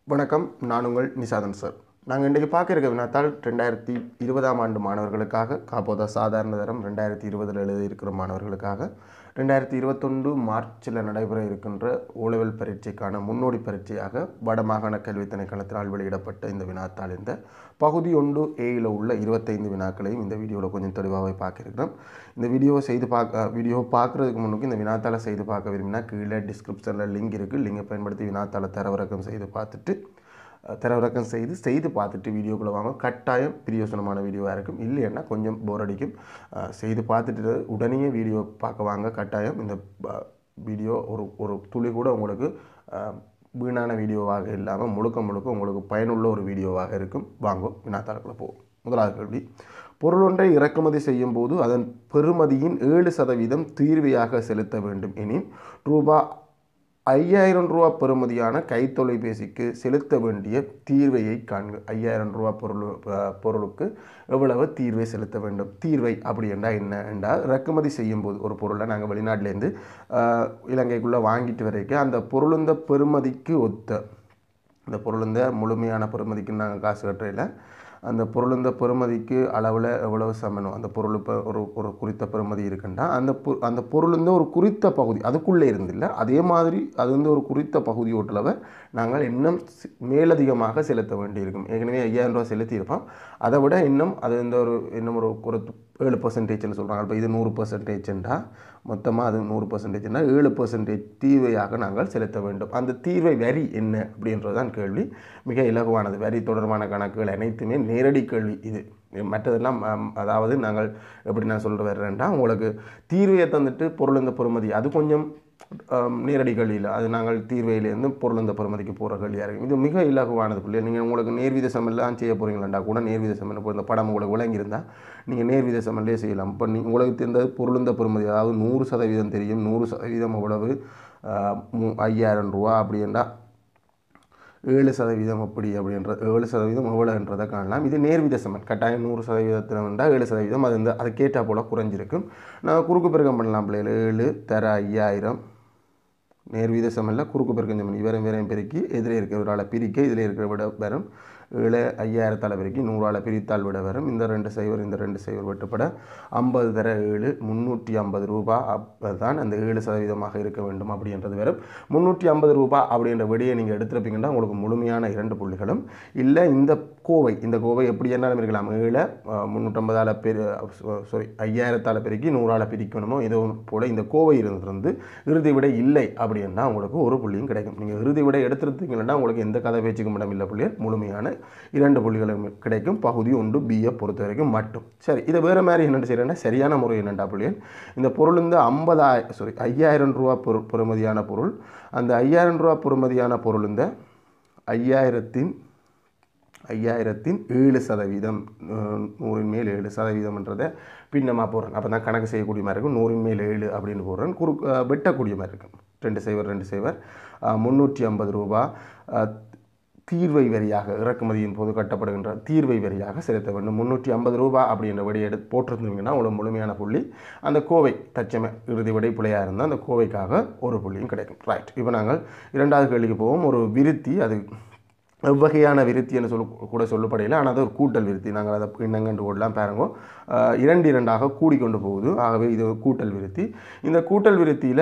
வணக்கம் நான் உங்கள் நிசாதன் சார் நாங்கள் இன்றைக்கு பார்க்க இருக்க வினாத்தால் ரெண்டாயிரத்தி இருபதாம் ஆண்டு மாணவர்களுக்காக காப்போதா சாதாரண தரம் ரெண்டாயிரத்தி இருபதில் எழுதி இருக்கிற மாணவர்களுக்காக ரெண்டாயிரத்தி இருபத்தொன்று மார்ச்சில் நடைபெற இருக்கின்ற ஓலெவல் பரீட்சைக்கான முன்னோடி பரீட்சையாக வடமாகாண கல்வி திணைக்களத்தினால் வெளியிடப்பட்ட இந்த வினாத்தாள் இந்த பகுதி ஒன்று ஏயில் உள்ள இருபத்தைந்து வினாக்களையும் இந்த வீடியோவில் கொஞ்சம் தெளிவாகவே பார்க்கிருக்கிறோம் இந்த வீடியோவை செய்து பார்க்க வீடியோ பார்க்குறதுக்கு முன்னுக்கு இந்த வினாத்தாளை செய்து பார்க்க விரும்பினா கீழே டிஸ்கிரிப்ஷனில் லிங்க் இருக்குது லிங்கை பயன்படுத்தி வினாத்தாளை தரவிறக்கம் செய்து பார்த்துட்டு அஹ், தரவிறக்கம் செய்து செய்து பார்த்துட்டு வீடியோக்குள்ளே வாங்க கட்டாயம் பிரியோசனமான வீடியோவாக இருக்கும் இல்லைன்னா கொஞ்சம் போர் அடிக்கும் அஹ், செய்து பார்த்துட்டு உடனே வீடியோ பார்க்க வாங்க கட்டாயம் இந்த ப- வீடியோ ஒரு ஒரு துளி கூட உங்களுக்கு அஹ், வீணான வீடியோவாக இல்லாமல் முழுக்க முழுக்க உங்களுக்கு பயனுள்ள ஒரு வீடியோவாக இருக்கும் வாங்கும் வினாத்தாளுக்குள்ளே போவோம் முதலாவது கேள்வி பொருள் ஒன்றை இறக்குமதி செய்யும் போது அதன் பெறுமதியின் ஏழு சதவீதம் தீர்வையாக செலுத்த வேண்டும் எனின் ரூபா ஐயாயிரம் ரூபா பெறுமதியான கைத்தொலைபேசிக்கு செலுத்த வேண்டிய தீர்வையை காண்க ஐயாயிரம் ரூபா பொருள் அஹ், பொருளுக்கு எவ்வளவு தீர்வை செலுத்த வேண்டும் தீர்வை அப்படி என்றால் என்ன என்றால் இறக்குமதி செய்யும் போது ஒரு பொருளை நாங்கள் வெளிநாட்டிலேருந்து இலங்கைக்குள்ளே வாங்கிட்டு வரைக்கும் அந்த பொருளுந்த பெறுமதிக்கு ஒத்த அந்த பொருளுந்த முழுமையான பெறுமதிக்கு நாங்கள் காசு கட்டுறையில் அந்த பொருளுந்த பெறுமதிக்கு அளவில் எவ்வளவு சமனம் அந்த பொருள் இப்போ ஒரு ஒரு குறித்த பெறுமதி இருக்குன்னா அந்த பொ அந்த பொருளுந்த ஒரு குறித்த பகுதி அதுக்குள்ளே இருந்தில்ல அதே மாதிரி அது வந்து ஒரு குறித்த பகுதி ஓட்டளவை நாங்கள் இன்னும் சி- மேலதிகமாக செலுத்த வேண்டியிருக்கும் ஏற்கனவே ஐயாயிரம் ரூபா செலுத்தியிருப்போம் அதை விட இன்னும் அது இந்த ஒரு இன்னும் ஒரு ஒரு ஏழு பர்சன்டேஜ்னு சொல்கிறாங்க இப்போ இது நூறு பர்சன்டேஜ்ன்றா மொத்தமாக அது நூறு பர்சன்டேஜ்னா ஏழு பர்சன்டேஜ் தீர்வையாக நாங்கள் செலுத்த வேண்டும் அந்த தீர்வை வரி என்ன அப்படின்றது தான் கேள்வி மிக இலகுவானது வரி தொடர்பான கணக்குகள் அனைத்துமே நேரடி கேள்வி இது மற்றதெல்லாம் ஆம், அதாவது நாங்கள் எப்படி நான் சொல்கிற வர்றேன்டா உங்களுக்கு தீர்வையை தந்துட்டு பொருள் இந்த பொறுமதி அது கொஞ்சம் ஆம், நேரடி கேள்வியில் அது நாங்கள் தீர்வையிலேருந்து பொருள் இந்த பொறுமதிக்கு போகிற கேள்வியாக இருக்கும் இது மிக இலகுவானது பிள்ளை நீங்கள் உங்களுக்கு நேர்வித சமெல்லாம் செய்ய போகிறீங்களாண்டா கூட நேர்வித சமெல்லாம் இப்போ இந்த படம் உங்களுக்கு விளங்கியிருந்தால் நீங்கள் நேர்வித சமல்லே செய்யலாம் இப்போ நீ உங்களுக்கு தெரிந்தது பொருளுந்த பெறுமதி அதாவது நூறு சதவீதம் தெரியும் நூறு சதவீதம் எவ்வளவு ஆஹ், மூ- ஐயாயிரம் ரூபா அப்படின்னா ஏழு சதவீதம் அப்படி அப்படின்ற ஏழு சதவீதம் எவ்வளோன்றதை காணலாம் இது நேர்வித சமன் கட்டாயம் நூறு சதவீதத்தில் வந்தால் ஏழு சதவீதம் அது வந்து அது கேட்டால் போல் குறைஞ்சிருக்கும் நான் குறுக்கு பெருக்கம் பண்ணலாம் பிள்ளைகள் ஏழு தர ஐயாயிரம் நேர்வீத சமனில் குறுக்கு பெருக்கம் சமன் இவரையும் வேறையும் பெருக்கி எதிரே இருக்கிற ஒரு ஆளை பிரிக்க இதில் இருக்கிற விட வரும் ஏழு ஐயாயிரத்தால் பெருக்கி நூறால் பிரித்தால் விட வரும் இந்த ரெண்டு சைவர் இந்த ரெண்டு சைவர் வெட்டுப்பட ஐம்பது தர ஏழு முந்நூற்றி ஐம்பது ரூபா தான் அந்த ஏழு சதவீதமாக இருக்க வேண்டும் அப்படின்றது வரும் முந்நூற்றி ஐம்பது ரூபா அப்படின்ற விடையை நீங்கள் எடுத்திருப்பீங்கன்னா உங்களுக்கு முழுமையான இரண்டு புள்ளிகளும் இல்லை இந்த கோவை இந்த கோவை எப்படி என்னாலும் இருக்கலாம் ஏழை முந்நூற்றம்பதால் பெரு சாரி ஐயாயிரத்தால் பெருக்கி நூறால் பிரிக்கணுமோ ஏதோ போல இந்த கோவை இருந்திருந்து இறுதி விடை இல்லை அப்படின்னா உங்களுக்கு ஒரு புள்ளியும் கிடைக்கும் நீங்கள் இறுதி விடை எடுத்திருந்தீங்கன்னா உங்களுக்கு எந்த கதை பேச்சுக்கும் இடம் இல்லை புள்ளியல் முழுமையான இரண்டு புள்ளிகளும் கிடைக்கும் பகுதி ஒன்று பிஏ பொறுத்த வரைக்கும் மட்டும் சரி இதை வேறு மாதிரி என்ன செய்கிறேன்னா சரியான முறை என்னண்டா புள்ளியல் இந்த பொருள் இந்த ஐம்பதாய சாரி ஐயாயிரம் ரூபா பொரு பெறுமதியான பொருள் அந்த ஐயாயிரம் ரூபா பெறுமதியான பொருள் இந்த ஐயாயிரத்தின் ஐயாயிரத்தின் ஏழு சதவீதம் அஹ், நூறின் மேல் ஏழு சதவீதம்ன்றதை பின்னமாக போடுறேன் அப்போ தான் கணக்கு செய்யக்கூடிய மாதிரி இருக்கும் நூறின் மேல் ஏழு அப்படின்னு போடுறேன் குறு அஹ், வெட்டக்கூடிய மாதிரி இருக்கும் ரெண்டு சைவர் ரெண்டு சைவர் அஹ், முந்நூற்றி ஐம்பது ரூபா அஹ், தீர்வை வரியாக இறக்குமதியின் போது கட்டப்படுகின்ற தீர்வை வரியாக செலுத்த வேண்டும் முந்நூற்றி ஐம்பது ரூபா அப்படின்ற விடையை எடுத்து போட்டிருந்தீங்கன்னா உங்களுக்கு முழுமையான புள்ளி அந்த கோவை தச்சமே இறுதி விடை பிள்ளையாக இருந்தால் அந்த கோவைக்காக ஒரு புள்ளியும் கிடைக்கும் ரைட் இப்போ நாங்கள் இரண்டாவது கேள்விக்கு போவோம் ஒரு விருத்தி அது எவ்வகையான விருத்தின்னு சொல்ல கூட சொல்லப்படையில் ஆனால் அது ஒரு கூட்டல் விருத்தி நாங்கள் அதை என்னங்கண்டு கொள்ளலாம் பாருங்க அஹ், இரண்டு இரண்டாக கூடிக்கொண்டு போகுது ஆகவே இது ஒரு கூட்டல் விருத்தி இந்த கூட்டல் விருத்தியில்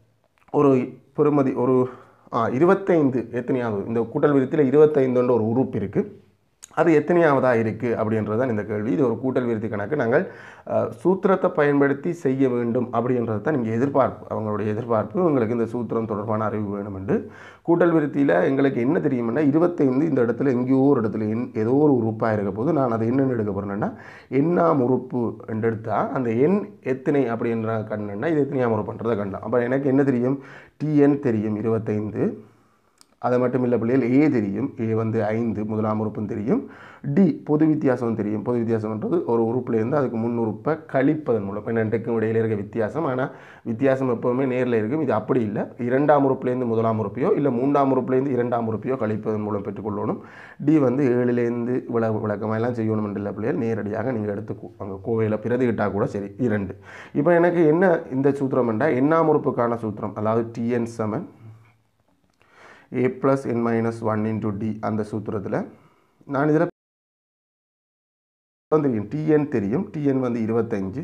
ஒரு பெறுமதி ஒரு ஆ, இருபத்தைந்து எத்தனையாவது இந்த கூட்டல் விருத்தியில் இருபத்தைந்துன்ற ஒரு உறுப்பு இருக்குது அது எத்தனையாவதாக இருக்குது அப்படின்றது தான் இந்த கேள்வி இது ஒரு கூட்டல் விருத்தி கணக்கு நாங்கள் அஹ், சூத்திரத்தை பயன்படுத்தி செய்ய வேண்டும் அப்படின்றது தான் நீங்கள் எதிர்பார்ப்பு அவங்களுடைய எதிர்பார்ப்பு உங்களுக்கு இந்த சூத்திரம் தொடர்பான அறிவு வேணும் என்று கூட்டல் விருத்தியில் எங்களுக்கு என்ன தெரியும்னா இருபத்தைந்து இந்த இடத்துல எங்கேயோ ஒரு இடத்துல எண் ஏதோ ஒரு உறுப்பாக இருக்க போது நான் அதை என்னென்னு எடுக்க போகிறேன்னா எண்ணாம் உறுப்பு என்று எடுத்தால் அந்த எண் எத்தனை அப்படின்ற கண்ணுன்னா இது எத்தனையாம் உறுப்புன்றதை கண்டலாம் அப்போ எனக்கு என்ன தெரியும் டிஎன் தெரியும் இருபத்தைந்து அது மட்டும் இல்லை பிள்ளைகள் ஏ தெரியும் ஏ வந்து ஐந்து முதலாம் உறுப்பும் தெரியும் டி பொது வித்தியாசம் தெரியும் பொது வித்தியாசம்ன்றது ஒரு உறுப்புலேருந்து அதுக்கு முன் உறுப்பை கழிப்பதன் மூலம் ரெண்டுக்கும் இடையில இருக்க வித்தியாசம் ஆனால் வித்தியாசம் எப்போவுமே நேரில் இருக்கும் இது அப்படி இல்லை இரண்டாம் உறுப்புலேருந்து முதலாம் உறுப்பையோ இல்லை மூன்றாம் உறுப்புலேருந்து இரண்டாம் உறுப்பையோ கழிப்பதன் மூலம் பெற்றுக்கொள்ளணும் டி வந்து ஏழுலேருந்து விள விளக்கமாக எல்லாம் செய்யணும் இல்லை பிள்ளைகள் நேரடியாக நீங்கள் எடுத்து கு- அங்கே கோவையில் பிரதிகிட்டால் கூட சரி இரண்டு இப்போ எனக்கு என்ன இந்த சூத்திரம் என்றால் எண்ணாம் உறுப்புக்கான சூத்திரம் அதாவது டிஎன் சமன் a plus n minus one into d அந்த சூத்திரத்தில் நான் இதில் தெரியும் டிஎன் தெரியும் டிஎன் வந்து இருபத்தஞ்சு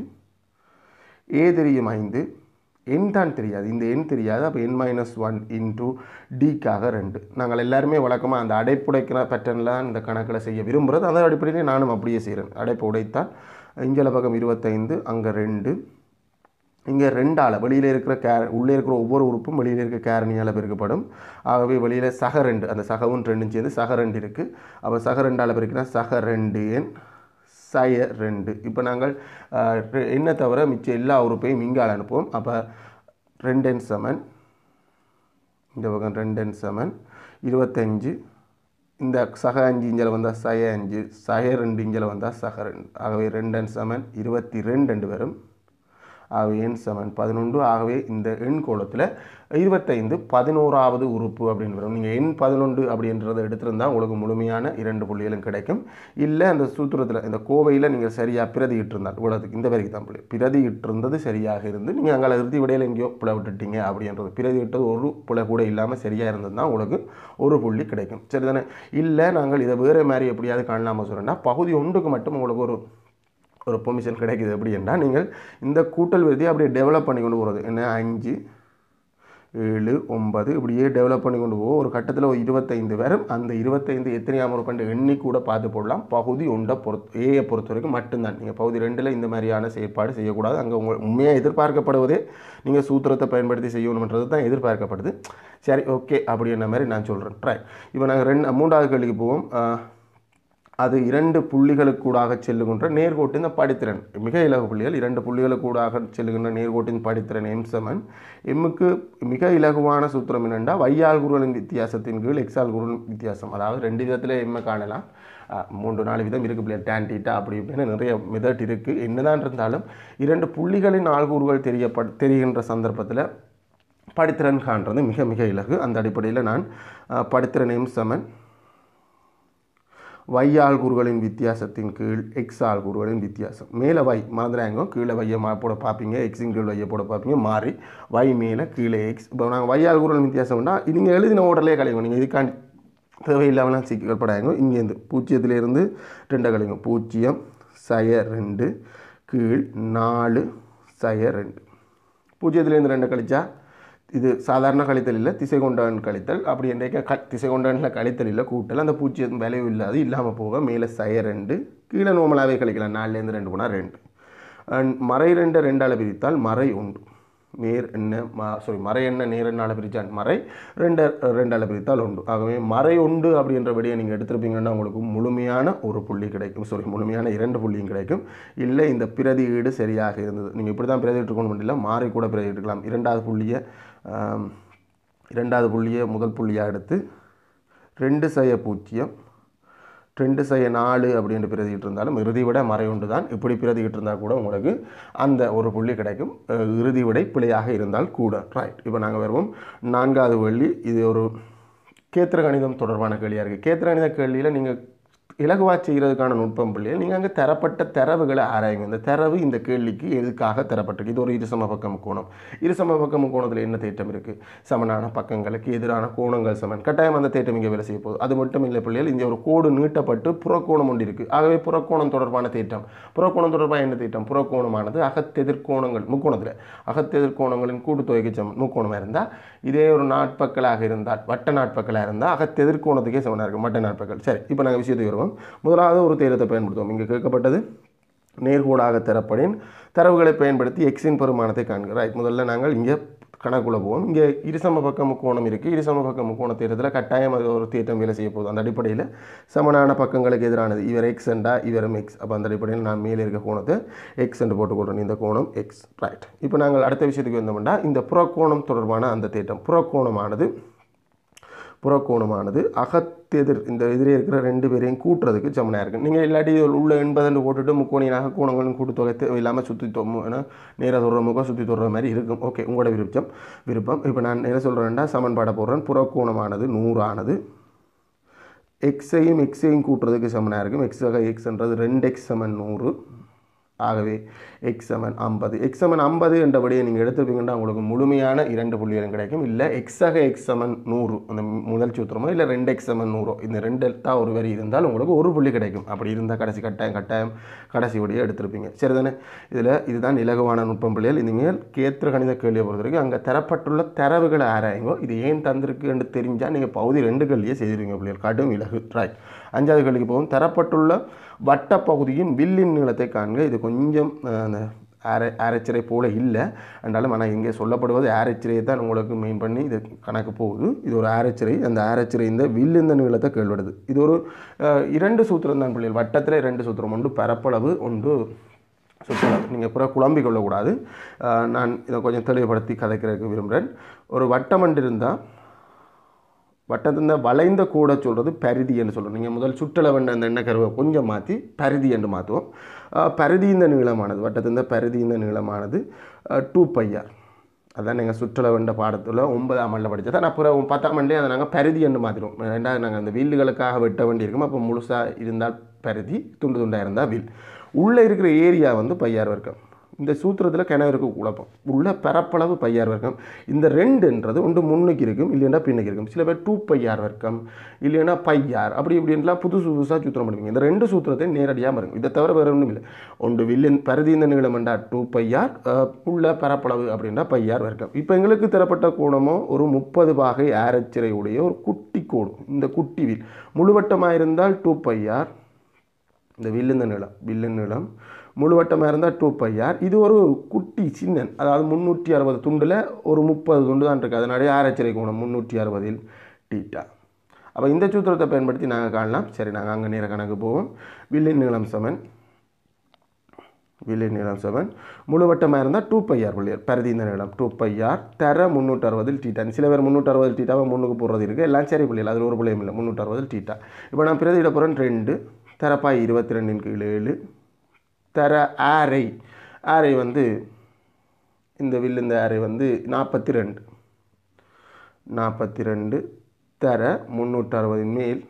ஏ தெரியும் ஐந்து எண் தான் தெரியாது இந்த எண் தெரியாது அப்போ என் மைனஸ் ஒன் இன்டூ டிக்காக ரெண்டு நாங்கள் எல்லாருமே வழக்கமாக அந்த அடைப்புடைக்கிற பேட்டர்னில் தான் இந்த கணக்கில் செய்ய விரும்புகிறது அந்த அடிப்படையிலே நானும் அப்படியே செய்கிறேன் அடைப்பு உடைத்தால் இங்கே பக்கம் இருபத்தைந்து அங்கே ரெண்டு இங்கே ரெண்டால் வெளியில் இருக்கிற கே உள்ளே இருக்கிற ஒவ்வொரு உறுப்பும் வெளியில் இருக்கிற கேரணியால் பெருக்கப்படும் ஆகவே வெளியில் சக ரெண்டு அந்த சகவும் ரெண்டும் சேர்ந்து சக ரெண்டு இருக்குது அப்போ சக ரெண்டால் பெருக்கினா சக ரெண்டு எண் சய ரெண்டு இப்போ நாங்கள் என்ன தவிர மிச்சம் எல்லா உறுப்பையும் இங்கால் அனுப்புவோம் அப்போ ரெண்டென் சமன் இந்த பக்கம் ரெண்டென் சமன் இருபத்தஞ்சு இந்த சக அஞ்சு இஞ்சில் வந்தால் சய அஞ்சு சய ரெண்டு இஞ்சில் வந்தால் சக ரெண்டு ஆகவே ரெண்டன் சமன் இருபத்தி ரெண்டு வரும் ஆகவே எண் சமன் பதினொன்று ஆகவே இந்த எண் கோலத்தில் இருபத்தைந்து பதினோராவது உறுப்பு அப்படின்னு வரும் நீங்கள் எண் பதினொன்று அப்படின்றத எடுத்திருந்தால் உங்களுக்கு முழுமையான இரண்டு புள்ளிகளும் கிடைக்கும் இல்லை அந்த சூத்திரத்தில் இந்த கோவையில் நீங்கள் சரியாக பிரதியிட்டு இருந்தால் இவ்வளோதுக்கு இந்த வரைக்கும் தான் புள்ளி பிரதியிட்டு இருந்தது சரியாக இருந்து நீங்கள் அங்கே இறுதி விடையில் எங்கேயோ புல விட்டுட்டீங்க அப்படின்றது பிரதியிட்டது ஒரு புல கூட இல்லாமல் சரியாக இருந்தது தான் உங்களுக்கு ஒரு புள்ளி கிடைக்கும் சரிதானே இல்லை நாங்கள் இதை வேறு மாதிரி எப்படியாவது காணலாமல் சொல்கிறேன்னா பகுதி ஒன்றுக்கு மட்டும் உங்களுக்கு ஒரு ஒரு பெர்மிஷன் கிடைக்குது எப்படி என்றால் நீங்கள் இந்த கூட்டல் விதியை அப்படியே டெவலப் பண்ணி கொண்டு போகிறது என்ன அஞ்சு ஏழு ஒன்பது இப்படியே டெவலப் பண்ணி கொண்டு போவோம் ஒரு கட்டத்தில் ஒரு இருபத்தைந்து வரும் அந்த இருபத்தைந்து எத்தனையாம் உறுப்பு எண்ணி கூட பார்த்து போடலாம் பகுதி ஒன்றை பொறுத்து ஏயை பொறுத்த வரைக்கும் மட்டும்தான் நீங்கள் பகுதி ரெண்டில் இந்த மாதிரியான செயற்பாடு செய்யக்கூடாது அங்கே உங்கள் உண்மையாக எதிர்பார்க்கப்படுவதே நீங்கள் சூத்திரத்தை பயன்படுத்தி செய்யணுன்றது தான் எதிர்பார்க்கப்படுது சரி ஓகே அப்படின்ற மாதிரி நான் சொல்கிறேன் ட்ரை இப்போ நாங்கள் ரெண்டு மூன்றாவது கேள்விக்கு போவோம் அது இரண்டு புள்ளிகளுக்கூடாக செல்லுகின்ற நேர்கோட்டின் படித்திறன் மிக இலகு புள்ளிகள் இரண்டு புள்ளிகளுக்கூடாக செல்லுகின்ற நேர்கோட்டின் படித்திறன் எம் சமன் எம்முக்கு மிக இலகுவான சூத்திரம் என்னென்னா வையால் குருவின் வித்தியாசத்தின் கீழ் எக்ஸால் குருவின் வித்தியாசம் அதாவது ரெண்டு விதத்தில் எம்மை காணலாம் மூன்று நாலு விதம் இருக்குது பிள்ளையா டேன் டீட்டா அப்படி இப்படின்னு நிறைய மெதட் இருக்குது என்னதான் இருந்தாலும் இரண்டு புள்ளிகளின் ஆள்கூறுகள் தெரியப்ப தெரிகின்ற சந்தர்ப்பத்தில் படித்திறன் காண்றது மிக மிக இலகு அந்த அடிப்படையில் நான் படித்திறன் எம் சமன் வை ஆள்கூறுகளின் வித்தியாசத்தின் கீழ் எக்ஸ் ஆள்கூறுகளின் வித்தியாசம் மேலே வை மறந்துடாங்க கீழே வைய மா போட பார்ப்பீங்க எக்ஸின் கீழ் வைய போட பார்ப்பீங்க மாறி வை மேலே கீழே எக்ஸ் இப்போ நாங்கள் வை ஆள்கூறுகளின் வித்தியாசம்னா நீங்கள் எழுதின ஓட்டலே கலைங்க நீங்கள் இதுக்காண்டி தேவையில்லாமல் சிக்கப்படாங்க இங்கேருந்து பூஜ்ஜியத்திலேருந்து ரெண்டை கலைங்க பூஜ்ஜியம் சய ரெண்டு கீழ் நாலு சய ரெண்டு பூஜ்ஜியத்திலேருந்து ரெண்டு கழிச்சா இது சாதாரண கழித்தல் இல்லை திசை கொண்டான் கழித்தல் அப்படி என்றைக்க க திசை கொண்டானில் கழித்தல் இல்லை கூட்டல் அந்த பூஜ்ஜியம் விளைவு இல்லாது இல்லாமல் போக மேலே சய ரெண்டு கீழே நோமலாகவே கழிக்கலாம் நாலுலேருந்து ரெண்டு போனால் ரெண்டு அண்ட் மறை ரெண்டு ரெண்டால் பிரித்தால் மறை உண்டு நேர் என்ன சாரி மறை என்ன நேர் எண்ணால் பிரித்தான் மறை ரெண்டு ரெண்டால் பிரித்தால் உண்டு ஆகவே மறை உண்டு அப்படின்ற விடையை நீங்கள் எடுத்திருப்பீங்கன்னா உங்களுக்கு முழுமையான ஒரு புள்ளி கிடைக்கும் சாரி முழுமையான இரண்டு புள்ளியும் கிடைக்கும் இல்லை இந்த பிரதியீடு சரியாக இருந்தது நீங்கள் இப்படி தான் பிரதியிட்டுக்கணும் இல்லை மாறி கூட பிரதியிட்டுக்கலாம் இரண்டாவது புள்ளியை இரண்டாவது புள்ளியை முதல் புள்ளியாக எடுத்து ரெண்டு சய பூஜ்ஜியம் ரெண்டு செய்ய நாலு அப்படின்ற பிரதிக்கிட்டு இருந்தாலும் இறுதி விட மறை உண்டு தான் இப்படி பிரதிக்கிட்டு இருந்தால் கூட உங்களுக்கு அந்த ஒரு புள்ளி கிடைக்கும் இறுதி விடை பிழையாக இருந்தால் கூட ரைட் இப்போ நாங்கள் வருவோம் நான்காவது வெள்ளி இது ஒரு கேத்திர கணிதம் தொடர்பான கேள்வியாக இருக்குது கேத்திர கணித கேள்வியில் நீங்கள் இலகுவாக செய்கிறதுக்கான நுட்பம் பிள்ளைகள் நீங்கள் அங்கே தரப்பட்ட தரவுகளை ஆராயுங்க இந்த தரவு இந்த கேள்விக்கு எதுக்காக தரப்பட்டிருக்கு இது ஒரு இருசம பக்கம் கோணம் இருசம பக்கம் கோணத்தில் என்ன தேட்டம் இருக்குது சமனான பக்கங்களுக்கு எதிரான கோணங்கள் சமன் கட்டாயம் அந்த தேட்டம் இங்கே வேலை செய்ய போகுது அது மட்டும் இல்லை பிள்ளைகள் இங்கே ஒரு கோடு நீட்டப்பட்டு புறக்கோணம் ஒன்று இருக்குது ஆகவே புறக்கோணம் தொடர்பான தேட்டம் புறக்கோணம் தொடர்பாக என்ன தேட்டம் புறக்கோணமானது அகத்தெதிர்கோணங்கள் முக்கோணத்தில் அகத்தெதிர்கோணங்களின் கூட்டுத்தொகைக்கு சமன் முக்கோணமாக இருந்தால் இதே ஒரு நாட்பக்களாக இருந்தால் வட்ட நாட்பக்களாக இருந்தால் அகத்தெதிர்கோணத்துக்கே சமனாக இருக்கும் மட்ட நாட்பக்கள் சரி இப்போ நாங்கள் விஷயத்துக்கு வருவோம் முதலாவது ஒரு தேரத்தை பயன்படுத்துவோம் இங்கே கேட்கப்பட்டது நேர்கோடாக தரப்படின் தரவுகளை பயன்படுத்தி எக்ஸின் பெருமானத்தை காண்க ரைட் முதல்ல நாங்கள் இங்கே கணக்குள்ள போவோம் இங்கே இருசம பக்க முக்கோணம் இருக்குது இருசம பக்க முக்கோண தேட்டத்தில் கட்டாயம் அது ஒரு தேட்டம் வேலை செய்ய போகுது அந்த அடிப்படையில் சமனான பக்கங்களுக்கு எதிரானது இவர் எக்ஸ் என்றா இவரும் எக்ஸ் அப்போ அந்த அடிப்படையில் நான் மேலே இருக்க கோணத்தை எக்ஸ் என்று போட்டுக்கொள்கிறேன் இந்த கோணம் எக்ஸ் ரைட் இப்போ நாங்கள் அடுத்த விஷயத்துக்கு வந்தோம்னா இந்த புறக்கோணம் தொடர்பான அந்த தேட்டம் புறக்கோணமானது புறக்கோணமானது அகத்தெதிர் இந்த எதிரே இருக்கிற ரெண்டு பேரையும் கூட்டுறதுக்கு சமனாக இருக்குது நீங்கள் இல்லாட்டி உள்ள எண்பதுன்னு போட்டுட்டு முக்கோணியாக கோணங்களும் கூட்டுத்தொகை இல்லாமல் சுற்றி தொம்மு நேராக தொடுற முகம் சுற்றி தொடுற மாதிரி இருக்கும் ஓகே உங்களோட விருப்பம் விருப்பம் இப்போ நான் என்ன சொல்கிறேன்டா சமன்பாடை போடுறேன் புறக்கோணமானது நூறானது எக்ஸையும் எக்ஸையும் கூட்டுறதுக்கு சமனாக இருக்கும் எக்ஸாக எக்ஸ்ன்றது ரெண்டு எக்ஸ் சமன் நூறு ஆகவே எக்ஸ் செவன் ஐம்பது எக்ஸ் செவன் ஐம்பது என்ற விடையை நீங்கள் எடுத்துருப்பீங்கன்னா உங்களுக்கு முழுமையான இரண்டு புள்ளிகளும் கிடைக்கும் இல்லை எக்ஸாக எக்ஸ் செவன் நூறு அந்த முதல் சூத்திரமோ இல்லை ரெண்டு எக்ஸ் செவன் நூறோ இந்த ரெண்டு தான் ஒரு வரி இருந்தால் உங்களுக்கு ஒரு புள்ளி கிடைக்கும் அப்படி இருந்தால் கடைசி கட்டாயம் கட்டாயம் கடைசி விடையை எடுத்திருப்பீங்க சரிதானே இதில் இதுதான் இலகுவான நுட்பம் பிள்ளைகள் இனிமேல் கேத்திர கணித கேள்வியை பொறுத்த வரைக்கும் அங்கே தரப்பட்டுள்ள தரவுகளை ஆராயுங்கோ இது ஏன் தந்திருக்குன்னு தெரிஞ்சால் நீங்கள் பகுதி ரெண்டு கேள்வியே செய்திருவீங்க பிள்ளைகள் கடும் இலகு ரைட் அஞ்சாவது கேள்விக்கு போகும் தரப்பட்டுள்ள வட்டப்பகுதியின் வில்லின் நீளத்தை காண்க இது கொஞ்சம் அஹ், அந்த ஆர ஆரச்சிறை போல இல்லை என்றாலும் ஆனால் இங்கே சொல்லப்படுவது ஆரச்சிறையை தான் உங்களுக்கு மெயின் பண்ணி இது கணக்கு போகுது இது ஒரு ஆரச்சிறை அந்த ஆரச்சிறை இந்த வில் இந்த நீளத்தை கேள்விடுது இது ஒரு அஹ், இரண்டு சூத்திரம் தான் பிள்ளைகள் வட்டத்தில் இரண்டு சூத்திரம் ஒன்று பரப்பளவு ஒன்று சுற்றளவு நீங்கள் புற குழம்பிக் கொள்ளக்கூடாது அஹ், நான் இதை கொஞ்சம் தெளிவுபடுத்தி கதைக்கிறதுக்கு விரும்புகிறேன் ஒரு வட்டமண்டு இருந்தால் வட்டத்தின் வளைந்த கூட சொல்கிறது பரிதி என்று சொல்கிறோம் நீங்கள் முதல் சுற்றளவண்ட அந்த எண்ணெய் கருவை கொஞ்சம் மாற்றி பரிதி என்று மாற்றுவோம் அஹ், பரிதி இந்த நீளமானது வட்டத்தின் பரிதி இந்த நீளமானது டூ பையார் அதான் நீங்கள் சுற்றளவண்ட பாடத்தில் ஒன்பதாம் ஆண்டில் படித்தது நான் அப்புறம் பத்தாம் ஆண்டே அதை நாங்கள் பரிதி என்று மாற்றிடுவோம் ரெண்டாவது நாங்கள் அந்த வில்லுகளுக்காக வெட்ட வேண்டியிருக்கும் அப்போ முழுசாக இருந்தால் பரிதி துண்டு துண்டாக இருந்தால் வில் உள்ளே இருக்கிற ஏரியா வந்து பையார் வர்க்கம் இந்த சூத்திரத்தில் கிணறுக்கு குழப்பம் உள்ள பரப்பளவு பையார் வர்க்கம் இந்த ரெண்டுன்றது ஒன்று முன்னுக்கு இருக்கும் இல்லைன்னா பின்னுக்கு இருக்கும் சில பேர் டூ பையார் வர்க்கம் இல்லைன்னா பையார் அப்படி இப்படின்லாம் புதுசு புதுசாக சூத்திரம் பண்ணுவீங்க இந்த ரெண்டு சூத்திரத்தை நேரடியாக பாருங்க இதை தவிர வேறு ஒன்றும் இல்லை ஒன்று வில்லின் பரிதி இந்த நீளமண்டா டூ பையார் அஹ், உள்ள பரப்பளவு அப்படின்னா பையார் வர்க்கம் இப்போ எங்களுக்கு தரப்பட்ட கோணமோ ஒரு முப்பது பாகை ஆரச்சிறை உடைய ஒரு குட்டி கோடு இந்த குட்டி வில் முழுவட்டமாக இருந்தால் டூ பையார் இந்த வில்லுந்த நீளம் வில்லின் நீளம் முழுவட்டமாக இருந்தால் டூ பையார் இது ஒரு குட்டி சின்னன் அதாவது முந்நூற்றி அறுபது துண்டில் ஒரு முப்பது துண்டு தான் இருக்குது அதனாலே ஆராய்ச்சிறை கோணம் முந்நூற்றி அறுபதில் டீட்டா அப்போ இந்த சூத்திரத்தை பயன்படுத்தி நாங்கள் காணலாம் சரி நாங்கள் அங்கே நேர கணக்கு போவோம் வில்லின் நீளம் சமன் வில்லின் நீளம் செவன் முழுவட்டமாக இருந்தால் டூ பையார் பிள்ளையர் பரிதி இந்த நீளம் டூ பையார் தர முந்நூற்றி அறுபதில் டீட்டா சில பேர் முந்நூற்றி அறுபது டீட்டாவை முன்னுக்கு போடுறது இருக்குது எல்லாம் சரி பிள்ளைகள் அதில் ஒரு பிள்ளையும் இல்லை முந்நூற்றி அறுபதில் டீட்டா இப்போ நான் பிரதியிட போகிறேன் ரெண்டு தரப்பாய் இருபத்தி ரெண்டின் கீழ் ஏழு தர ஆரை ஆரை வந்து இந்த வில் இந்த ஆரை வந்து நாற்பத்தி ரெண்டு நாற்பத்தி ரெண்டு தர முந்நூற்றி அறுபதின் மேல்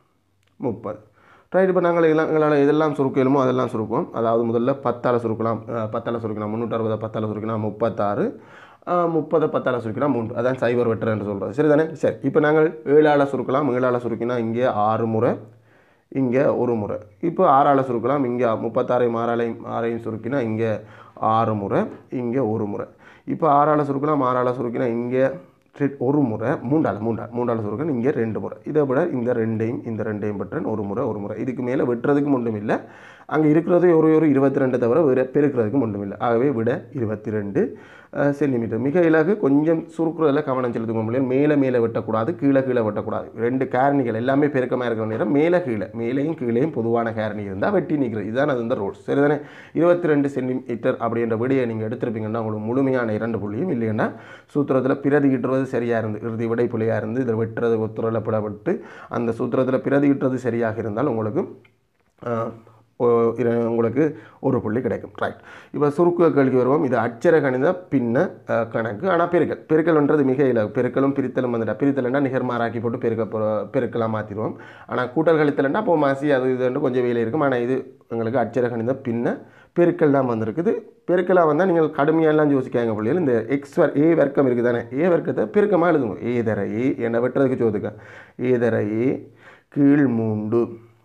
முப்பது ரைட் இப்போ நாங்கள் எல்லாம் எங்களால் எதெல்லாம் சுருக்கணுமோ அதெல்லாம் சுருக்குவோம் அதாவது முதல்ல பத்தால் சுருக்கலாம் அஹ், பத்தால் சுருக்கலாம் முந்நூற்றி அறுபதை பத்தால் சுருக்கலாம் முப்பத்தாறு அஹ், முப்பதை பத்தால் சுருக்கினா மூன்று அதான் சைபர் வெட்டர் என்று சொல்கிறது சரி தானே சரி இப்போ நாங்கள் ஏழால் சுருக்கலாம் ஏழால் சுருக்கினா இங்கே ஆறு முறை இங்கே ஒரு முறை இப்போ ஆறால் சுருக்கலாம் இங்கே முப்பத்தாறையும் ஆறாலையும் ஆறையும் சுருக்கினா இங்கே ஆறு முறை இங்கே ஒரு முறை இப்போ ஆறால் சுருக்கலாம் ஆறால் சுருக்கினா இங்கே ரெ- ஒரு முறை மூண்டாள் மூண்டாள் மூண்டாள் சுருக்கன் இங்கே ரெண்டு முறை இதை விட இந்த ரெண்டையும் இந்த ரெண்டையும் பெற்றேன் ஒரு முறை ஒரு முறை இதுக்கு மேலே வெட்டுறதுக்கும் ஒன்றும் இல்லை அங்கே இருக்கிறது ஒரு ஒரு இருபத்தி ரெண்டை தவிர வேறு பெருக்கிறதுக்கும் ஒன்றும் இல்லை ஆகவே விட இருபத்தி ரெண்டு சென்டிமீட்டர் மிக இலகு கொஞ்சம் சுருக்குறதுல கவனம் செலுத்துங்க முடியும் மேலே மேலே வெட்டக்கூடாது கீழே கீழே வெட்டக்கூடாது ரெண்டு காரணிகள் எல்லாமே பெருக்கமாக இருக்கிற நேரம் மேலே கீழே மேலேயும் கீழேயும் பொதுவான காரணி இருந்தால் வெட்டி நிற்கிறது இதுதான் அது இந்த ரோல்ஸ் சரிதானே இருபத்தி ரெண்டு சென்டிமீட்டர் அப்படின்ற விடையை நீங்கள் எடுத்திருப்பீங்கன்னா உங்களுக்கு முழுமையான இரண்டு புள்ளியும் இல்லைன்னா சூத்திரத்தில் பிரதியிட்டுறது சரியாக இருந்து இறுதி விடை புள்ளியாக இருந்து இதில் வெட்டுறது ஒத்துறல பிடப்பட்டு அந்த சூத்திரத்தில் பிரதியிட்டுறது சரியாக இருந்தால் உங்களுக்கு ஆஹ், ஓ- இர- உங்களுக்கு ஒரு புள்ளி கிடைக்கும் ரைட் இப்போ சுருக்க கேள்வி வருவோம் இது அச்சர கணித பின்ன அஹ், கணக்கு ஆனால் பெருக்கல் பெருக்கல்ன்றது மிக இல பெருக்கலும் பிரித்தலும் வந்துட்டா பிரித்தல்னா நிகர்மாராக்கி போட்டு பெருக்க போ- பெருக்கலாக மாற்றிடுவோம் ஆனால் கூட்டல் கழித்தல்னா அப்போ மாசி அது இதுன்னு கொஞ்சம் வேலை இருக்கும் ஆனால் இது எங்களுக்கு அச்சர கணித பின்ன பெருக்கல் தான் வந்திருக்குது பெருக்கலாக வந்தால் நீங்கள் கடுமையாலாம் யோசிக்காங்க பிள்ளைகள் இந்த எக்ஸ் வர் ஏ வர்க்கம் இருக்குது தானே ஏ வர்க்கத்தை பெருக்கமாக எழுதுங்க ஏ தர ஏ என்னை வெட்டுறதுக்கு சோதுக்க ஏ தர ஏ கீழ் மூண்டு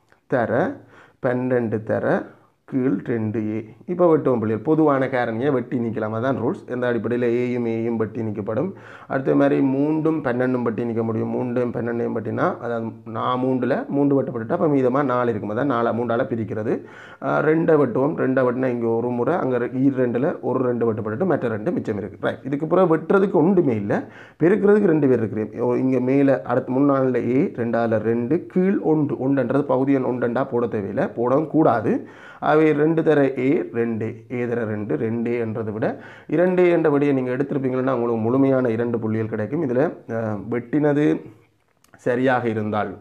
தர பன்னெண்டு தர கீழ் ரெண்டு ஏ இப்போ வெட்டுவோம் பிள்ளைகள் பொதுவான காரணியை வெட்டி நீக்கலாம் அதான் ரூல்ஸ் எந்த அடிப்படையில் ஏயும் ஏயும் வெட்டி நீக்கப்படும் அடுத்த மாதிரி மூண்டும் பன்னெண்டும் வெட்டி நீக்க முடியும் மூண்டும் பன்னெண்டையும் வெட்டினா அதாவது நான் மூண்டில் மூண்டு வெட்டப்பட்டுட்டா அப்போ மீதமாக நாலு இருக்கும் அதான் நாலு மூண்டால் பிரிக்கிறது ஆஹ் ரெண்டை வெட்டுவோம் ரெண்டை வெட்டினா இங்கே ஒரு முறை அங்கே ஈர் ரெண்டில் ஒரு ரெண்டு வெட்டப்பட்டுட்டு மற்ற ரெண்டு மிச்சம் இருக்குது ரைட் இதுக்கு பிறகு வெட்டுறதுக்கு ஒன்றுமே இல்லை பெருக்கிறதுக்கு ரெண்டு பேர் இருக்கிறேன் இங்கே மேலே அடுத்து முன்னாளில் ஏ ரெண்டாவில் ரெண்டு கீழ் ஒன்று ஒன்றுன்றது பகுதியன் ஒன்றண்டா போட தேவையில்லை போடவும் கூடாது அவை ரெண்டு தர ஏ ரெண்டு ஏ தர ரெண்டு ரெண்டே என்றதை விட இரண்டே என்ற விடையை நீங்கள் எடுத்திருப்பீங்கன்னா உங்களுக்கு முழுமையான இரண்டு புள்ளிகள் கிடைக்கும் இதில் வெட்டினது சரியாக இருந்தால்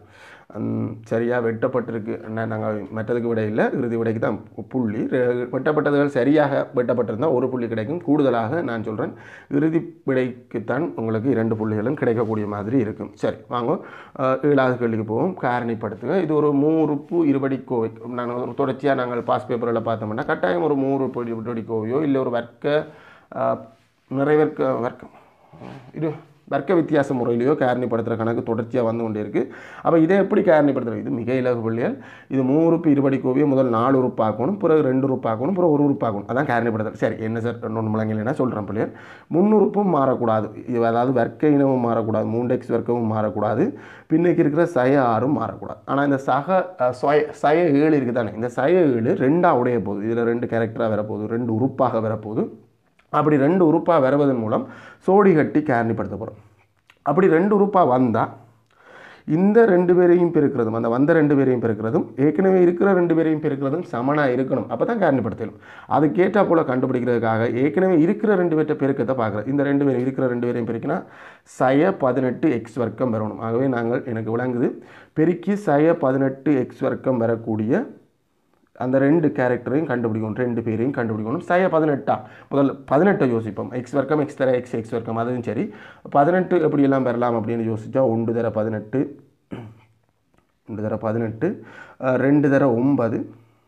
சரியாக வெட்டப்பட்டிருக்கு நாங்கள் மற்றதுக்கு விட இல்லை இறுதி விடைக்கு தான் புள்ளி ரெ- வெட்டப்பட்டதுகள் சரியாக வெட்டப்பட்டிருந்தால் ஒரு புள்ளி கிடைக்கும் கூடுதலாக நான் சொல்கிறேன் இறுதி விடைக்குத்தான் உங்களுக்கு இரண்டு புள்ளிகளும் கிடைக்கக்கூடிய மாதிரி இருக்கும் சரி வாங்க அஹ், ஏழாவது கேள்விக்கு போவோம் காரணிப்படுத்துக இது ஒரு மூறுப்பு இருபடி கோவை நாங்கள் ஒரு தொடர்ச்சியாக நாங்கள் பாஸ் பேப்பரில் பார்த்தோம்னா கட்டாயம் ஒரு மூறுப்பு இருபடி கோவையோ இல்லை ஒரு வர்க்க அஹ், நிறைவர்க்க வர்க்கம் இது வர்க்க வித்தியாச முறையிலையோ காரணிப்படுத்துகிற கணக்கு தொடர்ச்சியாக வந்து கொண்டே இருக்குது அப்போ இதை எப்படி காரணிப்படுத்துறது இது மிக இலகு புள்ளியல் இது மூறுப்பு இருபடி கோவியை முதல் நாலு உறுப்பாக்கணும் பிறகு ரெண்டு உறுப்பாக்கணும் பிறகு ஒரு உறுப்பாக்கணும் அதான் காரணிப்படுத்துறது சரி என்ன சார் ஒன்று முழங்கினா சொல்கிறேன் புள்ளியல் முன்னுறுப்பும் மாறக்கூடாது இது அதாவது வர்க்க இனமும் மாறக்கூடாது மூண்டெக்ஸ் வர்க்கமும் மாறக்கூடாது பின்னுக்கு இருக்கிற சய ஆறும் மாறக்கூடாது ஆனால் இந்த சக அஹ், சொய சய ஏழு இருக்குது தானே இந்த சய ஏழு ரெண்டாக உடைய போகுது இதில் ரெண்டு கேரக்டராக வரப்போகுது ரெண்டு உறுப்பாக வரப்போகுது அப்படி ரெண்டு உறுப்பாக வருவதன் மூலம் சோடி கட்டி காரணிப்படுத்த போகிறோம் அப்படி ரெண்டு உறுப்பாக வந்தால் இந்த ரெண்டு பேரையும் பெருக்கிறதும் அந்த வந்த ரெண்டு பேரையும் பெருக்கிறதும் ஏற்கனவே இருக்கிற ரெண்டு பேரையும் பெருக்கிறதும் சமனாக இருக்கணும் அப்போ தான் காரணிப்படுத்தலும் அதுக்கேற்றா போல் கண்டுபிடிக்கிறதுக்காக ஏற்கனவே இருக்கிற ரெண்டு பேர்ட்ட பெருக்கத்தை பார்க்குறது இந்த ரெண்டு பேரும் இருக்கிற ரெண்டு பேரையும் பெருக்கினா சய பதினெட்டு எக்ஸ் வர்க்கம் வரணும் ஆகவே நாங்கள் எனக்கு விளங்குது பெருக்கி சய பதினெட்டு எக்ஸ் வர்க்கம் வரக்கூடிய அந்த ரெண்டு கேரக்டரையும் கண்டுபிடிக்கணும் ரெண்டு பேரையும் கண்டுபிடிக்கணும் சய பதினெட்டா முதல்ல பதினெட்டை யோசிப்போம் எக்ஸ் வர்க்கம் எக்ஸ் தர எக்ஸ் எக்ஸ் வர்க்கம் அதுவும் சரி பதினெட்டு எப்படியெல்லாம் பெறலாம் அப்படின்னு யோசிச்சா ஒன்று தர பதினெட்டு ரெண்டு தர பதினெட்டு அஹ், ரெண்டு தர ஒன்பது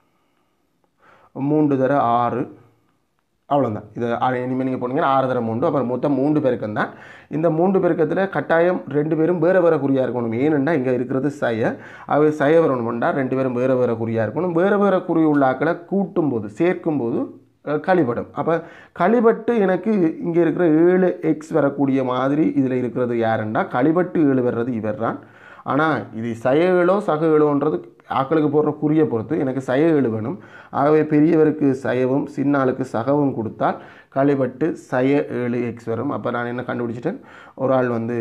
மூன்று தர ஆறு அவ்வளோதான் இது இனிமேல் நீங்கள் போனீங்கன்னா ஆறு தர மூன்று அப்புறம் மொத்தம் மூன்று பெருக்கம் தான் இந்த மூன்று பெருக்கத்தில் கட்டாயம் ரெண்டு பேரும் வேறு வேறு குறியாக இருக்கணும் ஏனெண்டா இங்கே இருக்கிறது சய அவை சய வரணும்னா ரெண்டு பேரும் வேறு வேறு குறியாக இருக்கணும் வேறு வேறு குறி உள்ள ஆக்களை கூட்டும்போது சேர்க்கும்போது அஹ், கழிபடும் அப்போ கழிபட்டு எனக்கு இங்கே இருக்கிற ஏழு எக்ஸ் வரக்கூடிய மாதிரி இதில் இருக்கிறது யாருண்டா கழிபட்டு ஏழு வர்றது இவர் தான் ஆனால் இது சய ஏழோ சக ஏழோன்றது ஆக்களுக்கு போடுற குறியை பொறுத்து எனக்கு சய ஏழு வேணும் ஆகவே பெரியவருக்கு சயவும் சின்ன ஆளுக்கு சகவும் கொடுத்தால் கழிபட்டு சய ஏழு எக்ஸ் வரும் அப்போ நான் என்ன கண்டுபிடிச்சிட்டேன் ஒரு ஆள் வந்து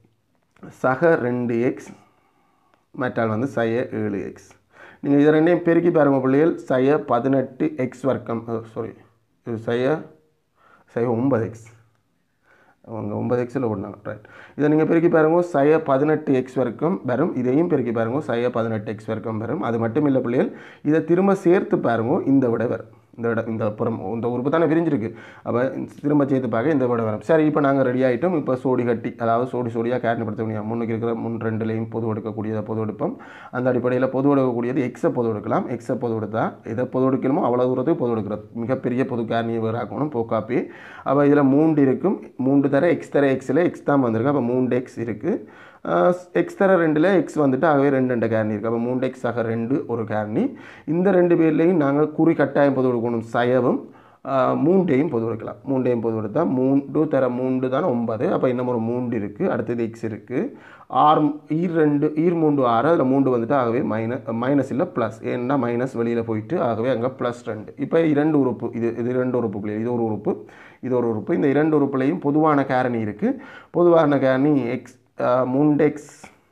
சக ரெண்டு எக்ஸ் மற்றாள் வந்து சய ஏழு எக்ஸ் நீங்கள் இதை ரெண்டையும் பெருக்கி பாருங்க பிள்ளைகள் சய பதினெட்டு எக்ஸ் வர்க்கம் சாரி இது சய சய ஒன்பது எக்ஸ் அவங்க ஒன்பது எக்ஸில் ஓடினாங்க ரைட் இதை நீங்கள் பெருக்கி பாருங்க சய பதினெட்டு எக்ஸ் வரைக்கும் வரும் இதையும் பெருக்கி பாருங்க சய பதினெட்டு எக்ஸ் வரைக்கும் வரும் அது மட்டும் இல்லை பிள்ளைகள் இதை திரும்ப சேர்த்து பாருங்க இந்த விட வரும் இந்த விட இந்த புறம் இந்த உறுப்பு தானே பிரிஞ்சிருக்கு அப்போ திரும்ப சேர்த்து பார்க்க இந்த விட வரும் சரி இப்போ நாங்கள் ரெடி ஆகிட்டோம் இப்போ சோடி கட்டி அதாவது சோடி சோடியாக காரணப்படுத்த முடியும் முன்னுக்கு இருக்கிற முன் ரெண்டுலேயும் பொது எடுக்கக்கூடியதை பொது எடுப்போம் அந்த அடிப்படையில் பொது எடுக்கக்கூடியது எக்ஸை பொது எடுக்கலாம் எக்ஸை பொது எடுத்தா எதை பொது எடுக்கணுமோ அவ்வளோ தூரத்துக்கு பொது எடுக்கிறது மிகப்பெரிய பொது காரணியை வேறாக்கணும் போக்காப்பி அப்போ இதில் மூன்று இருக்கும் மூன்று தர எக்ஸ் தர எக்ஸில் எக்ஸ் தான் வந்திருக்கு அப்போ மூன்று எக்ஸ் இருக்குது எக்ஸ் தர ரெண்டில் எக்ஸ் வந்துட்டு ஆகவே ரெண்டு ரெண்டு கேரணி இருக்குது அப்போ மூன்று எக்ஸ் ஆக ரெண்டு ஒரு கேரணி இந்த ரெண்டு பேர்லேயும் நாங்கள் குறி கட்டாயம் பொது கொடுக்கணும் சயவும் ஆஹ், மூண்டையும் பொது கொடுக்கலாம் மூண்டையும் பொது கொடுத்தா மூன்று தர மூன்று தான் ஒன்பது அப்போ இன்னும் ஒரு மூன்று இருக்குது அடுத்தது எக்ஸ் இருக்குது ஆறு ஈர் ரெண்டு ஈர் மூன்று ஆறு அதில் மூன்று வந்துட்டு ஆகவே மைனஸ் மைனஸ் இல்லை ப்ளஸ் ஏன்னா மைனஸ் வெளியில் போயிட்டு ஆகவே அங்கே ப்ளஸ் ரெண்டு இப்போ இரண்டு உறுப்பு இது இது ரெண்டு உறுப்புக்குள்ளே இது ஒரு உறுப்பு இது ஒரு உறுப்பு இந்த இரண்டு உறுப்புலையும் பொதுவான காரணி இருக்குது பொதுவான காரணி எக்ஸ் மூண்டெக்ஸ்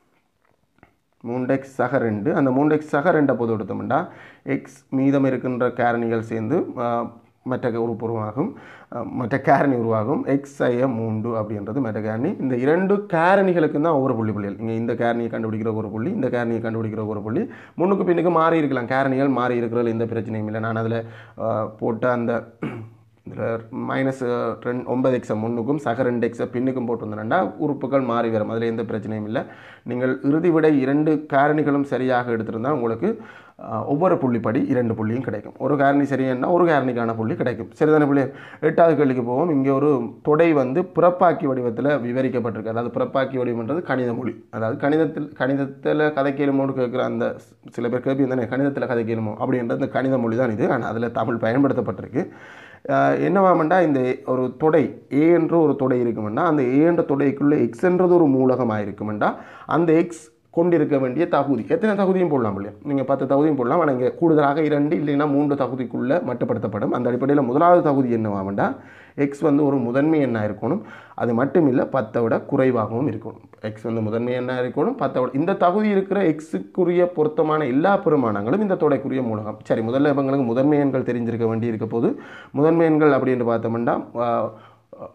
மூண்டெக்ஸ் சக ரெண்டு அந்த மூண்டெக்ஸ் சக ரெண்டை பொது எடுத்தோம்னா எக்ஸ் மீதம் இருக்கின்ற காரணிகள் சேர்ந்து ஆஹ், மற்ற உறுப்பு உருவாகும் ஆஹ், மற்ற காரணி உருவாகும் எக்ஸ் ஐய மூன்று அப்படின்றது மற்ற காரணி இந்த இரண்டு காரணிகளுக்கு தான் ஒவ்வொரு புள்ளி புள்ளிகள் இங்கே இந்த காரணியை கண்டுபிடிக்கிற ஒரு புள்ளி இந்த காரணியை கண்டுபிடிக்கிற ஒரு புள்ளி முன்னுக்கு பின்னுக்கு மாறி இருக்கலாம் காரணிகள் மாறி இருக்கிறதுல எந்த பிரச்சனையும் இல்லை நான் அதில் போட்ட அந்த இதில் மைனஸ் ரெண்டு ஒன்பது எக்ஸை முன்னுக்கும் சக ரெண்டு எக்ஸை பின்னுக்கும் போட்டிருந்தேன்டா உறுப்புகள் மாறி வரும் அதில் எந்த பிரச்சனையும் இல்லை நீங்கள் இறுதி விடை இரண்டு காரணிகளும் சரியாக எடுத்திருந்தால் உங்களுக்கு அஹ், ஒவ்வொரு புள்ளிப்படி இரண்டு புள்ளியும் கிடைக்கும் ஒரு காரணி சரியானா ஒரு காரணிக்கான புள்ளி கிடைக்கும் சரிதானே புள்ளி எட்டாவது கேள்விக்கு போவோம் இங்கே ஒரு தொடை வந்து புறப்பாக்கி வடிவத்தில் விவரிக்கப்பட்டிருக்கு அதாவது புறப்பாக்கி வடிவம்ன்றது கணித மொழி அதாவது கணிதத்தில் கணிதத்தில் கதைக்கேலுமோடு கேட்குற அந்த சில பேர் கேள்வி தானே கணிதத்தில் கதைக்கேலுமோ அப்படின்றது இந்த கணித மொழி தான் இது ஆனால் அதில் தமிழ் பயன்படுத்தப்பட்டிருக்கு ஆஹ் என்னவாமண்டா இந்த ஒரு தொடை ஏ என்ற ஒரு தொடை இருக்குமெண்டா அந்த ஏ என்ற தொடைக்குள்ளே எக்ஸ் என்றது ஒரு மூலகமாக இருக்குமெண்டா அந்த எக்ஸ் கொண்டிருக்க வேண்டிய தகுதி எத்தனை தகுதியும் போடலாம் இல்லையா நீங்கள் பத்து தகுதியும் போடலாம் ஆனால் இங்கே கூடுதலாக இரண்டு இல்லைன்னா மூன்று தகுதிக்குள்ளே மட்டுப்படுத்தப்படும் அந்த அடிப்படையில் முதலாவது தகுதி என்னவாமண்டா எக்ஸ் வந்து ஒரு முதன்மை எண்ணாக இருக்கணும் அது மட்டும் இல்லை பத்தை விட குறைவாகவும் இருக்கணும் எக்ஸ் வந்து முதன்மை எண்ணாக இருக்கணும் பத்தை விட இந்த தகுதி இருக்கிற எக்ஸுக்குரிய பொருத்தமான எல்லா பெருமானங்களும் இந்த தொடைக்குரிய மூலகம் சரி முதல்ல இவங்களுக்கு முதன்மை எண்கள் தெரிஞ்சிருக்க வேண்டி இருக்க போது முதன்மை எண்கள் அப்படின்னு பார்த்தோம்னா ஆஹ்,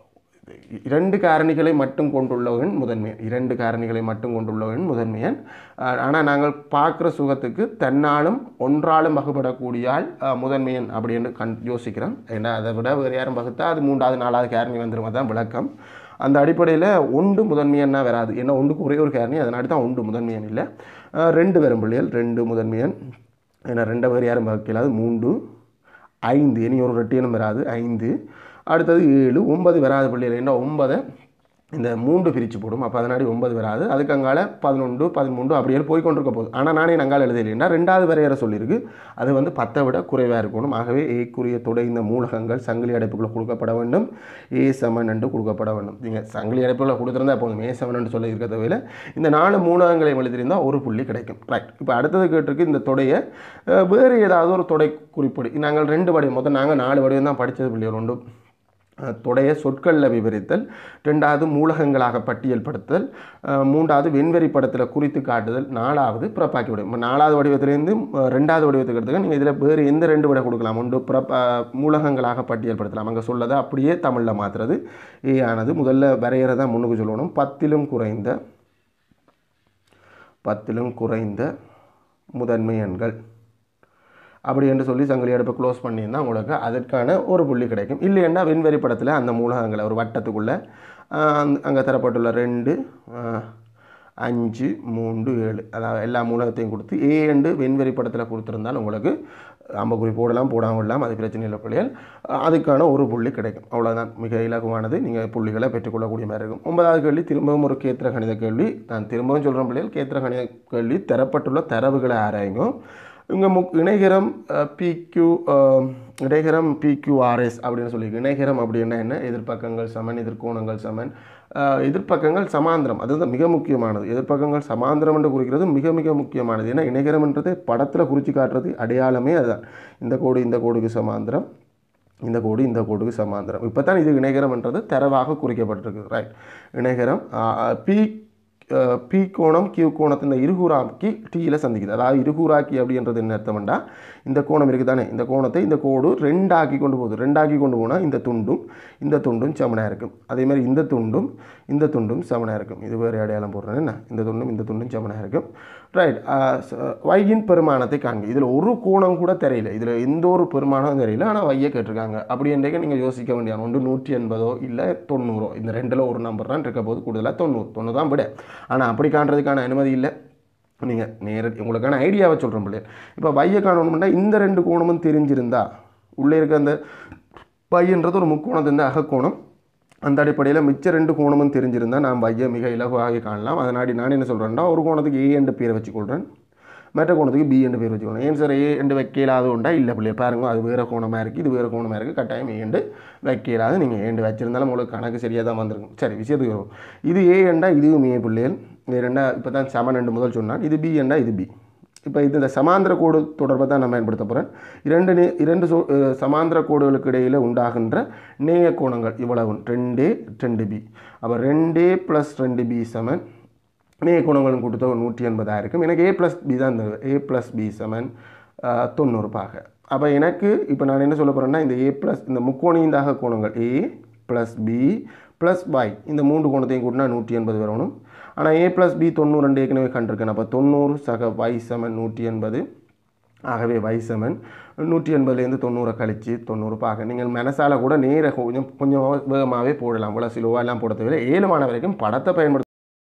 இரண்டு காரணிகளை மட்டும் கொண்டுள்ளவன் முதன்மையன் இரண்டு காரணிகளை மட்டும் கொண்டுள்ளவன் முதன்மையன் ஆனால் நாங்கள் பார்க்குற சுகத்துக்கு தன்னாலும் ஒன்றாலும் வகுப்படக்கூடிய ஆள் அஹ், முதன்மையன் அப்படின்னு கண் யோசிக்கிறோம் ஏன்னா அதை விட வேறு யாரும் வகுத்தா அது மூன்றாவது நாலாவது காரணி வந்துடும் அதான் விளக்கம் அந்த அடிப்படையில் ஒன்று முதன்மையன்னா வராது ஏன்னா ஒன்றுக்கு ஒரே ஒரு காரணி அதனால தான் ஒன்று முதன்மையன் இல்லை அஹ், ரெண்டு வரும் பிள்ளைகள் ரெண்டு முதன்மையன் ஏன்னா ரெண்டை வேறு யாரும் வகுக்கலாது மூன்று ஐந்து இனி ஒரு ரெட்டியனும் வராது ஐந்து அடுத்தது ஏழு ஒன்பது வராது பிள்ளைகள் என்ன ஒன்பதை இந்த மூன்று பிரித்து போடும் அப்போ அதனாடி ஒன்பது வராது அதுக்கு அங்கால பதினொன்று பதிமூன்று அப்படியே போய் கொண்டிருக்க போகுது ஆனால் நானே நங்கால எழுதலைன்னா ரெண்டாவது வரையறை சொல்லியிருக்கு அது வந்து பத்தை விட குறைவாக இருக்கணும் ஆகவே ஏக்குரிய தொடை இந்த மூலகங்கள் சங்கிலி அடைப்புக்குள்ள கொடுக்கப்பட வேண்டும் ஏ சமன் என்று கொடுக்கப்பட வேண்டும் நீங்கள் சங்கிலி அடைப்புக்குள்ள கொடுத்துருந்தா போதும் ஏ சமன் என்று சொல்லி இருக்க தவிர இந்த நாலு மூலகங்களை எழுதியிருந்தால் ஒரு புள்ளி கிடைக்கும் ரைட் இப்போ அடுத்தது கேட்டிருக்கு இந்த தொடையை அஹ், வேறு ஏதாவது ஒரு தொடை குறிப்பிடு நாங்கள் ரெண்டு வடிவம் மொத்தம் நாங்கள் நாலு வடிவம் தான் படித்தது பிள்ளைகள் உண்டு அஹ், தொடைய சொற்களில் விவரித்தல் ரெண்டாவது மூலகங்களாக பட்டியல்படுத்தல் அஹ், மூன்றாவது வெண்வெறி படத்தில் குறித்து காட்டுதல் நாலாவது பிறப்பாக்கி விடும் இப்போ நாலாவது வடிவத்திலேருந்து அஹ், ரெண்டாவது வடிவத்துக்கு எடுத்துக்க நீங்கள் இதில் வேறு எந்த ரெண்டு விட கொடுக்கலாம் ஒன்று பிறப்ப அஹ், மூலகங்களாக பட்டியல்படுத்தலாம் அங்கே சொல்லதை அப்படியே தமிழில் மாற்றுறது ஏ ஆனது முதல்ல வரையறை தான் முன்னுக்கு சொல்லணும் பத்திலும் குறைந்த பத்திலும் குறைந்த முதன்மை எண்கள் அப்படி என்று சொல்லி சங்கிலி அடுப்பை க்ளோஸ் பண்ணியிருந்தால் உங்களுக்கு அதற்கான ஒரு புள்ளி கிடைக்கும் இல்லைன்னா விண்வெளி படத்தில் அந்த மூலகங்களை ஒரு வட்டத்துக்குள்ளே அங்கே தரப்பட்டுள்ள ரெண்டு ஆஹ், அஞ்சு மூன்று ஏழு அதாவது எல்லா மூலகத்தையும் கொடுத்து ஏ என்று வெண்வெளி படத்தில் கொடுத்துருந்தால் உங்களுக்கு அம்பக்குறி போடலாம் போடாமல் விடலாம் அது பிரச்சனை இல்லை பிள்ளைகள் அதுக்கான ஒரு புள்ளி கிடைக்கும் அவ்வளோதான் மிக இலகுவானது நீங்கள் புள்ளிகளை பெற்றுக்கொள்ளக்கூடிய மாதிரி இருக்கும் ஒன்பதாவது கேள்வி திரும்பவும் ஒரு கேத்திர கணித கேள்வி நான் திரும்பவும் சொல்கிறேன் பிள்ளைகள் கேத்திர கணித கேள்வி தரப்பட்டுள்ள தரவுகளை ஆராயுங்க இங்கே முக் இணைகரம் பிக்யூ இணைகரம் பிக்யூஆர்எஸ் அப்படின்னு சொல்லி இணைகரம் அப்படின்னா என்ன எதிர்ப்பக்கங்கள் சமன் எதிர்கோணங்கள் சமன் அஹ், எதிர்ப்பக்கங்கள் சமாந்திரம் அதுதான் மிக முக்கியமானது எதிர்ப்பக்கங்கள் சமாந்திரம் என்று குறிக்கிறது மிக மிக முக்கியமானது ஏன்னா இணைகரம்ன்றது படத்தில் குறித்து காட்டுறது அடையாளமே அதுதான் இந்த கோடு இந்த கோடுக்கு சமாந்திரம் இந்த கோடு இந்த கோடுக்கு சமாந்திரம் இப்போ தான் இது இணைகரம்ன்றது தரவாக குறிக்கப்பட்டிருக்கு ரைட் இணைகரம் பி பி கோணம் கியூ கோணத்தை இந்த இருகூறாக்கி டீயில் சந்திக்குது அதாவது இருகூறாக்கி அப்படின்றது என்ன அர்த்தம்டா இந்த கோணம் இருக்குது தானே இந்த கோணத்தை இந்த கோடு ரெண்டாக்கி கொண்டு போகுது ரெண்டாக்கி கொண்டு போனால் இந்த துண்டும் இந்த துண்டும் சமனாக இருக்கும் அதே மாதிரி இந்த துண்டும் இந்த துண்டும் சமனாக இருக்கும் இது வேறு அடையாளம் போடுறேன் என்ன இந்த துண்டும் இந்த துண்டும் சமனாக இருக்கும் ரைட் வையின் பெருமானத்தை காண்க இதில் ஒரு கோணம் கூட தெரியல இதில் எந்த ஒரு பெருமானம் தெரியல ஆனால் வையை கேட்டிருக்காங்க அப்படி என்றைக்கு நீங்கள் யோசிக்க வேண்டிய ஒன்று நூற்றி எண்பதோ இல்லை தொண்ணூறோ இந்த ரெண்டில் ஒரு நம்பர் தான் இருக்க போது கூடுதலாக தொண்ணூறு தொண்ணூறு தான் விட ஆனால் அப்படி காண்றதுக்கான அனுமதி இல்லை நீங்கள் நேரடி உங்களுக்கான ஐடியாவை சொல்கிறேன் பிள்ளைய இப்போ வையை காணணும்னா இந்த ரெண்டு கோணமும் தெரிஞ்சிருந்தா உள்ளே இருக்க அந்த பையன்றது ஒரு முக்கோணம் இந்த அகக்கோணம் அந்த அடிப்படையில் மிச்ச ரெண்டு கோணமும் தெரிஞ்சிருந்தால் நான் வையை மிக இலகுவாக காணலாம் அதனாடி நான் என்ன சொல்கிறேன்னா ஒரு கோணத்துக்கு ஏ என்ற பேரை வச்சுக்கொள்கிறேன் மற்ற கோணத்துக்கு பி என்று பேர் வச்சுக்கணும் ஏன் சார் ஏ என்று வைக்கலாது உண்டா இல்லை பிள்ளை பாருங்க அது வேறு கோணமாக இருக்குது இது வேறு கோணமாக இருக்குது கட்டாயம் ஏ என்று வைக்கலாது நீங்கள் ஏண்டு வச்சிருந்தாலும் உங்களுக்கு கணக்கு சரியாக தான் வந்திருக்கும் சரி விஷயத்துக்கு வரும் இது ஏ என்றா இதுவும் ஏ பிள்ளைகள் இது ரெண்டா இப்போ தான் செவன் ரெண்டு முதல் சொன்னான் இது பி என்றா இது பி இப்போ இது இந்த சமாந்திர கோடு தொடர்பை தான் நான் பயன்படுத்த போகிறேன் இரண்டு நே இரண்டு சோ அஹ் சமாந்திர கோடுகளுக்கு இடையில் உண்டாகின்ற நேய கோணங்கள் இவ்வளவு ரெண்டே ரெண்டு பி அப்போ ரெண்டே ப்ளஸ் ரெண்டு பி சமன் நேய கோணங்களும் கூட்டுத்தொகை நூற்றி எண்பதாக இருக்கும் எனக்கு ஏ ப்ளஸ் பி தான் தருது ஏ ப்ளஸ் பி சமன் அஹ், தொண்ணூறு பாக அப்போ எனக்கு இப்போ நான் என்ன சொல்ல போகிறேன்னா இந்த ஏ ப்ளஸ் இந்த முக்கோணியந்தாக கோணங்கள் A plus B plus y இந்த மூன்று கோணத்தையும் கூட்டினா நூற்றி எண்பது வரணும் ஆனால் ஏ ப்ளஸ் பி தொண்ணூறு ரெண்டு ஏற்கனவே கண்டிருக்கேன் அப்போ தொண்ணூறு சக y சமன் நூற்றி எண்பது ஆகவே y சமன் நூற்றி எண்பதுலேருந்து தொண்ணூறை கழித்து தொண்ணூறு பாக நீங்கள் மனசால கூட நேர கொஞ்சம் கொஞ்சம் வேகமாகவே போடலாம் இவ்வளோ சிலுவாலாம் போட தேவையில்லை ஏழு மாணவ வரைக்கும் படத்தை பயன்படுத்த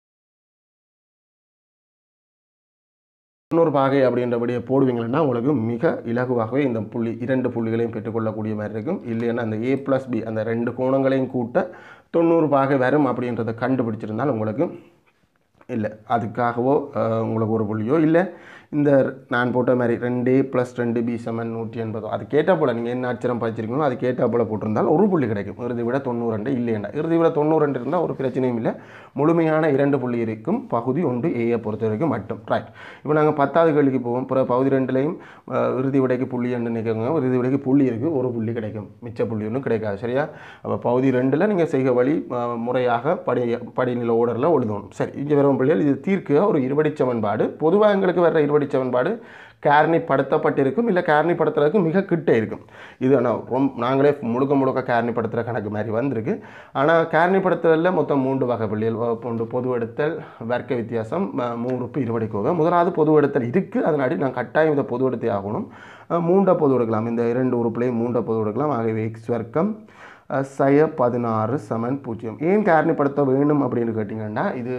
தொண்ணூறு பாகை அப்படின்றபடியே போடுவீங்கன்னா உங்களுக்கு மிக இலகுவாகவே இந்த புள்ளி இரண்டு புள்ளிகளையும் பெற்றுக்கொள்ளக்கூடிய மாதிரி இருக்கும் இல்லைன்னா அந்த ஏ ப்ளஸ் பி அந்த ரெண்டு கோணங்களையும் கூட்ட தொண்ணூறு பாகை வரும் அப்படின்றத கண்டுபிடிச்சிருந்தால் உங்களுக்கு இல்லை அதுக்காகவோ அஹ், உங்களுக்கு ஒரு புள்ளியோ இல்லை இந்த நான் போட்ட மாதிரி ரெண்டு ப்ளஸ் ரெண்டு பி சமன் நூற்றி எண்பதோ அது கேட்டால் போல் நீங்கள் என்ன அச்சரம் படிச்சிருக்கீங்களோ அது கேட்டால் போல் போட்டிருந்தால் ஒரு புள்ளி கிடைக்கும் இறுதி விட தொண்ணூறு ரெண்டு இல்லையண்டா இறுதி விட தொண்ணூறு ரெண்டு இருந்தால் ஒரு பிரச்சனையும் இல்லை முழுமையான இரண்டு புள்ளி இருக்கும் பகுதி ஒன்று ஏயை பொறுத்த வரைக்கும் மட்டும் ரைட் இப்போ நாங்கள் பத்தாவது கேள்விக்கு போவோம் பிற பகுதி ரெண்டுலையும் அஹ், இறுதி விடைக்கு புள்ளி என்று நிற்கங்க இறுதி விடைக்கு புள்ளி இருக்குது ஒரு புள்ளி கிடைக்கும் மிச்ச புள்ளி ஒன்றும் கிடைக்காது சரியா அப்போ பகுதி ரெண்டில் நீங்கள் செய்க வழி அஹ், முறையாக படி படிநிலை ஓடரில் எழுதணும் சரி இங்கே வரும் பிள்ளைகள் இது தீர்க்க ஒரு இருபடி சமன்பாடு பொதுவாக எங்களுக்கு வர்ற இருபடி இருபடி சமன்பாடு காரணிப்படுத்தப்பட்டிருக்கும் இல்லை காரணிப்படுத்துறதுக்கு மிக கிட்ட இருக்கும் இது ஆனால் ரொம்ப நாங்களே முழுக்க முழுக்க காரணிப்படுத்துகிற கணக்கு மாதிரி வந்திருக்கு ஆனால் காரணிப்படுத்துறதுல மொத்தம் மூன்று வகை பள்ளிகள் போன்று பொதுவெடுத்தல் வர்க்க வித்தியாசம் ம- மூறுப்பு இருபடி கோவை முதலாவது பொதுவெடுத்தல் இருக்குது அதனாடி நான் கட்டாயம் இதை பொதுவெடுத்தே ஆகணும் அஹ் மூண்டை பொது எடுக்கலாம் இந்த இரண்டு உறுப்புலையும் மூண்டை பொது எடுக்கலாம் ஆகவே எக்ஸ் வர்க்கம் அஹ் சய பதினாறு சமன் பூஜ்ஜியம் ஏன் காரணிப்படுத்த வேணும் அப்படின்னு கேட்டிங்கன்னா இது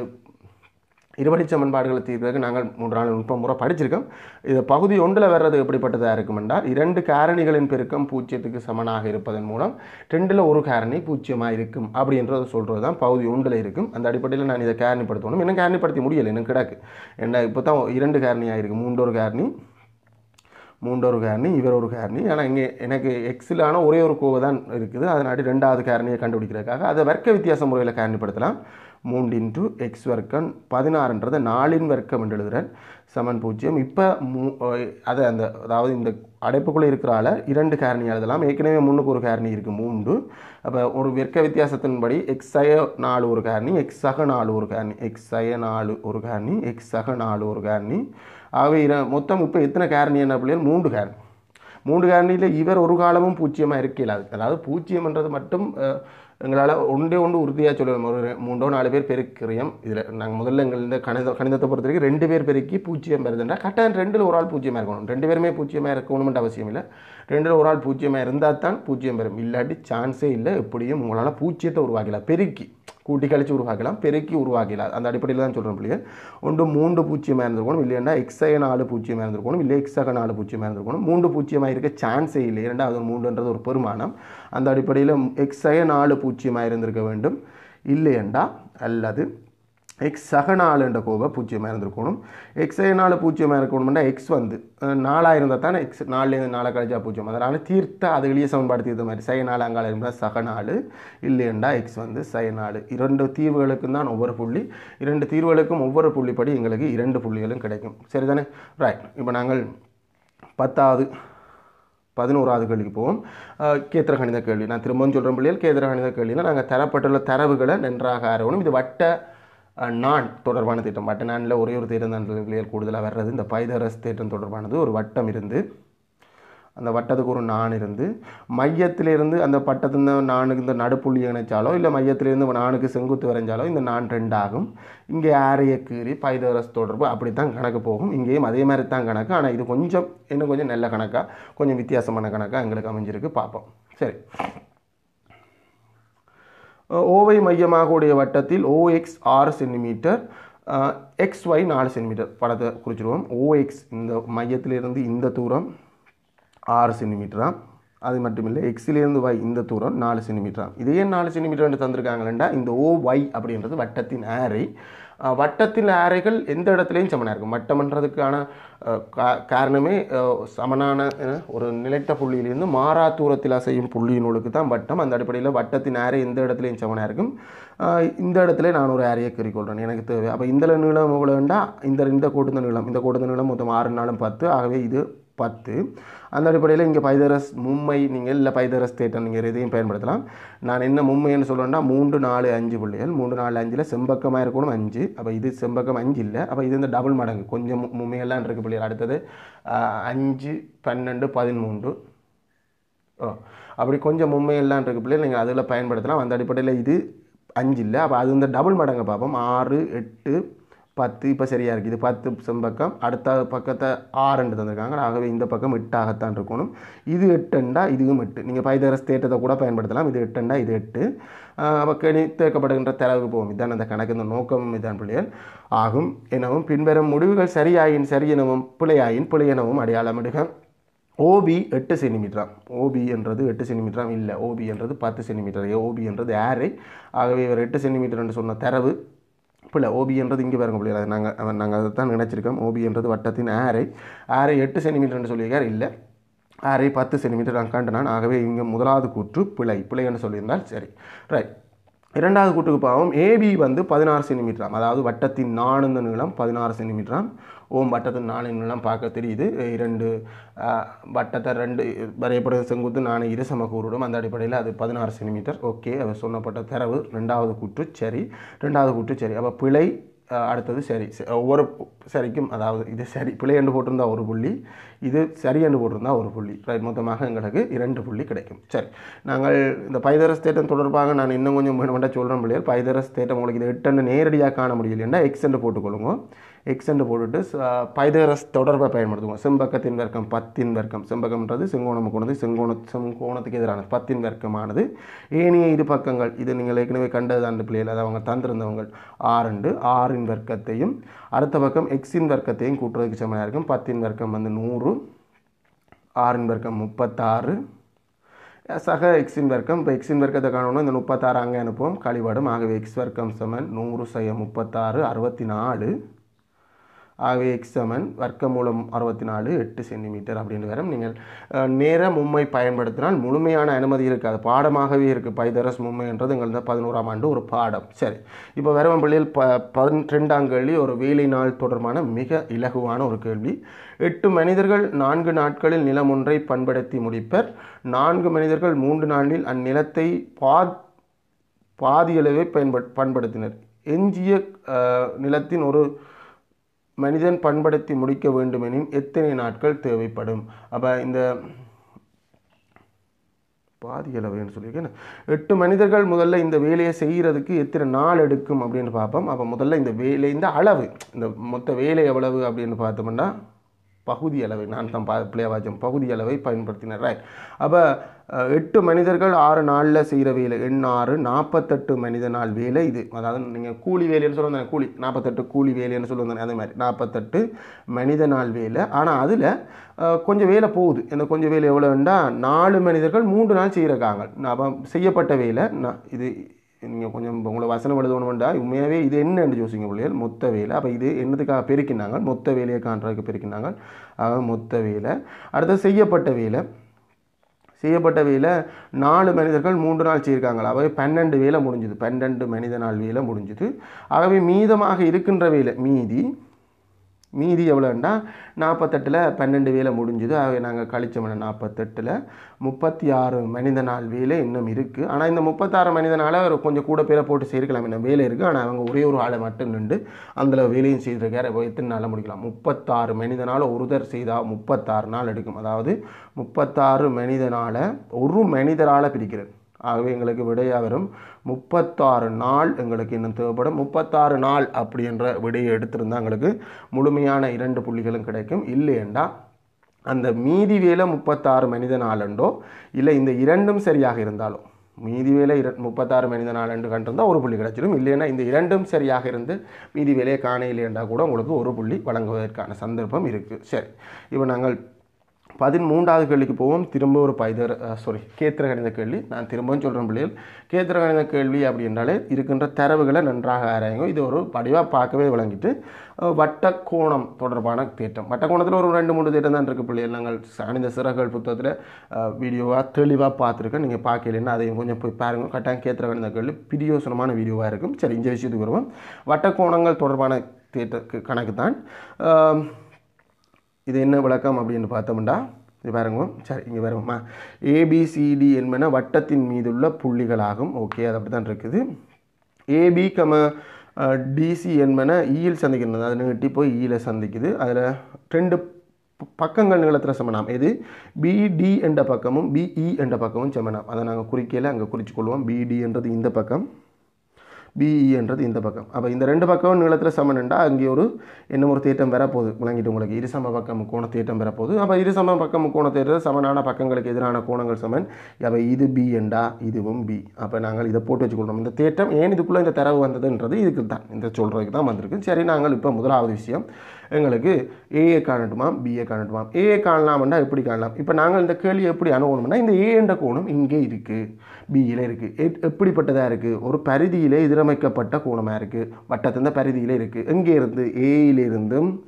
இருபடி சமன்பாடுகளை தீர்க்கிறதுக்கு நாங்கள் மூன்று நாள் நுட்பம் முறை படிச்சிருக்கோம் இது பகுதி ஒன்றில் வர்றது எப்படிப்பட்டதாக இருக்கும் என்றால் இரண்டு காரணிகளின் பெருக்கம் பூஜ்ஜியத்துக்கு சமனாக இருப்பதன் மூலம் ரெண்டில் ஒரு காரணி பூஜ்ஜியமாக இருக்கும் அப்படின்றத சொல்கிறது தான் பகுதி ஒன்றில் இருக்கும் அந்த அடிப்படையில் நான் இதை காரணிப்படுத்தணும் இன்னும் காரணிப்படுத்த முடியலை இன்னும் கிடக்கு என்ன இப்போ தான் இரண்டு காரணியாக இருக்குது மூன்றொரு காரணி மூன்றொரு காரணி இவர் ஒரு காரணி ஆனால் இங்கே எனக்கு எக்ஸிலான ஒரே ஒரு கோவை தான் இருக்குது அதனாடி ரெண்டாவது காரணியை கண்டுபிடிக்கிறதுக்காக அதை வர்க்க வித்தியாச முறையில் காரணிப்படுத்தலாம் மூன்று இன்ட்டு எக்ஸ் வர்க்கம் பதினாறுன்றதை நாலின் வர்க்கம் என்று எழுதுகிறேன் சமன் பூஜ்ஜியம் இப்போ மூ அதை அந்த அதாவது இந்த அடைப்புக்குள்ளே இருக்கிறால இரண்டு காரணி எழுதலாம் ஏற்கனவே முன்னுக்கு ஒரு காரணி இருக்குது மூன்று அப்போ ஒரு வர்க்க வித்தியாசத்தின்படி எக்ஸ் அய நாலு ஒரு காரணி எக்ஸ் சக நாலு ஒரு காரணி எக்ஸ் அய நாலு ஒரு காரணி எக்ஸ் சக நாலு ஒரு காரணி ஆகவே இர மொத்தம் இப்போ எத்தனை காரணி என்ன பிள்ளைகள் மூன்று காரணி மூன்று காரணியில் இவர் ஒரு காலமும் பூச்சியமாக இருக்கல அதாவது பூச்சியம்ன்றது மட்டும் அஹ், எங்களால் ஒன்றே ஒன்று உறுதியாக சொல்லணும் ஒரு ரெ- மூன்றோ நாலு பேர் பெருக்கிறியம் இதில் நாங்கள் முதல்ல எங்கள் இந்த கணித கணிதத்தை பொறுத்த வரைக்கும் ரெண்டு பேர் பெருக்கி பூஜ்ஜியம் பெறுதுன்னா கட்டாயம் ரெண்டில் ஒரு ஆள் பூஜ்ஜியமாக இருக்கணும் ரெண்டு பேருமே பூஜ்ஜியமாக இருக்கணும்னு அவசியம் இல்லை ரெண்டில் ஒரு ஆள் பூஜ்ஜியமாக இருந்தால் தான் பூஜ்ஜியம் பெறும் இல்லாட்டி சான்ஸே இல்லை எப்படியும் உங்களால் பூஜ்ஜியத்தை உருவாக்கலாம் பெருக்கி கூட்டி கழிச்சு உருவாக்கலாம் பெருக்கி உருவாக்கலாம் அந்த அடிப்படையில் தான் சொல்கிறேன் பிள்ளைங்க ஒன்று மூன்று பூஜ்ஜியமாக இருந்திருக்கணும் இல்லைன்னா எக்ஸைய நாலு பூஜ்ஜியமாக இருந்திருக்கணும் இல்லை எக்ஸாக நாலு பூஜ்ஜியமாக இருந்திருக்கணும் மூன்று பூஜ்ஜியமாக இருக்க சான்ஸே இல்லை இரண்டாவது மூன்றுன்றது ஒரு பெருமானம் அந்த அடிப்படையில் எக்ஸைய நாலு பூஜ்ஜியமாக இருந்திருக்க வேண்டும் இல்லையண்டா அல்லது எக்ஸ் சக நாலு என்ற கோவை பூஜ்ஜியமாக இருந்திருக்கணும் எக்ஸ் நாலு பூஜ்ஜியமாக இருக்கணும்னா எக்ஸ் வந்து அஹ், நாலா இருந்தால் தானே எக்ஸ் நாலுலேருந்து நாலு கழிச்சா பூஜ்ஜியம் அதனால் தீர்த்த அது எளிய சமன்பாடு தீர்த்த மாதிரி சய நாலு அங்கால இருந்தால் சக நாலு இல்லையண்டா எக்ஸ் வந்து சய நாலு இரண்டு தீர்வுகளுக்கும் தான் ஒவ்வொரு புள்ளி இரண்டு தீர்வுகளுக்கும் ஒவ்வொரு புள்ளிப்படி எங்களுக்கு இரண்டு புள்ளிகளும் கிடைக்கும் சரிதானே ரைட் இப்போ நாங்கள் பத்தாவது பதினோராவது கேள்விக்கு போவோம் அஹ், கேத்திர கணித கேள்வி நான் திரும்பவும் சொல்கிறேன் பிள்ளைகள் கேத்திர கணித கேள்வியில் நாங்கள் தரப்பட்டுள்ள தரவுகளை நன்றாக ஆரவணும் இது வட்ட அஹ், நான் தொடர்பான திட்டம் வட்ட நானில் ஒரே ஒரு திட்டம் தான் பிள்ளைகள் கூடுதலாக வர்றது இந்த பைதரஸ் திட்டம் தொடர்பானது ஒரு வட்டம் இருந்து அந்த வட்டத்துக்கு ஒரு நாண் இருந்து மையத்திலிருந்து அந்த பட்டத்தின் நானுக்கு இந்த நடுப்புள்ளி இணைச்சாலோ இல்லை மையத்திலிருந்து நானுக்கு செங்குத்து வரைஞ்சாலோ இந்த நான் ரெண்டாகும் இங்கே ஆரைய கீறி பைதரஸ் தொடர்பு அப்படி தான் கணக்கு போகும் இங்கேயும் அதே மாதிரி தான் கணக்கு ஆனால் இது கொஞ்சம் இன்னும் கொஞ்சம் நல்ல கணக்காக கொஞ்சம் வித்தியாசமான கணக்காக எங்களுக்கு அமைஞ்சிருக்கு பார்ப்போம் சரி ஓவை மையமாக உடைய வட்டத்தில் ஓஎக்ஸ் ஆறு சென்டிமீட்டர் எக்ஸ் ஒய் நாலு சென்டிமீட்டர் படத்தை குறிச்சிடுவோம் ஓஎக்ஸ் இந்த மையத்திலிருந்து இந்த தூரம் ஆறு சென்டிமீட்டராம் அது மட்டும் இல்லை எக்ஸிலேருந்து ஒய் இந்த தூரம் நாலு சென்டிமீட்டராம் இதே நாலு சென்டிமீட்டர் தந்திருக்காங்களேண்டா இந்த ஓ ஒய் அப்படின்றது வட்டத்தின் ஆரை அஹ், வட்டத்தின் ஆரைகள் எந்த இடத்துலையும் சமனாக இருக்கும் வட்டம்ன்றதுக்கான அஹ், கா- காரணமே அஹ், சமனான அஹ், ஒரு நிலைத்த புள்ளியிலிருந்து மாறா தூரத்தில் அசையும் புள்ளியினுளுக்கு தான் வட்டம் அந்த அடிப்படையில் வட்டத்தின் ஆரை எந்த இடத்துலையும் சமனாக இருக்கும் அஹ், இந்த இடத்துல நான் ஒரு ஆரையை குறிக்கொள்கிறேன் எனக்கு தேவை அப்போ இந்த நீளம் எவ்வளோண்டா இந்த இந்த கூட்டுந்த நீளம் இந்த கூட்டுந்த நீளம் மொத்தம் ஆறு நாளும் பத்து ஆகவே இது பத்து அந்த அடிப்படையில் இங்கே பைதரஸ் மும்மை நீங்கள் இல்லை பைதரஸ் தேட்டம் நீங்கள் இதையும் பயன்படுத்தலாம் நான் என்ன மும்மைன்னு சொல்கிறேன்னா மூன்று நாலு அஞ்சு புள்ளிகள் மூன்று நாலு அஞ்சில் செம்பக்கமாக இருக்கணும் அஞ்சு அப்போ இது செம்பக்கம் அஞ்சு இல்லை அப்போ இது இந்த டபுள் மடங்கு கொஞ்சம் மு- மும்மையெல்லாம் இருக்குது புள்ளிகள் அடுத்தது ஆஹ், அஞ்சு பன்னெண்டு பதிமூன்று ஓ அப்படி கொஞ்சம் மும்மையெல்லாம் இருக்குது பிள்ளைகள் நீங்கள் அதில் பயன்படுத்தலாம் அந்த அடிப்படையில் இது அஞ்சு இல்லை அப்போ அது இந்த டபுள் மடங்கு பார்ப்போம் ஆறு எட்டு பத்து இப்போ சரியாக இருக்குது இது பத்து செம்பக்கம் அடுத்த பக்கத்தை ஆறுண்டு தந்திருக்காங்க ஆகவே இந்த பக்கம் எட்டாகத்தான் இருக்கணும் இது எட்டுண்டா இதுவும் எட்டு நீங்கள் பைதரஸ் தேட்டத்தை கூட பயன்படுத்தலாம் இது எட்டுண்டா இது எட்டு அப்போ கணி தேக்கப்படுகின்ற தரவுக்கு போகும் இதான் அந்த கணக்கு இந்த நோக்கம் இதான் பிள்ளைகள் ஆகும் எனவும் பின்வரும் முடிவுகள் சரியாயின் சரி எனவும் பிழையாயின் பிழை எனவும் அடையாளமிடுக ஓபி எட்டு சென்டிமீட்டராம் ஓபி என்றது எட்டு சென்டிமீட்டராம் இல்லை ஓபி என்றது பத்து சென்டிமீட்டர் ஓபி என்றது ஏரை ஆகவே இவர் எட்டு சென்டிமீட்டர் என்று சொன்ன தரவு பிள்ளை ஓபி என்றது இங்கே பாருங்க பிள்ளை நாங்கள் நாங்கள் அதை தான் நினச்சிருக்கோம் ஓபி என்றது வட்டத்தின் ஆரை ஆரை எட்டு சென்டிமீட்டர்னு சொல்லியிருக்கார் இல்லை ஆரை பத்து சென்டிமீட்டர் நான் கண்டனான் ஆகவே இங்கே முதலாவது கூற்று பிழை பிழை என்று சொல்லியிருந்தால் சரி ரைட் இரண்டாவது கூட்டுக்கு பாவம் ஏபி வந்து பதினாறு சென்டிமீட்டராம் அதாவது வட்டத்தின் நாணுந்த நீளம் பதினாறு சென்டிமீட்டராம் ஓம் வட்டத்தின் நாலு நீளம் பார்க்க தெரியுது இரண்டு ஆஹ், வட்டத்தை ரெண்டு வரையப்படுகிற செங்குத்து நாணு இரு சமக்கூறுடும் அந்த அடிப்படையில் அது பதினாறு சென்டிமீட்டர் ஓகே அவர் சொன்னப்பட்ட தரவு ரெண்டாவது கூற்று சரி ரெண்டாவது கூற்று சரி அப்போ பிழை அஹ், அடுத்தது சரி ச- ஒவ்வொரு சரிக்கும் அதாவது இது சரி பிழை என்று போட்டிருந்தா ஒரு புள்ளி இது சரி என்று போட்டிருந்தா ஒரு புள்ளி ரைட் மொத்தமாக எங்களுக்கு இரண்டு புள்ளி கிடைக்கும் சரி நாங்கள் இந்த பைதரஸ் தேட்டம் தொடர்பாக நான் இன்னும் கொஞ்சம் வேண்டாம் சொல்கிறேன் பிள்ளைகள் பைதரஸ் தேட்டம் உங்களுக்கு இது எட்டுன்னு நேரடியாக காண முடியலைன்னா எக்ஸ் என்று போட்டுக்கொள்ளுங்க எக்ஸ் என்று போட்டுட்டு ச- பைதரஸ் தொடர்பை பயன்படுத்துவோம் செம்பக்கத்தின் வர்க்கம் பத்தின் வர்க்கம் செம்பக்கம்ன்றது செங்கோணம் கொண்டது செங்கோண செங்கோணத்துக்கு எதிரான பத்தின் வர்க்கமானது ஏனைய இரு பக்கங்கள் இது நீங்கள் ஏற்கனவே கண்டது அந்த பிள்ளைகள் அதை அவங்க தந்திருந்தவங்க ஆறுண்டு ஆறின் வர்க்கத்தையும் அடுத்த பக்கம் எக்ஸின் வர்க்கத்தையும் கூட்டுறதுக்கு சமனாக இருக்கும் பத்தின் வர்க்கம் வந்து நூறு ஆறின் வர்க்கம் முப்பத்தாறு சக எக்ஸின் வர்க்கம் இப்போ எக்ஸின் வர்க்கத்தை காணணும் இந்த முப்பத்தாறு அங்கே அனுப்புவோம் கழிவாடும் ஆகவே எக்ஸ் வர்க்கம் சமன் நூறு செய்ய முப்பத்தாறு அறுபத்தி நாலு ஆகவே எக்ஸ் சமன் வர்க்கமூலம் அறுபத்தி நாலு எட்டு சென்டிமீட்டர் அப்படின்னு வரும் நீங்கள் அஹ், நேர மும்மை பயன்படுத்தினால் முழுமையான அனுமதி இருக்காது பாடமாகவே இருக்குது பைதரஸ் மும்மைன்றது எங்களது பதினோராம் ஆண்டு ஒரு பாடம் சரி இப்போ வரவன் பள்ளியில் ப பதினெண்டாம் கேள்வி ஒரு வேலை நாள் தொடர்பான மிக இலகுவான ஒரு கேள்வி எட்டு மனிதர்கள் நான்கு நாட்களில் நிலம் ஒன்றை பண்படுத்தி முடிப்பர் நான்கு மனிதர்கள் மூன்று நாளில் அந்நிலத்தை பா பாதியளவே பயன்பட் பண்படுத்தினர் எஞ்சிய அஹ், நிலத்தின் ஒரு மனிதன் பண்படுத்தி முடிக்க வேண்டுமெனின் எத்தனை நாட்கள் தேவைப்படும் அப்போ இந்த பாதி அளவுன்னு சொல்லியிருக்கேன் எட்டு மனிதர்கள் முதல்ல இந்த வேலையை செய்கிறதுக்கு எத்தனை நாள் எடுக்கும் அப்படின்னு பார்ப்போம் அப்போ முதல்ல இந்த வேலை இந்த அளவு இந்த மொத்த வேலை எவ்வளவு அப்படின்னு பார்த்தோம்னா பகுதி அளவை நான் தான் பா பிள்ளையாவாச்சம் பகுதி அளவை பயன்படுத்தினர் ரைட் அப்போ எட்டு மனிதர்கள் ஆறு நாளில் செய்கிற வேலை எண் ஆறு நாற்பத்தெட்டு மனித நாள் வேலை இது அதாவது நீங்கள் கூலி வேலைன்னு சொல்லுவாங்க கூலி நாற்பத்தெட்டு கூலி வேலைன்னு சொல்லுவாங்க அதே மாதிரி நாற்பத்தெட்டு மனித நாள் வேலை ஆனால் அதில் கொஞ்சம் வேலை போகுது இந்த கொஞ்சம் வேலை எவ்வளோண்டா நாலு மனிதர்கள் மூன்று நாள் செய்கிறாங்க அப்போ செய்யப்பட்ட வேலை நான் இது நீங்கள் கொஞ்சம் இப்போ உங்களை வசனம் எழுதணும்டா உண்மையாகவே இது என்னன்னு யோசிங்க பிள்ளைகள் மொத்த வேலை அப்போ இது என்னதுக்காக பெருக்கினாங்க மொத்த வேலையை காண்றதுக்கு பெருக்கினாங்க ஆக மொத்த வேலை அடுத்து செய்யப்பட்ட வேலை செய்யப்பட்ட வேலை நாலு மனிதர்கள் மூன்று நாள் செய்திருக்காங்க ஆகவே பன்னெண்டு வேலை முடிஞ்சுது பன்னெண்டு மனித நாள் வேலை முடிஞ்சுது ஆகவே மீதமாக இருக்கின்ற வேலை மீதி மீதி எவ்வளோண்டா நாற்பத்தெட்டில் பன்னெண்டு வேலை முடிஞ்சுது ஆகவே நாங்கள் கழிச்சோம்னா நாற்பத்தெட்டில் முப்பத்தி ஆறு மனித நாள் வேலை இன்னும் இருக்குது ஆனால் இந்த முப்பத்தாறு மனித நாளை ஒரு கொஞ்சம் கூட பேரை போட்டு செய்திருக்கலாம் இன்னும் வேலை இருக்குது ஆனால் அவங்க ஒரே ஒரு ஆளை மட்டும் நின்று அந்த வேலையும் செய்திருக்காரு இப்போ எத்தனை நாளில் முடிக்கலாம் முப்பத்தாறு மனித நாள் ஒருத்தர் செய்தால் முப்பத்தாறு நாள் எடுக்கும் அதாவது முப்பத்தாறு மனித நாளை ஒரு மனிதரால் பிரிக்கிறது ஆகவே எங்களுக்கு விடையாக வரும் முப்பத்தாறு நாள் எங்களுக்கு இன்னும் தேவைப்படும் முப்பத்தாறு நாள் அப்படின்ற விடையை எடுத்திருந்தா எங்களுக்கு முழுமையான இரண்டு புள்ளிகளும் கிடைக்கும் இல்லையண்டா அந்த மீதி வேலை முப்பத்தாறு மனித நாளண்டோ இல்லை இந்த இரண்டும் சரியாக இருந்தாலும் மீதி வேலை இர முப்பத்தாறு மனித நாளண்டு கண்டிருந்தால் ஒரு புள்ளி கிடைச்சிடும் இல்லைன்னா இந்த இரண்டும் சரியாக இருந்து மீதி வேலையை காண இல்லையண்டா கூட உங்களுக்கு ஒரு புள்ளி வழங்குவதற்கான சந்தர்ப்பம் இருக்குது சரி இப்போ நாங்கள் பதிமூன்றாவது கேள்விக்கு போவோம் திரும்ப ஒரு பைதர் சாரி கேத்திர கணித கேள்வி நான் திரும்பவும் சொல்கிறேன் பிள்ளைகள் கேத்திர கணித கேள்வி அப்படி என்றாலே இருக்கின்ற தரவுகளை நன்றாக ஆராயுங்க இது ஒரு படிவாக பார்க்கவே விளங்கிட்டு அஹ், வட்டக்கோணம் தொடர்பான தேட்டம் வட்டக்கோணத்தில் ஒரு ரெண்டு மூணு தேட்டம் தான் இருக்குது பிள்ளைகள் நாங்கள் கணித சிறகுகள் புத்தகத்தில் வீடியோவாக தெளிவாக பார்த்துருக்கேன் நீங்கள் பார்க்கலன்னா அதையும் கொஞ்சம் போய் பாருங்கள் கட்டாயம் கேத்திர கணித கேள்வி பிரியோசனமான வீடியோவாக இருக்கும் சரி இந்த விஷயத்துக்கு வருவோம் வட்டக்கோணங்கள் தொடர்பான தேட்ட கணக்கு தான் அஹ், இது என்ன விளக்கம் அப்படின்னு பார்த்தோம்னா இது பாருங்க சரி இங்கே பாருங்கம்மா ஏபிசிடி என்பன வட்டத்தின் மீதுள்ள புள்ளிகளாகும் ஓகே அது அப்படி தான் இருக்குது ஏபி கம டிசி என்பன ஈயில் சந்திக்கிறது அது நீட்டி போய் ஈயில் சந்திக்குது அதில் ரெண்டு ப- பக்கங்கள் நீளத்தில் சமனாம் எது பிடி என்ற பக்கமும் பிஇ என்ற பக்கமும் சமனாம் அதை நாங்கள் குறிக்கையில் அங்கே குறிச்சிக்கொள்வோம் பிடி என்றது இந்த பக்கம் பிஇ என்றது இந்த பக்கம் அப்போ இந்த ரெண்டு பக்கம் நீளத்தில் சமனண்டா அங்கே ஒரு என்ன ஒரு தேட்டம் வரப்போகுது விளங்கிட்டு உங்களுக்கு இருசம பக்கம் கோண தேட்டம் வரப்போகுது அப்போ இருசம பக்கம் கோண தேட்டம் சமனான பக்கங்களுக்கு எதிரான கோணங்கள் சமன் அப்போ இது பி என்றா இதுவும் பி அப்போ நாங்கள் இதை போட்டு வச்சுக்கொள்கிறோம் இந்த தேட்டம் ஏன் இதுக்குள்ளே இந்த தரவு வந்ததுன்றது இதுக்கு தான் இந்த சொல்கிறதுக்கு தான் வந்திருக்கு சரி நாங்கள் இப்போ முதலாவது விஷயம் எங்களுக்கு ஏஏ காணட்டுமா பிஏ காணட்டுமா ஏஏ காணலாம்னா எப்படி காணலாம் இப்போ நாங்கள் இந்த கேள்வி எப்படி அணுகணும்னா இந்த ஏ என்ற கோணம் இங்கே இருக்குது பியில் இருக்குது எப்படிப்பட்டதாக இருக்குது ஒரு பரிதியிலே எதிரமைக்கப்பட்ட கோணமாக இருக்குது வட்டத்தின் பரிதியிலே இருக்குது எங்கே இருந்து ஏயிலிருந்தும்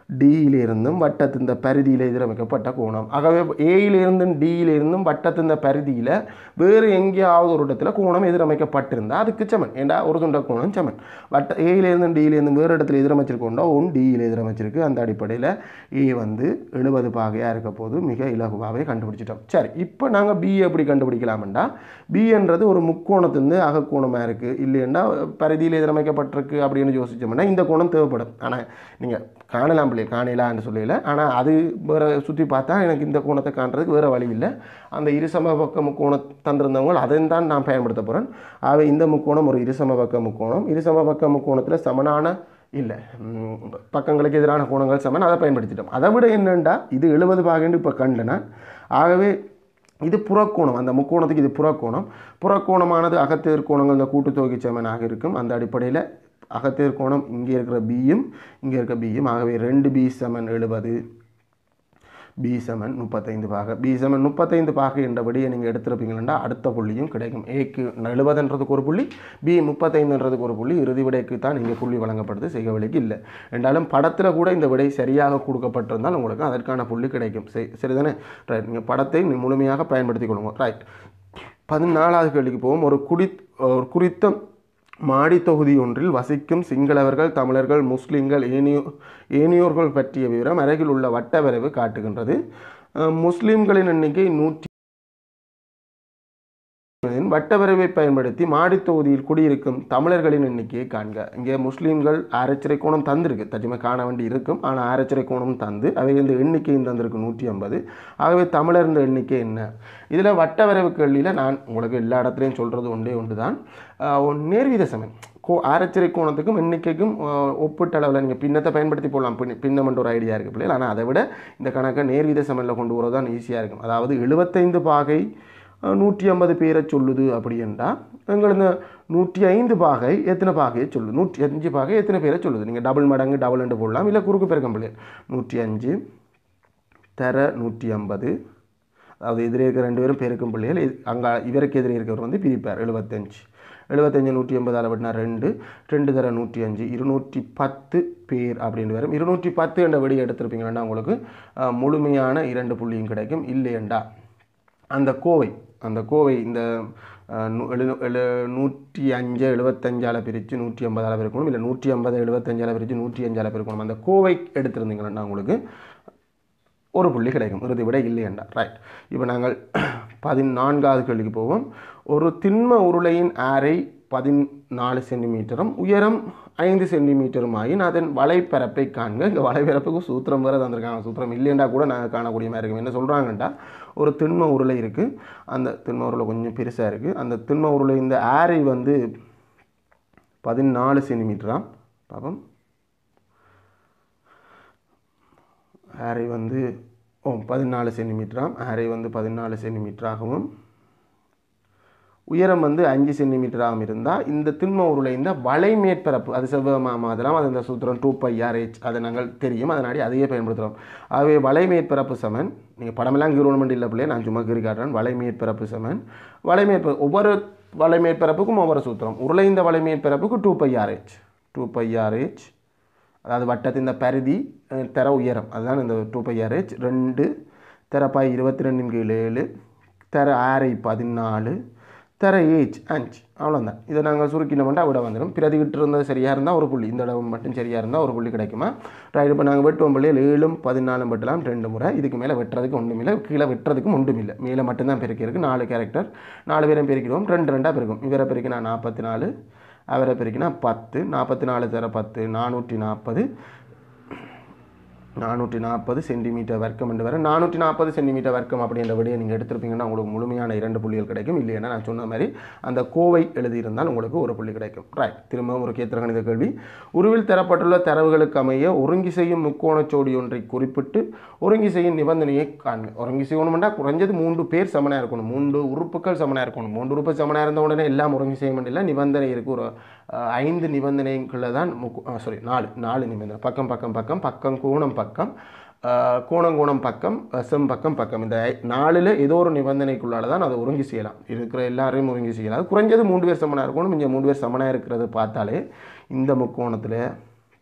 டியிலிருந்தும் வட்டத்தின் பரிதியில் எதிரமைக்கப்பட்ட கோணம் ஆகவே ஏயிலிருந்தும் டியிலிருந்தும் வட்டத்தின் பரிதியில் வேறு எங்கேயாவது ஒரு இடத்துல கோணம் எதிரமைக்கப்பட்டிருந்தால் அதுக்கு சமன் ஏண்டா ஒரு துண்ட கோணம் சமன் வட்ட ஏயிலிருந்தும் டியிலிருந்தும் வேறு இடத்துல எதிரமைச்சிருக்கோண்டா ஒன் டியில் எதிரமைச்சிருக்கு அந்த அடிப்படையில் ஏ வந்து எழுபது பாகையாக இருக்க போது மிக இலகுவாகவே கண்டுபிடிச்சிட்டோம் சரி இப்போ நாங்கள் பி எப்படி கண்டுபிடிக்கலாம்டா பின்றது ஒரு முக்கோணத்திலிருந்து அகக்கோணமாக இருக்குது இல்லைன்னா பரிதியில் எதிரமைக்கப்பட்டிருக்கு அப்படின்னு யோசிச்சோம்னா இந்த கோணம் தேவைப்படும் ஆனால் நீங்கள் காணலாம் பிள்ளை காணலான்னு சொல்லல ஆனால் அது வேறு சுற்றி பார்த்தா எனக்கு இந்த கோணத்தை காண்றதுக்கு வேறு வழி இல்லை அந்த இருசம பக்க முக்கோணம் தந்திருந்தவங்க அதை தான் நான் பயன்படுத்த போகிறேன் ஆகவே இந்த முக்கோணம் ஒரு இருசம பக்க முக்கோணம் இருசம பக்க முக்கோணத்தில் சமனான இல்லை ம், பக்கங்களுக்கு எதிரான கோணங்கள் சமன் அதை பயன்படுத்திட்டோம் அதை விட என்னண்டா இது எழுபது பாகன்னு இப்போ கண்டனா ஆகவே இது புறக்கோணம் அந்த முக்கோணத்துக்கு இது புறக்கோணம் புறக்கோணமானது அகத்தெதிர் கோணங்கள் இந்த கூட்டுத்தொகை சமனாக இருக்கும் அந்த அடிப்படையில் அகத்தெதிர் கோணம் இங்கே இருக்கிற பியும் இங்கே இருக்கிற பியும் ஆகவே ரெண்டு பி சமன் எழுபது பி செமன் முப்பத்தைந்து பாக பி செமன் முப்பத்தைந்து பாக என்றபடியே நீங்கள் எடுத்திருப்பீங்களா அடுத்த புள்ளியும் கிடைக்கும் ஏக்கு எழுபதுன்றதுக்கு ஒரு புள்ளி பி முப்பத்தைந்துன்றதுக்கு ஒரு புள்ளி இறுதி விடைக்கு தான் இங்கே புள்ளி வழங்கப்படுது செய்க விலைக்கு இல்லை என்றாலும் படத்தில் கூட இந்த விடை சரியாக கொடுக்கப்பட்டிருந்தால் உங்களுக்கு அதற்கான புள்ளி கிடைக்கும் சரி சரிதானே ரைட் நீங்கள் படத்தை நீ முழுமையாக பயன்படுத்திக் கொள்ளுங்க ரைட் பதினாலாவது கேள்விக்கு போவோம் ஒரு குடி ஒரு குறித்த மாடி தொகுதி ஒன்றில் வசிக்கும் சிங்களவர்கள் தமிழர்கள் முஸ்லிம்கள் ஏனியோ ஏனியோர்கள் பற்றிய விவரம் அருகில் உள்ள வட்ட வரைவு காட்டுகின்றது அஹ் முஸ்லிம்களின் எண்ணிக்கை நூற்றி வட்டவரைவை பயன்படுத்தி மாடித் தொகுதியில் குடியிருக்கும் தமிழர்களின் எண்ணிக்கையை காண்க இங்கே முஸ்லீம்கள் ஆரச்சரை கோணம் தந்திருக்கு தஜ்மை காண வேண்டி இருக்கும் ஆனால் ஆரச்சரை கோணம் தந்து அவை இந்த எண்ணிக்கையும் தந்திருக்கு நூற்றி ஐம்பது ஆகவே தமிழர் இந்த எண்ணிக்கை என்ன இதில் வட்டவரைவு கேள்வியில் நான் உங்களுக்கு எல்லா இடத்துலையும் சொல்கிறது ஒன்றே ஒன்று தான் நேர்வீத சமன் கோ ஆரச்சரை கோணத்துக்கும் எண்ணிக்கைக்கும் ஆஹ், ஒப்பிட்ட அளவில் நீங்கள் பின்னத்தை பயன்படுத்தி போடலாம் பின்ன பின்னம்ன்ற ஒரு ஐடியா இருக்குது பிள்ளைகள் ஆனால் அதை விட இந்த கணக்கை நேர்வீத சமனில் கொண்டு வரது தான் ஈஸியாக இருக்கும் அதாவது எழுபத்தைந்து பாகை அஹ், நூற்றி ஐம்பது பேரை சொல்லுது அப்படி என்றால் எங்கள் இந்த நூற்றி ஐந்து பாகை எத்தனை பாகையை சொல்லுது நூற்றி அஞ்சு பாகை எத்தனை பேரை சொல்லுது நீங்கள் டபுள் மடங்கு டபுள் ரெண்டு போடலாம் இல்லை குறுக்கு பெருக்கம் பிள்ளைகள் நூற்றி அஞ்சு தர நூற்றி ஐம்பது அதாவது எதிரே இருக்கிற ரெண்டு பேரும் பெருக்கும் பிள்ளைகள் அங்கே இவருக்கு எதிரே இருக்கிறவர் வந்து பிரிப்பார் எழுபத்தஞ்சு எழுபத்தஞ்சு நூற்றி ஐம்பது அளவிட்னா ரெண்டு ரெண்டு தர நூற்றி அஞ்சு இருநூற்றி பத்து பேர் அப்படின்னு வரும் இருநூற்றி பத்து என்ற வெடி எடுத்திருப்பீங்கன்னா உங்களுக்கு அஹ், முழுமையான இரண்டு புள்ளியும் கிடைக்கும் இல்லையண்டா அந்த கோவை அந்த கோவை இந்த அஹ், நூ- எழு எழு நூற்றி அஞ்சு எழுபத்தஞ்சால் பிரித்து நூற்றி ஐம்பதால் பிரிக்கணும் இல்லை நூற்றி ஐம்பது எழுபத்தஞ்சால் பிரித்து நூற்றி அஞ்சால் பிரிக்கணும் அந்த கோவை எடுத்திருந்தீங்கன்னா உங்களுக்கு ஒரு புள்ளி கிடைக்கும் இறுதி விட இல்லையண்டா ரைட் இப்போ நாங்கள் பதினான்காவது கேள்விக்கு போவோம் ஒரு திண்ம உருளையின் ஆரை பதினாலு சென்டிமீட்டரும் உயரம் ஐந்து சென்டிமீட்டரும் ஆயின் அதன் வலைப்பரப்பை காண்க இந்த வலைப்பரப்புக்கு சூத்திரம் வேறு தந்திருக்காங்க சூத்திரம் இல்லையண்டா கூட நாங்கள் காணக்கூடிய மாதிரி இருக்கும் என்ன சொல்கிறாங்கண்டா ஒரு திண்ம உருளை இருக்குது அந்த திண்ம உருளை கொஞ்சம் பெருசாக இருக்குது அந்த திண்ம உருளை இந்த ஆரை வந்து பதினாலு சென்டிமீட்டராம் பாப்போம் ஆரை வந்து ஓ பதினாலு சென்டிமீட்டராம் ஆரை வந்து பதினாலு சென்டிமீட்டராகவும் உயரம் வந்து அஞ்சு சென்டிமீட்டராகவும் இருந்தால் இந்த திண்ம உருளை இந்த வலை மேற்பரப்பு அது செவ்வகமாக மாதலாம் அது இந்த சூத்திரம் டூ பை ஆர்ஹெச் அதை நாங்கள் தெரியும் அதனாடி அதையே பயன்படுத்துகிறோம் ஆகவே வலை மேற்பரப்பு சமன் நீங்கள் படமெல்லாம் கீரோன்மெண்ட் இல்லை பிள்ளையே நான் சும்மா கீறி காட்டுறேன் வலை மேற்பரப்பு சமன் வலை மேற்பரப்பு ஒவ்வொரு வலை மேற்பரப்புக்கும் ஒவ்வொரு சூத்திரம் உருளைந்த வலை மேற்பரப்புக்கு two pi r h two pi r h அதாவது வட்டத்தின் இந்த பரிதி அஹ், தர உயரம் அதுதான் இந்த டூ பை ஆர்ஹெச் ரெண்டு தரப்பாய் இருபத்தி ரெண்டின் கீழ் ஏழு தர ஆரை பதினாலு தர ஏஜ் அஞ்சு அவ்வளோதான் இதை நாங்கள் சுருக்கினோம்னா விட வந்துடும் பிரதிகிட்டு இருந்தது சரியாக இருந்தால் ஒரு புள்ளி இந்த இடம் மட்டும் சரியாக இருந்தால் ஒரு புள்ளி கிடைக்குமா ரைட் இப்போ நாங்கள் வெட்டுவோம் பிள்ளைகள் ஏழும் பதினாலும் வெட்டலாம் ரெண்டு முறை இதுக்கு மேலே வெட்டுறதுக்கு ஒன்றும் இல்லை கீழே வெட்டுறதுக்கும் ஒன்றும் இல்லை மேலே மட்டும்தான் பெருக்கி இருக்கு நாலு கேரக்டர் நாலு பேரும் பெருக்கிடுவோம் ரெண்டு ரெண்டாக பெருக்கும் இவரை பெருக்கினா நாற்பத்தி நாலு அவரை பெருக்கினா பத்து நாற்பத்தி நாலு தர பத்து நானூற்றி நாற்பது நானூற்றி நாற்பது சென்டிமீட்டர் வர்க்கம் என்று வர நானூற்றி நாற்பது சென்டிமீட்டர் வர்க்கம் அப்படின்ற விடையை நீங்கள் எடுத்திருப்பீங்கன்னா உங்களுக்கு முழுமையான இரண்டு புள்ளிகள் கிடைக்கும் இல்லைன்னா நான் சொன்ன மாதிரி அந்த கோவை எழுதியிருந்தால் உங்களுக்கு ஒரு புள்ளி கிடைக்கும் ரைட் திரும்பவும் ஒரு கேத்திரகணித கேள்வி உருவில் தரப்பட்டுள்ள தரவுகளுக்கு அமைய ஒருங்கி செய்யும் முக்கோணச் ஜோடி ஒன்றை குறிப்பிட்டு ஒருங்கி செய்யும் நிபந்தனையை காண்க ஒருங்கி செய்யணும்னா குறைஞ்சது மூன்று பேர் சமனாக இருக்கணும் மூன்று உறுப்புகள் சமனாக இருக்கணும் மூன்று உறுப்பு சமனாக இருந்த உடனே எல்லாம் ஒருங்கி செய்ய முடியல நிபந்தனை இருக்குது ஒரு அஹ், ஐந்து நிபந்தனைக்குள்ளே தான் சாரி நாலு நாலு நிபந்தனை பக்கம் பக்கம் பக்கம் பக்கம் கோணம் பக்கம் அஹ், கோணம் கோணம் பக்கம் அஹ், செம் பக்கம் பக்கம் இந்த ஐ- நாலுல ஏதோ ஒரு நிபந்தனைக்குள்ளால தான் அதை ஒருங்கி செய்யலாம் இருக்கிற எல்லாரையும் ஒருங்கி செய்யலாம் அது குறைஞ்சது மூன்று பேர் சமனாக இருக்கணும் இங்கே மூன்று பேர் சமனாக இருக்கிறது பார்த்தாலே இந்த முக்கோணத்தில்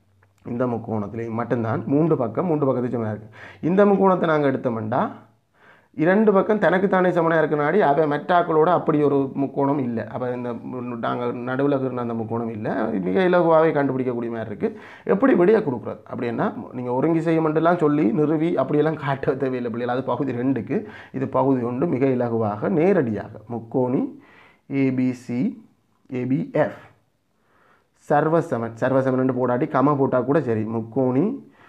இந்த முக்கோணத்துலேயும் மட்டும்தான் மூன்று பக்கம் மூன்று பக்கத்துக்கு சமனாக இருக்குது இந்த முக்கோணத்தை நாங்கள் எடுத்தோம்னா இரண்டு பக்கம் தனக்குத்தானே சமனாக இருக்கனாடி அவ மெட்டாக்களோட அப்படி ஒரு முக்கோணம் இல்லை அப்போ இந்த நாங்கள் நடுவில் இருக்கிற அந்த முக்கோணம் இல்லை மிக இலகுவாகவே கண்டுபிடிக்கக்கூடிய மாதிரி இருக்குது எப்படி விடிய கொடுக்குறது அப்படின்னா நீங்கள் ஒருங்கி செய்ய மட்டும்லாம் சொல்லி நிறுவி அப்படியெல்லாம் காட்ட தேவையில்லை பிள்ளைகள் அது பகுதி ரெண்டுக்கு இது பகுதி ஒன்று மிக இலகுவாக நேரடியாக முக்கோணி ஏபிசி ஏபிஎஃப் சர்வசமன் சர்வசமன் போடாட்டி கம போட்டால் கூட சரி முக்கோணி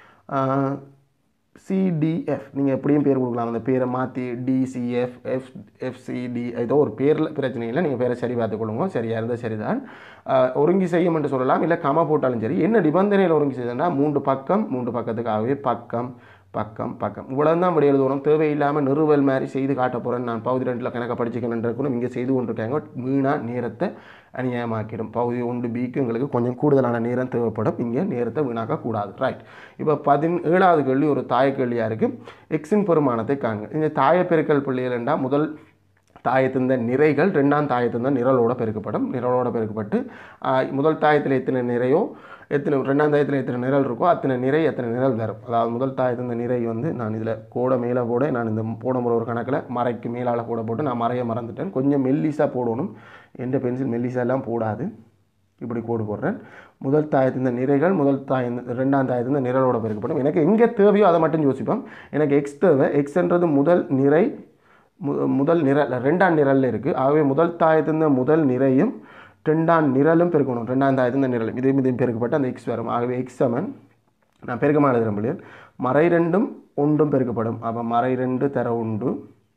சிடிஎஃப் நீங்கள் எப்படியும் பேர் கொடுக்கலாம் அந்த பேரை மாற்றி டிசிஎஃப் எஃப் எஃப்சிடி ஏதோ ஒரு பேரில் பிரச்சனை இல்லை நீங்கள் பேரை சரி பார்த்துக்கொள்ளுங்க சரியாக இருந்தால் சரிதான் ஆஹ் ஒருங்கி செய்யும் என்று சொல்லலாம் இல்லை கம போட்டாலும் சரி என்ன நிபந்தனையில் ஒருங்கி செய்யுதுன்னா மூன்று பக்கம் மூன்று பக்கத்துக்காகவே பக்கம் பக்கம் பக்கம் இவ்வளவு தான் இப்படி எழுதணும் தேவையில்லாமல் நிறுவல் மாதிரி செய்து காட்ட போகிறேன் நான் பகுதி ரெண்டில் கணக்க படிச்சுக்கணுன்றக்கும் இங்கே செய்து கொண்டிருக்காங்க வீணாக நேரத்தை அநியாயமாக்கிடும் பகுதி ஒன்று பிக்கு எங்களுக்கு கொஞ்சம் கூடுதலான நேரம் தேவைப்படும் இங்கே நேரத்தை வீணாக்க கூடாது ரைட் இப்போ பதினேழாவது கேள்வி ஒரு தாய கேள்வியாக இருக்குது எக்ஸின் பெருமானத்தை காண்க இந்த தாய பெருக்கல் பிள்ளைகள் என்றால் முதல் தாயத்திருந்த நிறைகள் ரெண்டாம் தாயத்திருந்த நிரலோட பெருக்கப்படும் நிரலோட பெருக்கப்பட்டு ஆஹ், முதல் தாயத்தில் எத்தனை நிறையோ எத்தனை ரெண்டாம் தாயத்தில் எத்தனை நிரல் இருக்கோ அத்தனை நிறை எத்தனை நிரல் வரும் அதாவது முதல் தாயத்திருந்த நிறை வந்து நான் இதில் கோட மேலே போட நான் இந்த போட முறை ஒரு கணக்கில் மறைக்கு மேலால் போட போட்டு நான் மறைய மறந்துட்டேன் கொஞ்சம் மெல்லிஸாக போடணும் எந்த பென்சில் மெல்லிஸாலாம் போடாது இப்படி கோடு போடுறேன் முதல் தாயத்திருந்த நிறைகள் முதல் தாய ரெண்டாம் தாயத்திருந்த நிரலோட பெருக்கப்படும் எனக்கு எங்கே தேவையோ அதை மட்டும் யோசிப்போம் எனக்கு எக்ஸ் தேவை எக்ஸ்ன்றது முதல் நிறை மு- முதல் நிரல் ரெண்டாம் நிரலில் இருக்குது ஆகவே முதல் தாயத்திருந்த முதல் நிறையும் ரெண்டாம் நிரலும் பெருக்கணும் ரெண்டாம் தாயத்திருந்த நிரலும் இதையும் இதையும் பெருக்கப்பட்டு அந்த எக்ஸ் வரும் ஆகவே எக்ஸ் சமன் நான் பெருக்கமாக எழுதுகிறேன் பிள்ளைகள் மறை ரெண்டும் ஒன்றும் பெருக்கப்படும் அப்போ மறை ரெண்டு தர உண்டு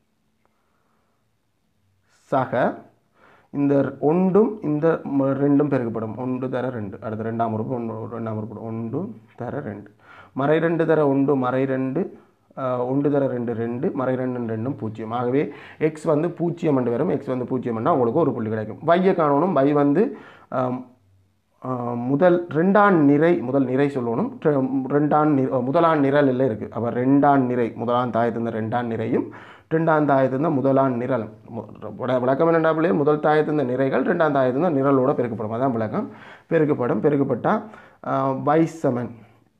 சக இந்த ஒன்றும் இந்த ம- ரெண்டும் பெருக்கப்படும் ஒன்று தர ரெண்டு அடுத்து ரெண்டாம் உறுப்பு ஒன்று ரெண்டாம் உறுப்பு ஒன்று தர ரெண்டு மறை ரெண்டு தர ஒன்று மறை ரெண்டு ஆஹ், ஒன்று தர ரெண்டு ரெண்டு மறை ரெண்டு ரெண்டும் பூஜ்ஜியம் ஆகவே எக்ஸ் வந்து பூஜ்ஜியம் என்று வரும் எக்ஸ் வந்து பூஜ்ஜியம் பண்ணால் உங்களுக்கு ஒரு புள்ளி கிடைக்கும் வையை காணணும் வை வந்து ஆம், ஆஹ், முதல் ரெண்டாம் நிறை முதல் நிறை சொல்லணும் ரெ- ரெண்டாம் நி முதலாம் நிரலில் இருக்குது அப்போ ரெண்டாம் நிறை முதலாம் தாயத்திருந்த ரெண்டாம் நிறையும் ரெண்டாம் தாயத்திருந்த முதலாம் நிரல் மு- விள- விளக்கம் என்னென்னா பிள்ளைகள் முதல் தாயத்திருந்த நிறைகள் ரெண்டாம் தாயத்திருந்த நிரலோட பெருக்கப்படும் அதான் விளக்கம் பெருக்கப்படும் பெருக்கப்பட்டால் வைசமன்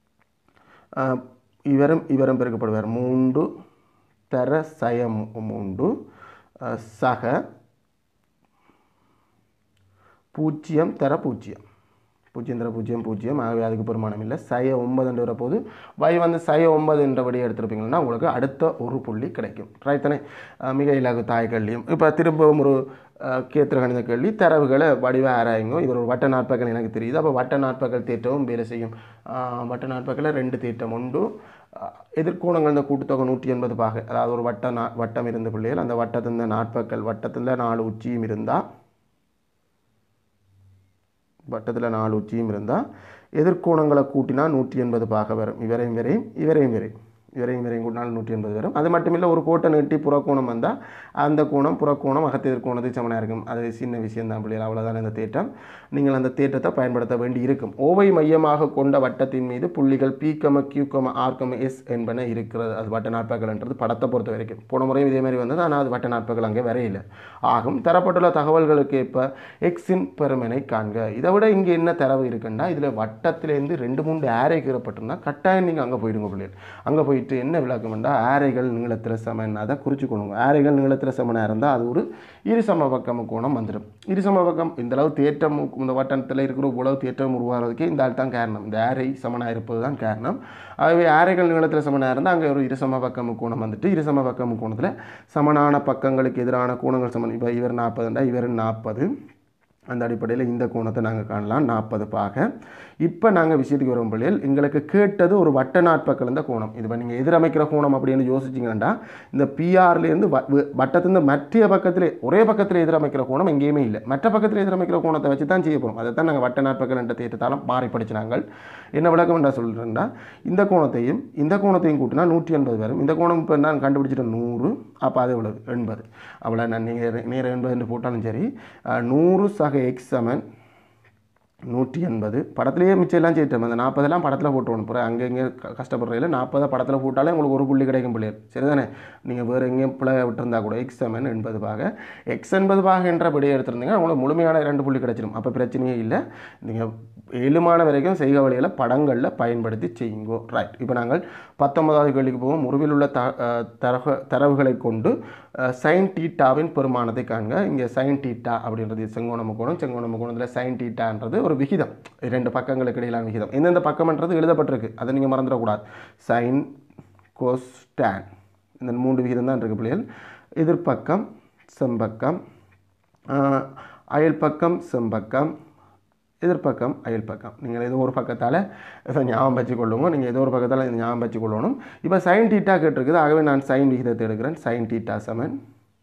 இவரும் இவரும் பெருக்கப்படுவார் மூன்று தர சயம் மூன்று அஹ், சக பூஜ்ஜியம் தர பூஜ்ஜியம் பூஜ்ஜியம் தர பூஜ்ஜியம் பூஜ்ஜியம் ஆகவே அதுக்கு பெருமானம் இல்லை சய ஒன்பதுன்ற வரப்போது வை வந்து சய ஒன்பது என்றபடி எடுத்திருப்பீங்கன்னா உங்களுக்கு அடுத்த ஒரு புள்ளி கிடைக்கும் ரைட் தானே அஹ் மிக இலகு தாய் கல்வியும் இப்போ திரும்பவும் ஒரு அஹ், கேத்திர கணித கேள்வி தரவுகளை வடிவ ஆராயுங்க இது ஒரு வட்ட நாட்பகல் எனக்கு தெரியுது அப்போ வட்ட நாட்பகல் தேற்றமும் வேலை செய்யும் அஹ், வட்ட நாட்பகலில் ரெண்டு தேற்றம் உண்டு அஹ், எதிர்கோணங்கள் இந்த கூட்டுத்தொகை நூற்றி எண்பது பாக அதாவது ஒரு வட்ட நா வட்டம் இருந்த பிள்ளைகள் அந்த வட்டத்தின் நாட்பகல் வட்டத்தில் நாலு உச்சியும் இருந்தால் வட்டத்தில் நாலு உச்சியும் இருந்தால் எதிர்கோணங்களை கூட்டினா நூற்றி எண்பது பாக வரும் இவரையும் வரையும் இவரையும் வரையும் இவரையும் வரையும் கூட்டினால் நூற்றி எண்பது வரும் அது மட்டும் இல்லை ஒரு கோட்டை நீட்டி புறக்கோணம் வந்தால் அந்த கோணம் புறக்கோணம் அகத்து எதிர்கோணத்துக்கு சமனாக இருக்கும் அது சின்ன விஷயம் தான் பிள்ளைகள் அவ்வளோதான் இந்த தேட்டம் நீங்கள் அந்த தேற்றத்தை பயன்படுத்த வேண்டி இருக்கும் ஓவை மையமாக கொண்ட வட்டத்தின் மீது புள்ளிகள் பீக்கம கியூக்கம ஆர்க்கம எஸ் என்பன இருக்கிறது அது வட்ட நாட்பகல்ன்றது படத்தை பொறுத்த வரைக்கும் போன முறையும் இதே மாதிரி வந்தது ஆனால் அது வட்ட நாட்பகல் அங்கே வரையில ஆகும் தரப்பட்டுள்ள தகவல்களுக்கு ஏற்ப எக்ஸின் பெருமனை காண்க இதை விட இங்கே என்ன தரவு இருக்குன்னா இதில் வட்டத்திலேருந்து ரெண்டு மூணு ஆரை கீறப்பட்டிருந்தா கட்டாயம் நீங்கள் அங்கே போயிடுங்க பிள்ளைகள் அங்கே போயிட்டு என்ன விளக்கம்னா ஆரைகள் நீளத்தில் சமன் அதை குறிச்சுக்கொள்ளுங்க ஆரைகள் நீளத்தில் சமனாக இருந்தால் அது ஒரு இருசம பக்கம் கோணம் வந்துடும் இருசம பக்கம் இந்த அளவு தேற்றம் இந்த வட்டத்தில் இருக்கிற உழவு தேற்றம் உருவாகிறதுக்கே இந்த ஆள் தான் காரணம் இந்த ஆரை சமனாக இருப்பது தான் காரணம் ஆகவே ஆரைகள் நீளத்தில் சமனாக இருந்தால் அங்கே ஒரு இருசம பக்கம் கோணம் வந்துட்டு இருசம பக்கம் கோணத்தில் சமனான பக்கங்களுக்கு எதிரான கோணங்கள் சமன் இப்போ இவர் நாற்பதுண்டா இவர் நாற்பது அந்த அடிப்படையில் இந்த கோணத்தை நாங்கள் காணலாம் நாற்பது பாக இப்போ நாங்கள் விஷயத்துக்கு வரும் பிள்ளைகள் எங்களுக்கு கேட்டது ஒரு வட்ட நாட்பக்கல் இந்த கோணம் இது நீங்கள் எதிரமைக்கிற கோணம் அப்படின்னு யோசிச்சிங்கன்னா இந்த பிஆர்லேருந்து வட்டத்திலிருந்து மற்ற பக்கத்தில் ஒரே பக்கத்தில் எதிரமைக்கிற கோணம் எங்கேயுமே இல்லை மற்ற பக்கத்தில் எதிரமைக்கிற கோணத்தை வச்சு தான் செய்ய போகிறோம் அதை தான் நாங்கள் வட்ட நாட்பக்கல் என்ற தேட்டத்தாலும் மாறி படிச்சு நாங்கள் என்ன விளக்கம் என்ன சொல்கிறேன்னா இந்த கோணத்தையும் இந்த கோணத்தையும் கூட்டினா நூற்றி எண்பது வரும் இந்த கோணம் இப்போ நான் கண்டுபிடிச்சிட்டேன் நூறு அப்போ அது எவ்வளவு எண்பது அவ்வளோ நான் நீங்கள் நேரம் எண்பது என்று போட்டாலும் சரி அஹ், நூறு சக எக்ஸ் சமன் நூற்றி எண்பது படத்துலேயே மிச்சம் எல்லாம் சேர்த்தோம் அந்த நாற்பதெல்லாம் படத்தில் போட்டுவோம் அப்புறம் அங்கே இங்கே க- கஷ்டப்படுறதில்ல நாற்பதை படத்தில் போட்டாலே உங்களுக்கு ஒரு புள்ளி கிடைக்கும் பிள்ளைகள் சரிதானே நீங்கள் வேறு எங்கேயும் பிள்ளை விட்டுருந்தா கூட எக்ஸ் செவன் எண்பது பாக எக்ஸ் எண்பது பாக என்ற படியை எடுத்திருந்தீங்கன்னா உங்களுக்கு முழுமையான இரண்டு புள்ளி கிடைச்சிடும் அப்போ பிரச்சனையே இல்லை நீங்கள் ஏழுமான வரைக்கும் செய்க வழிகளை படங்களில் பயன்படுத்தி செய்யுங்கோ ரைட் இப்போ நாங்கள் பத்தொன்பதாவது கேள்விக்கு போவோம் உருவில் உள்ள த அஹ் தரக தரவுகளை கொண்டு சைன் டீட்டாவின் பெருமானத்தை காண்க இங்கே சைன் டீட்டா அப்படின்றது செங்கோண முக்கோணம் செங்கோண முக்கோணத்தில் சைன் டீட்டான்றது ஒரு விகிதம் இரண்டு பக்கங்களுக்கு இடையிலான விகிதம் எந்தெந்த பக்கம்ன்றது எழுதப்பட்டிருக்கு அதை நீங்கள் மறந்துடக்கூடாது சைன் கோஸ் tan இந்த மூன்று விகிதம் தான் இருக்குது பிள்ளைகள் எதிர்ப்பக்கம் செம்பக்கம் ஆஹ், அயல் பக்கம் செம்பக்கம் எதிர்ப்பக்கம் அயல் பக்கம் நீங்கள் ஏதோ ஒரு பக்கத்தால் இதை ஞாபகம் வச்சு கொள்ளுங்க நீங்கள் ஏதோ ஒரு பக்கத்தால் இதை ஞாபகம் வச்சு கொள்ளணும் இப்போ சைன் டீட்டா கேட்டிருக்குது ஆகவே நான் சைன் விகிதத்தை எடுக்கிறேன் சைன் டீட்டா சமன்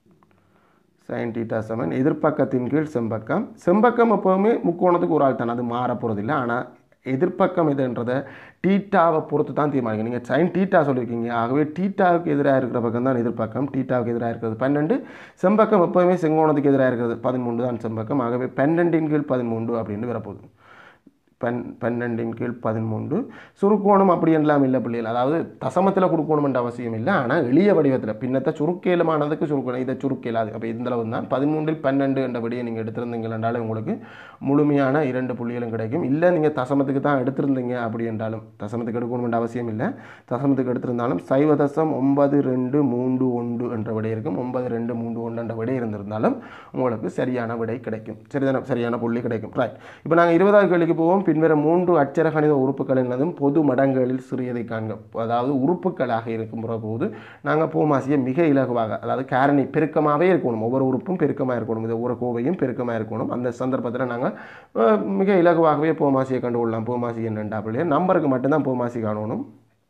சைன் டீட்டா சமன் எதிர்ப்பக்கத்தின் கீழ் செம்பக்கம் செம்பக்கம் எப்போவுமே முக்கோணத்துக்கு ஒரு ஆள் தான் அது மாற போகிறதில்ல ஆனால் எதிர்ப்பக்கம் எதுன்றதை டீட்டாவை பொறுத்து தான் தீர்மானிக்கும் நீங்கள் சைன் டீட்டா சொல்லியிருக்கீங்க ஆகவே டீட்டாவுக்கு எதிராக இருக்கிற பக்கம் தான் எதிர்ப்பக்கம் டீட்டாவுக்கு எதிராக இருக்கிறது பன்னெண்டு செம்பக்கம் எப்போவுமே செங்கோணத்துக்கு எதிராக இருக்கிறது பதிமூன்று தான் செம்பக்கம் ஆகவே பன்னெண்டின் கீழ் பதிமூன்று அப்படின்னு வரப்போகுது பன் பன்னெண்டின் கீழ் பதிமூன்று சுருக்கோணம் அப்படி எல்லாம் இல்லை பிள்ளைகள் அதாவது தசமத்தில் கொடுக்கணும் என்ற அவசியம் இல்லை ஆனால் எளிய வடிவத்தில் பின்னத்தை சுருக்கேலமானதுக்கு சுருக்கணும் இதை சுருக்கேலாது அப்போ இந்த அளவு தான் பதிமூன்றில் பன்னெண்டு என்ற படியை நீங்கள் எடுத்திருந்தீங்க என்றாலும் உங்களுக்கு முழுமையான இரண்டு புள்ளிகளும் கிடைக்கும் இல்லை நீங்கள் தசமத்துக்கு தான் எடுத்திருந்தீங்க அப்படி என்றாலும் தசமத்துக்கு எடுக்கணும் என்ற அவசியம் இல்லை தசமத்துக்கு எடுத்திருந்தாலும் சைவ தசம் ஒன்பது ரெண்டு மூன்று ஒன்று என்ற விடை இருக்கும் ஒன்பது ரெண்டு மூன்று ஒன்று என்ற விடை இருந்திருந்தாலும் உங்களுக்கு சரியான விடை கிடைக்கும் சரிதான சரியான புள்ளி கிடைக்கும் ரைட் இப்போ நாங்கள் இருபதாவது கேள்விக்கு போவோம் பின்வரும் மூன்று அச்சர கணித உறுப்புகள் என்னதும் பொது மடங்களில் சிறியதை காண்க அதாவது உறுப்புகளாக இருக்கும்போற போது நாங்கள் பூமாசியை மிக இலகுவாக அதாவது காரணி பெருக்கமாகவே இருக்கணும் ஒவ்வொரு உறுப்பும் பெருக்கமாக இருக்கணும் இது ஒவ்வொரு கோவையும் பெருக்கமாக இருக்கணும் அந்த சந்தர்ப்பத்தில் நாங்கள் அஹ், மிக இலகுவாகவே பூமாசியை கண்டுகொள்ளலாம் பூமாசி என்னண்டா பிள்ளைய நம்பருக்கு மட்டும்தான் பூமாசி காணணும்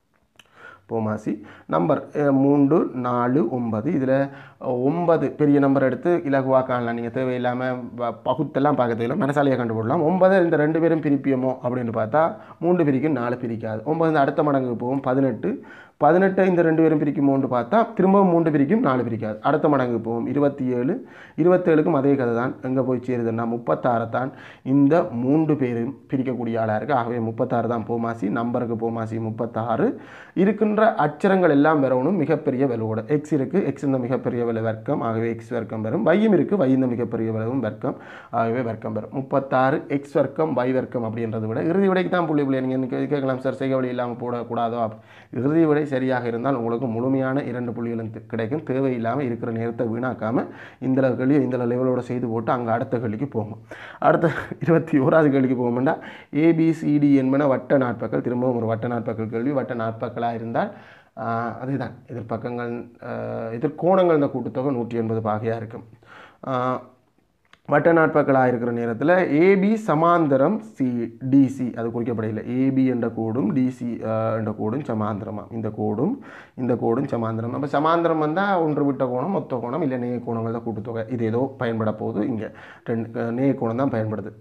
போமாசி நம்பர் அஹ், மூன்று நாலு ஒன்பது இதில் ஒன்பது பெரிய நம்பர் எடுத்து இலகுவாக காணலாம் நீங்கள் தேவையில்லாமல் வ- பகுத்தெல்லாம் பார்க்க தேவையில்ல மனசாலையை கண்டுபிடலாம் ஒன்பது இந்த ரெண்டு பேரும் பிரிப்பியமோ அப்படின்னு பார்த்தா மூன்று பிரிக்கும் நாலு பிரிக்காது ஒன்பது இந்த அடுத்த மடங்குக்கு போகும் பதினெட்டு பதினெட்டை இந்த ரெண்டு பேரும் பிரிக்குமோன்னு பார்த்தா திரும்பவும் மூன்று பிரிக்கும் நாலு பிரிக்காது அடுத்த மடங்கு போகும் இருபத்தி ஏழு இருபத்தேழுக்கும் அதே கதை தான் எங்கே போய் சேருதுன்னா முப்பத்தாறு தான் இந்த மூன்று பேரும் பிரிக்கக்கூடிய ஆளாக இருக்குது ஆகவே முப்பத்தாறு தான் போமாசி நம்பருக்கு போமாசி முப்பத்தாறு இருக்கின்ற அச்சரங்கள் எல்லாம் வரணும் மிகப்பெரிய விலவோட எக்ஸ் இருக்குது எக்ஸ் இந்த மிகப்பெரிய விலை வர்க்கம் ஆகவே எக்ஸ் வர்க்கம் வரும் வையும் இருக்குது வை இந்த மிகப்பெரிய விலவும் வர்க்கம் ஆகவே வர்க்கம் வரும் முப்பத்தாறு எக்ஸ் வர்க்கம் வை வர்க்கம் அப்படின்றத விட இறுதி விடைக்கு தான் புள்ளி புள்ளி நீங்கள் கேட்கலாம் சார் செய்க வழி இல்லாமல் போடக்கூடாதோ அப்ப- இறுதி விடை சரியாக இருந்தால் உங்களுக்கு முழுமையான இரண்டு புள்ளிகளும் தி- கிடைக்கும் தேவையில்லாமல் இருக்கிற நேரத்தை வீணாக்காமல் இந்த கேள்வி இந்த லெவலோட செய்து போட்டு அங்கே அடுத்த கேள்விக்கு போகும் அடுத்த இருபத்தி ஓராவது கேள்விக்கு போகும்னா ஏபிசிடி என்பன வட்ட நாட்பக்கள் திரும்பவும் ஒரு வட்ட நாட்பக்கள் கேள்வி வட்ட நாட்பக்களாக இருந்தால் ஆஹ், அதுதான் எதிர்பக்கங்கள் ஆஹ், எதிர்கோணங்கள் இந்த கூட்டுத்தொகை நூற்றி எண்பது பாகையாக இருக்கும் ஆஹ், வட்ட நாட்பக்களாக இருக்கிற நேரத்தில் ஏபி சமாந்தரம் சி டிசி அது குறிக்கப்படையில்லை ஏபி என்ற கோடும் டிசி என்ற கோடும் சமாந்தரமாக இந்த கோடும் இந்த கோடும் சமாந்தரம் அப்போ சமாந்தரம் வந்தால் ஒன்று விட்ட கோணம் மொத்த கோணம் இல்லை நேய கோணங்கள் தான் கூட்டுத்தொகை இது ஏதோ பயன்பட போகுது இங்கே ரெண்டு அஹ், நேய கோணம் தான் பயன்படுது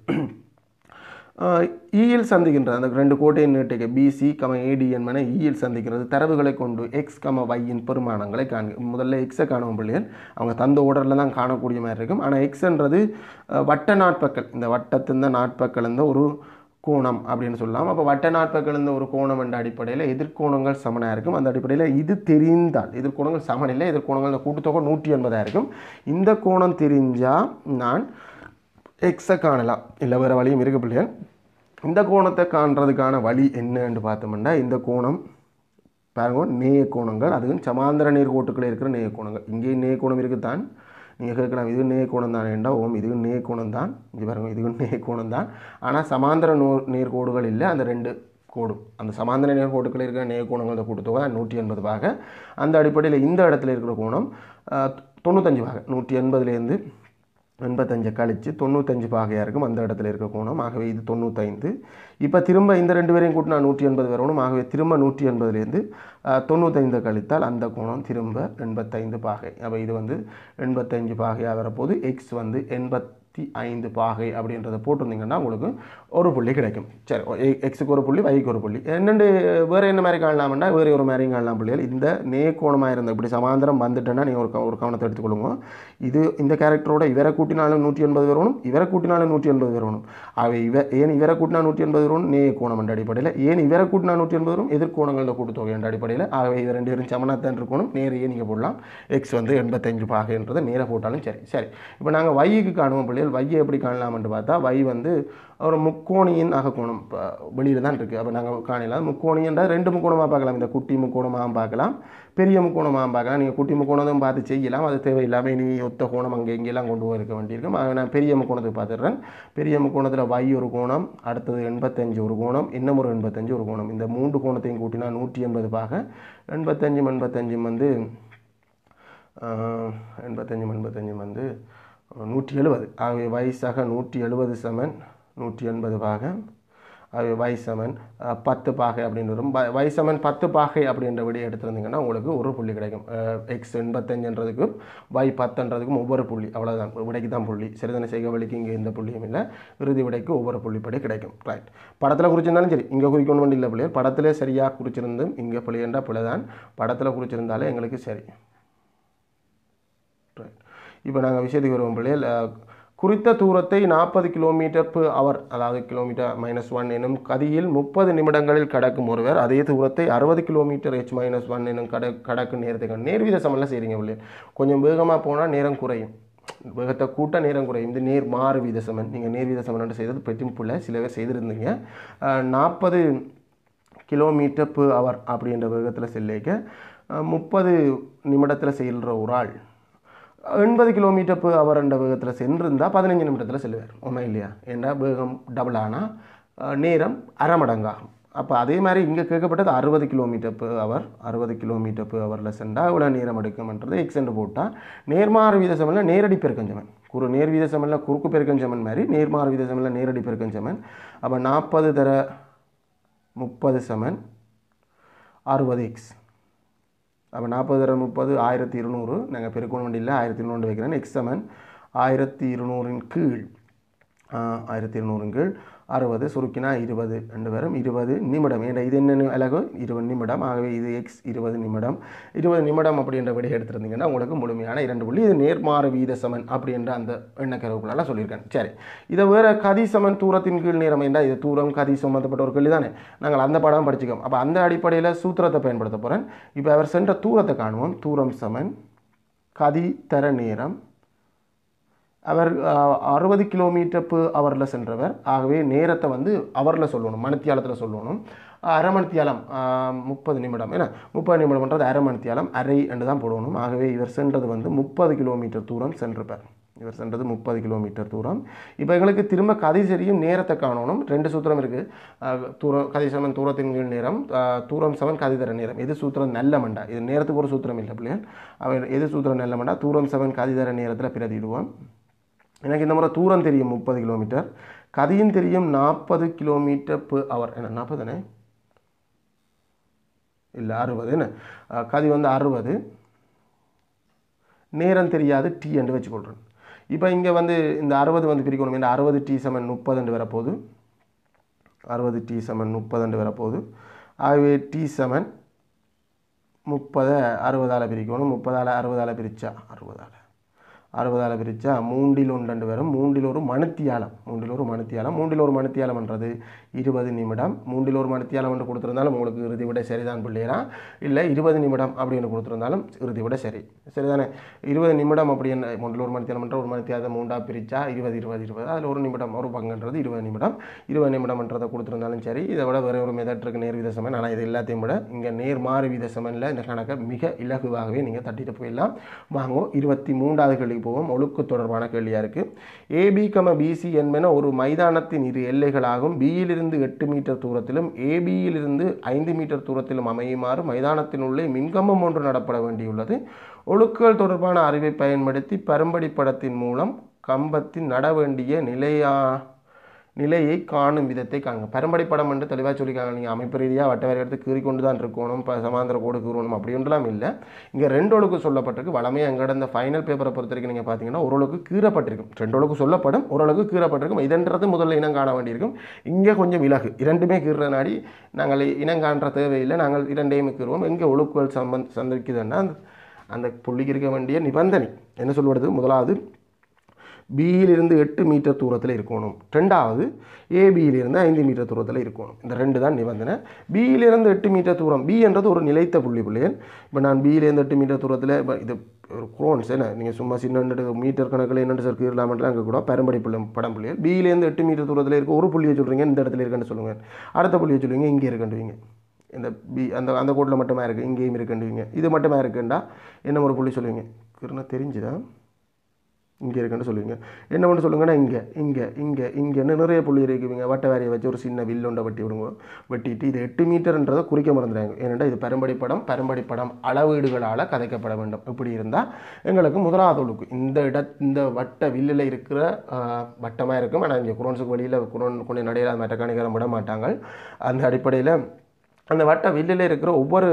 இயில் சந்திக்கின்றது அந்த ரெண்டு கோட்டையின் நீட்டிக்க பிசி கம ஏடி என்பன இயில் சந்திக்கிறது தரவுகளை கொண்டு எக்ஸ் கம வையின் பெருமானங்களை காண்க முதல்ல எக்ஸை காணும் பிள்ளைகள் அவங்க தந்த ஓர்டரில் தான் காணக்கூடிய மாதிரி இருக்கும் ஆனால் எக்ஸ்ன்றது அஹ், வட்ட நாட்பக்கள் இந்த வட்டத்தின் நாட்பக்கள் இருந்த ஒரு கோணம் அப்படின்னு சொல்லலாம் அப்போ வட்ட நாட்பக்கள் இருந்த ஒரு கோணம் என்ற அடிப்படையில் எதிர்கோணங்கள் சமனாக இருக்கும் அந்த அடிப்படையில் இது தெரிந்தால் எதிர்கோணங்கள் சமன் இல்லை எதிர்கோணங்கள் இந்த கூட்டுத்தொகை நூற்றி எண்பதாக இருக்கும் இந்த கோணம் தெரிஞ்சால் நான் எக்ஸை காணலாம் இல்லை வேறு வழியும் இருக்கு பிள்ளைகள் இந்த கோணத்தை காண்றதுக்கான வழி என்னன்னு பார்த்தோம்னா இந்த கோணம் பாருங்க நேய கோணங்கள் அதுவும் சமாந்தர நேர்கோட்டுக்குள்ளே இருக்கிற நேய கோணங்கள் இங்கேயும் நேய கோணம் இருக்குதான் நீங்கள் கேட்கலாம் இது நேய கோணம் தான் ஏண்டா ஓம் இதுவும் நேய கோணம் தான் இது பாருங்க இதுவும் நேய கோணம் தான் ஆனால் சமாந்தர நோ நேர்கோடுகள் இல்லை அந்த ரெண்டு கோடும் அந்த சமாந்தர நேர்கோட்டுக்குள்ள இருக்கிற நேய கோணங்களோட கூட்டுத்தொகை நூற்றி எண்பது பாக அந்த அடிப்படையில் இந்த இடத்துல இருக்கிற கோணம் ஆஹ், தொண்ணூத்தஞ்சு பாக நூற்றி எண்பதுலேருந்து எண்பத்தஞ்சை கழித்து தொண்ணூத்தஞ்சு பாகையாக இருக்கும் அந்த இடத்துல இருக்க கோணம் ஆகவே இது தொண்ணூத்தைந்து இப்போ திரும்ப இந்த ரெண்டு பேரையும் கூட்டினா நூற்றி எண்பது வரணும் ஆகவே திரும்ப நூற்றி எண்பதுலேருந்து தொண்ணூத்தைந்து கழித்தால் அந்த கோணம் திரும்ப எண்பத்தைந்து பாகை அப்போ இது வந்து எண்பத்தஞ்சு பாகையாக வரப்போது எக்ஸ் வந்து எண்பத்தி ஐந்து பாகை அப்படின்றத போட்டிருந்தீங்கன்னா உங்களுக்கு ஒரு புள்ளி கிடைக்கும் சரி எக்ஸுக்கு ஒரு புள்ளி வைக்கு ஒரு புள்ளி என்னென்று வேறு என்ன மாதிரி காணலாம்னா வேறு ஒரு மாதிரி காணலாம் புள்ளிகள் இந்த நேர்கோணமாக இருந்த இப்படி சமாந்தரம் வந்துட்டேன்னா நீங்கள் ஒரு க- ஒரு கவனத்தை எடுத்துக்கொள்ளுங்க இது இந்த கேரக்டரோட இவரை கூட்டினாலும் நூற்றி எண்பது வரணும் இவரை கூட்டினாலும் நூற்றி எண்பது வரணும் அவை இவ ஏன் இவரை கூட்டினா நூற்றி எண்பது வரணும் நே கோணம் என்ற அடிப்படையில் ஏன் இவரை கூட்டினா நூற்றி எண்பது வரும் எதிர்கோணங்களோட கூட்டுத்தொகை என்ற அடிப்படையில் ஆகவே இது ரெண்டு பேரும் சமனாத்தான் இருக்கணும் நேரையே நீங்கள் போடலாம் எக்ஸ் வந்து எண்பத்தஞ்சு பாகைன்றதை நேராக போட்டாலும் சரி சரி இப்போ நாங்கள் வைக்கு காணுவோம் பிள்ளைகள் வையை எப்படி காணலாம்னு பார்த்தா வை வந்து ஒரு முக்கோணியின் அகக்கோணம் வெளியில் தான் இருக்குது அப்போ நாங்கள் காணலாம் முக்கோணின்றா ரெண்டு முக்கோணமாக பார்க்கலாம் இந்த குட்டி முக்கோணமாக பார்க்கலாம் பெரிய முக்கோணமாக பார்க்கலாம் நீங்கள் குட்டி முக்கோணதும் பார்த்து செய்யலாம் அது தேவையில்லாமல் இனி ஒத்த கோணம் அங்கே இங்கெல்லாம் கொண்டு போயிருக்க வேண்டியிருக்கும் ஆக நான் பெரிய முக்கோணத்துக்கு பார்த்துடுறேன் பெரிய முக்கோணத்தில் வை ஒரு கோணம் அடுத்தது எண்பத்தஞ்சு ஒரு கோணம் இன்னும் ஒரு எண்பத்தஞ்சு ஒரு கோணம் இந்த மூன்று கோணத்தையும் கூட்டினா நூற்றி எண்பது பாக எண்பத்தஞ்சும் எண்பத்தஞ்சும் வந்து ஆஹ், எண்பத்தஞ்சும் எண்பத்தஞ்சும் வந்து நூற்றி எழுபது ஆகவே வயசாக நூற்றி எழுபது சமன் நூற்றி எண்பது பாகம் ஆகவே வை சமன் அஹ், பத்து பாகை அப்படின்னு வரும் வ- வை சமன் பத்து பாகை அப்படின்ற விடையை எடுத்திருந்தீங்கன்னா உங்களுக்கு ஒரு புள்ளி கிடைக்கும் எக்ஸ் எண்பத்தஞ்சுன்றதுக்கும் வை பத்துன்றதுக்கும் ஒவ்வொரு புள்ளி அவ்வளோதான் விடைக்கு தான் புள்ளி சரிதானே செய்க வழிக்கு இங்கே எந்த புள்ளியும் இல்லை இறுதி விடைக்கு ஒவ்வொரு புள்ளிப்படி கிடைக்கும் ரைட் படத்தில் குறிச்சிருந்தாலும் சரி இங்கே குறிக்கணும் வேண்டிய இல்லை பிள்ளையர் படத்திலே சரியாக குறிச்சிருந்தும் இங்கே பிள்ளையண்டா பிள்ளை தான் படத்தில் குறிச்சிருந்தாலே எங்களுக்கு சரி ரைட் இப்போ நாங்கள் விஷயத்துக்கு வருவோம் பிள்ளைகள் அஹ், குறித்த தூரத்தை நாற்பது கிலோமீட்டர் per அவர் அதாவது கிலோமீட்டர் மைனஸ் ஒன் எனும் கதியில் முப்பது நிமிடங்களில் கடக்கும் ஒருவர் அதே தூரத்தை அறுபது கிலோமீட்டர் ஹெச் மைனஸ் ஒன் எனும் கட கடக்கும் நேரத்தை கண்டு நேர்வீத சமனில் செய்கிறீங்க பிள்ளைகள் கொஞ்சம் வேகமாக போனால் நேரம் குறையும் வேகத்தை கூட்ட நேரம் குறையும் இது நேர் மாறு வீத சமன் நீங்கள் நேர் வீத சமன் செய்தது பெற்றும் புள்ள சில பேர் செய்திருந்தீங்க நாற்பது கிலோமீட்டர் per அவர் அப்படின்ற வேகத்தில் செல்லிக்க முப்பது நிமிடத்தில் செல்கிற ஒரு ஆள் எண்பது கிலோமீட்டர் per அவர் என்ற வேகத்தில் சென்றிருந்தால் பதினஞ்சு நிமிடத்தில் செல்லுவார் உண்மை இல்லையா ஏன்னா வேகம் டபுள் ஆனால் நேரம் அரை மடங்காகும் அப்போ அதே மாதிரி இங்கே கேட்கப்பட்டது அறுபது கிலோமீட்டர் per அவர் அறுபது கிலோமீட்டர் per ஹவரில் சென்றால் எவ்வளோ நேரம் எடுக்கும்ன்றது எக்ஸ்என்று போட்டால் நேர்மாறு வீத சமனில் நேரடி பெருக்கஞ்சமன் குறு நேர் வீத சமனில் குறுக்கு பெருக்கஞ்சமன் மாதிரி நேர்மாறு வீத சமனில் நேரடி பெருக்கஞ்சமன் அப்போ நாற்பது தர முப்பது சமன் அறுபது எக்ஸ் அப்போ நாற்பது தர முப்பது ஆயிரத்தி இருநூறு நாங்கள் பெருக்கணும் வண்டியில் ஆயிரத்தி இருநூறு வைக்கிறேன் எக்ஸ் சமன் ஆயிரத்தி இருநூறின் கீழ் ஆஹ், ஆயிரத்தி இருநூறின் கீழ் அறுபது சுருக்கினா இருபது ரெண்டு பேரும் இருபது நிமிடம் ஏன்னா இது என்ன அழகு இருபது நிமிடம் ஆகவே இது எக்ஸ் இருபது நிமிடம் இருபது நிமிடம் அப்படின்ற விடை எடுத்திருந்தீங்கன்னா உங்களுக்கு முழுமையான இரண்டு புள்ளி இது நேர்மாறு வீத சமன் அப்படின்ற அந்த எண்ணக்கருவுக்குள்ள சொல்லியிருக்கேன் சரி இதை வேற கதி சமன் தூரத்தின் கீழ் நேரம் என்றால் இது தூரம் கதி சம்மந்தப்பட்ட ஒரு கேள்வி தானே நாங்கள் அந்த படம் படிச்சுக்கோம் அப்போ அந்த அடிப்படையில் சூத்திரத்தை பயன்படுத்த போகிறேன் இப்போ அவர் சென்ற தூரத்தை காணுவோம் தூரம் சமன் கதி தர நேரம் அவர் அறுபது கிலோமீட்டர் per அவரில் சென்றவர் ஆகவே நேரத்தை வந்து அவரில் சொல்லணும் மணித்தியாலத்தில் சொல்லணும் அரை மணித்தியாலம் முப்பது நிமிடம் ஏன்னா முப்பது நிமிடம்ன்றது அரை மணித்தியாலம் அரை என்று தான் போடணும் ஆகவே இவர் சென்றது வந்து முப்பது கிலோமீட்டர் தூரம் சென்றிருப்பார் இவர் சென்றது முப்பது கிலோமீட்டர் தூரம் இப்போ எங்களுக்கு திரும்ப கதை சரியும் நேரத்தை காணணும் ரெண்டு சூத்திரம் இருக்குது தூரம் கதை சமன் தூரத்தின் கீழ் நேரம் ஆஹ் தூரம் சமன் கதை தர நேரம் எது சூத்திரம் நல்ல மண்டா இது நேரத்துக்கு ஒரு சூத்திரம் இல்லை பிள்ளைகள் அவர் எது சூத்திரம் நல்ல மண்டா தூரம் சமன் கதை தர நேரத்தில் பிரதிடுவோம் எனக்கு இந்த முறை தூரம் தெரியும் முப்பது கிலோமீட்டர் கதியும் தெரியும் நாற்பது கிலோமீட்டர் per அவர் என்ன நாற்பது தானே இல்லை அறுபது என்ன அஹ் கதி வந்து அறுபது நேரம் தெரியாது டி என்று வச்சுக்கொள்கிறேன் இப்போ இங்கே வந்து இந்த அறுபது வந்து பிரிக்கணும் இந்த அறுபது டி சமன் முப்பது என்று வரப்போகுது அறுபது டி சமன் முப்பது என்று வரப்போகுது ஆகவே டி சமன் முப்பதை அறுபதால் பிரிக்கணும் முப்பதால் அறுபதால் பிரித்தா அறுபதால் அறுபதால் பிரித்தா மூண்டில் ஒன்று வரும் மூண்டில் ஒரு மணித்தியாலம் மூண்டில் ஒரு மணித்தியாலம் மூண்டில் ஒரு மணித்தியாலம்ன்றது இருபது நிமிடம் மூண்டில் ஒரு மணித்தியாலம் என்று கொடுத்துருந்தாலும் உங்களுக்கு இறுதி விட சரிதான் பிள்ளையா இல்லை இருபது நிமிடம் அப்படின்னு கொடுத்துருந்தாலும் இறுதி விட சரி சரிதானே இருபது நிமிடம் அப்படின்னு மூண்டில் ஒரு மணித்தியாலம்ன்ற ஒரு மணித்தியாலத்தை மூண்டா பிரித்தா இருபது இருபது இருபது அதில் ஒரு நிமிடம் ஒரு பங்குன்றது இருபது நிமிடம் இருபது நிமிடம்ன்றதை கொடுத்துருந்தாலும் சரி இதை விட வேறு ஒரு மெதட் இருக்கு நேர் வீத சமன் ஆனால் இது எல்லாத்தையும் விட இங்கே நேர் மாறு வீத சமனில் இந்த கணக்கை மிக இலகுவாகவே நீங்கள் தட்டிட்டு போயிடலாம் வாங்கோ இருபத்தி மூன்றாவது கேள்விக்கு போவோம் ஒழுக்கு தொடர்பான கேள்வியாக இருக்குது ஏபி கம பிசி என்பன ஒரு மைதானத்தின் இரு எல்லைகளாகும் பியிலிருந்து எட்டு மீட்டர் தூரத்திலும் ஏபியிலிருந்து ஐந்து மீட்டர் தூரத்திலும் அமையுமாறு மைதானத்தினுள்ளே மின்கம்பம் ஒன்று நடப்பட வேண்டியுள்ளது ஒழுக்குகள் தொடர்பான அறிவை பயன்படுத்தி பரும்படி படத்தின் மூலம் கம்பத்தின் நட வேண்டிய நிலையா நிலையை காணும் விதத்தை காணுங்க பரம்பரை படம் என்று தெளிவாக சொல்லிக்காங்க நீங்கள் அமைப்பு ரீதியாக வட்ட வரை எடுத்து கீறி கொண்டு தான் இருக்கணும் இப்போ சமாந்திர கோடு கீறணும் அப்படின்றலாம் இல்லை இங்கே ரெண்டு ஒழுக்கு சொல்லப்பட்டிருக்கு வளமே அங்கே இந்த ஃபைனல் பேப்பரை பொறுத்த வரைக்கும் நீங்கள் பார்த்தீங்கன்னா ஓரளவுக்கு கீறப்பட்டிருக்கும் ரெண்டு ஒழுக்கு சொல்லப்படும் ஓரளவுக்கு கீறப்பட்டிருக்கும் இதன்றது முதல்ல இனம் காண வேண்டியிருக்கும் இங்கே கொஞ்சம் விலகு இரண்டுமே கீறுற நாடி நாங்கள் இனம் காண்ற தேவையில்லை நாங்கள் இரண்டையுமே கீறுவோம் எங்கே ஒழுக்குகள் சம்பந்த சந்திக்குதுன்னா அந்த அந்த புள்ளிக்கு இருக்க வேண்டிய நிபந்தனை என்ன சொல்வது முதலாவது பியிலிருந்து எட்டு மீட்டர் தூரத்தில் இருக்கணும் ரெண்டாவது ஏபியிலிருந்து ஐந்து மீட்டர் தூரத்தில் இருக்கணும் இந்த ரெண்டு தான் நிபந்தனை பியிலிருந்து எட்டு மீட்டர் தூரம் பி என்றது ஒரு நிலைத்த புள்ளி புள்ளிகள் இப்போ நான் பியிலேருந்து எட்டு மீட்டர் தூரத்தில் இப்போ இது ஒரு குரோன்ஸ் என்ன நீங்கள் சும்மா சின்ன மீட்டர் கணக்கில் என்னென்னு சார் கீழலாமெல்லாம் அங்கே கூட பரம்பரை புள்ளி படம் புள்ளிகள் பியிலேருந்து எட்டு மீட்டர் தூரத்தில் இருக்க ஒரு புள்ளியை சொல்கிறீங்க இந்த இடத்துல இருக்குன்னு சொல்லுங்கள் அடுத்த புள்ளியை சொல்லுவீங்க இங்கே இருக்குண்டுவீங்க இந்த பி அந்த அந்த கோட்டில் மட்டுமா இருக்குது இங்கேயும் இருக்குண்டுவீங்க இது மட்டுமா இருக்குண்டா என்ன ஒரு புள்ளி சொல்லுவீங்க கிருணா தெரிஞ்சுதா இங்கே இருக்குன்னு சொல்லுவீங்க என்ன பண்ண சொல்லுங்கன்னா இங்கே இங்கே இங்கே இங்கேன்னு நிறைய புள்ளி இருக்குவீங்க வட்ட வேறையை வச்சு ஒரு சின்ன வில்லுண்டை வெட்டி விடுங்க வெட்டிட்டு இது எட்டு மீட்டர்ன்றதை குறிக்க மறந்துடுறாங்க ஏனெண்டா இது பரம்படி படம் பரம்படி படம் அளவீடுகளால் கதைக்கப்பட வேண்டும் இப்படி இருந்தால் எங்களுக்கு முதலாவது ஒழுக்கு இந்த இட இந்த வட்ட வில்லில் இருக்கிற வட்டமாக இருக்கும் ஆனால் இங்கே குரோன்ஸுக்கு வெளியில் குரோன் கொண்டு நடையில மற்ற கணிகரம் விட மாட்டாங்க அந்த அடிப்படையில் அந்த வட்ட வில்லில் இருக்கிற ஒவ்வொரு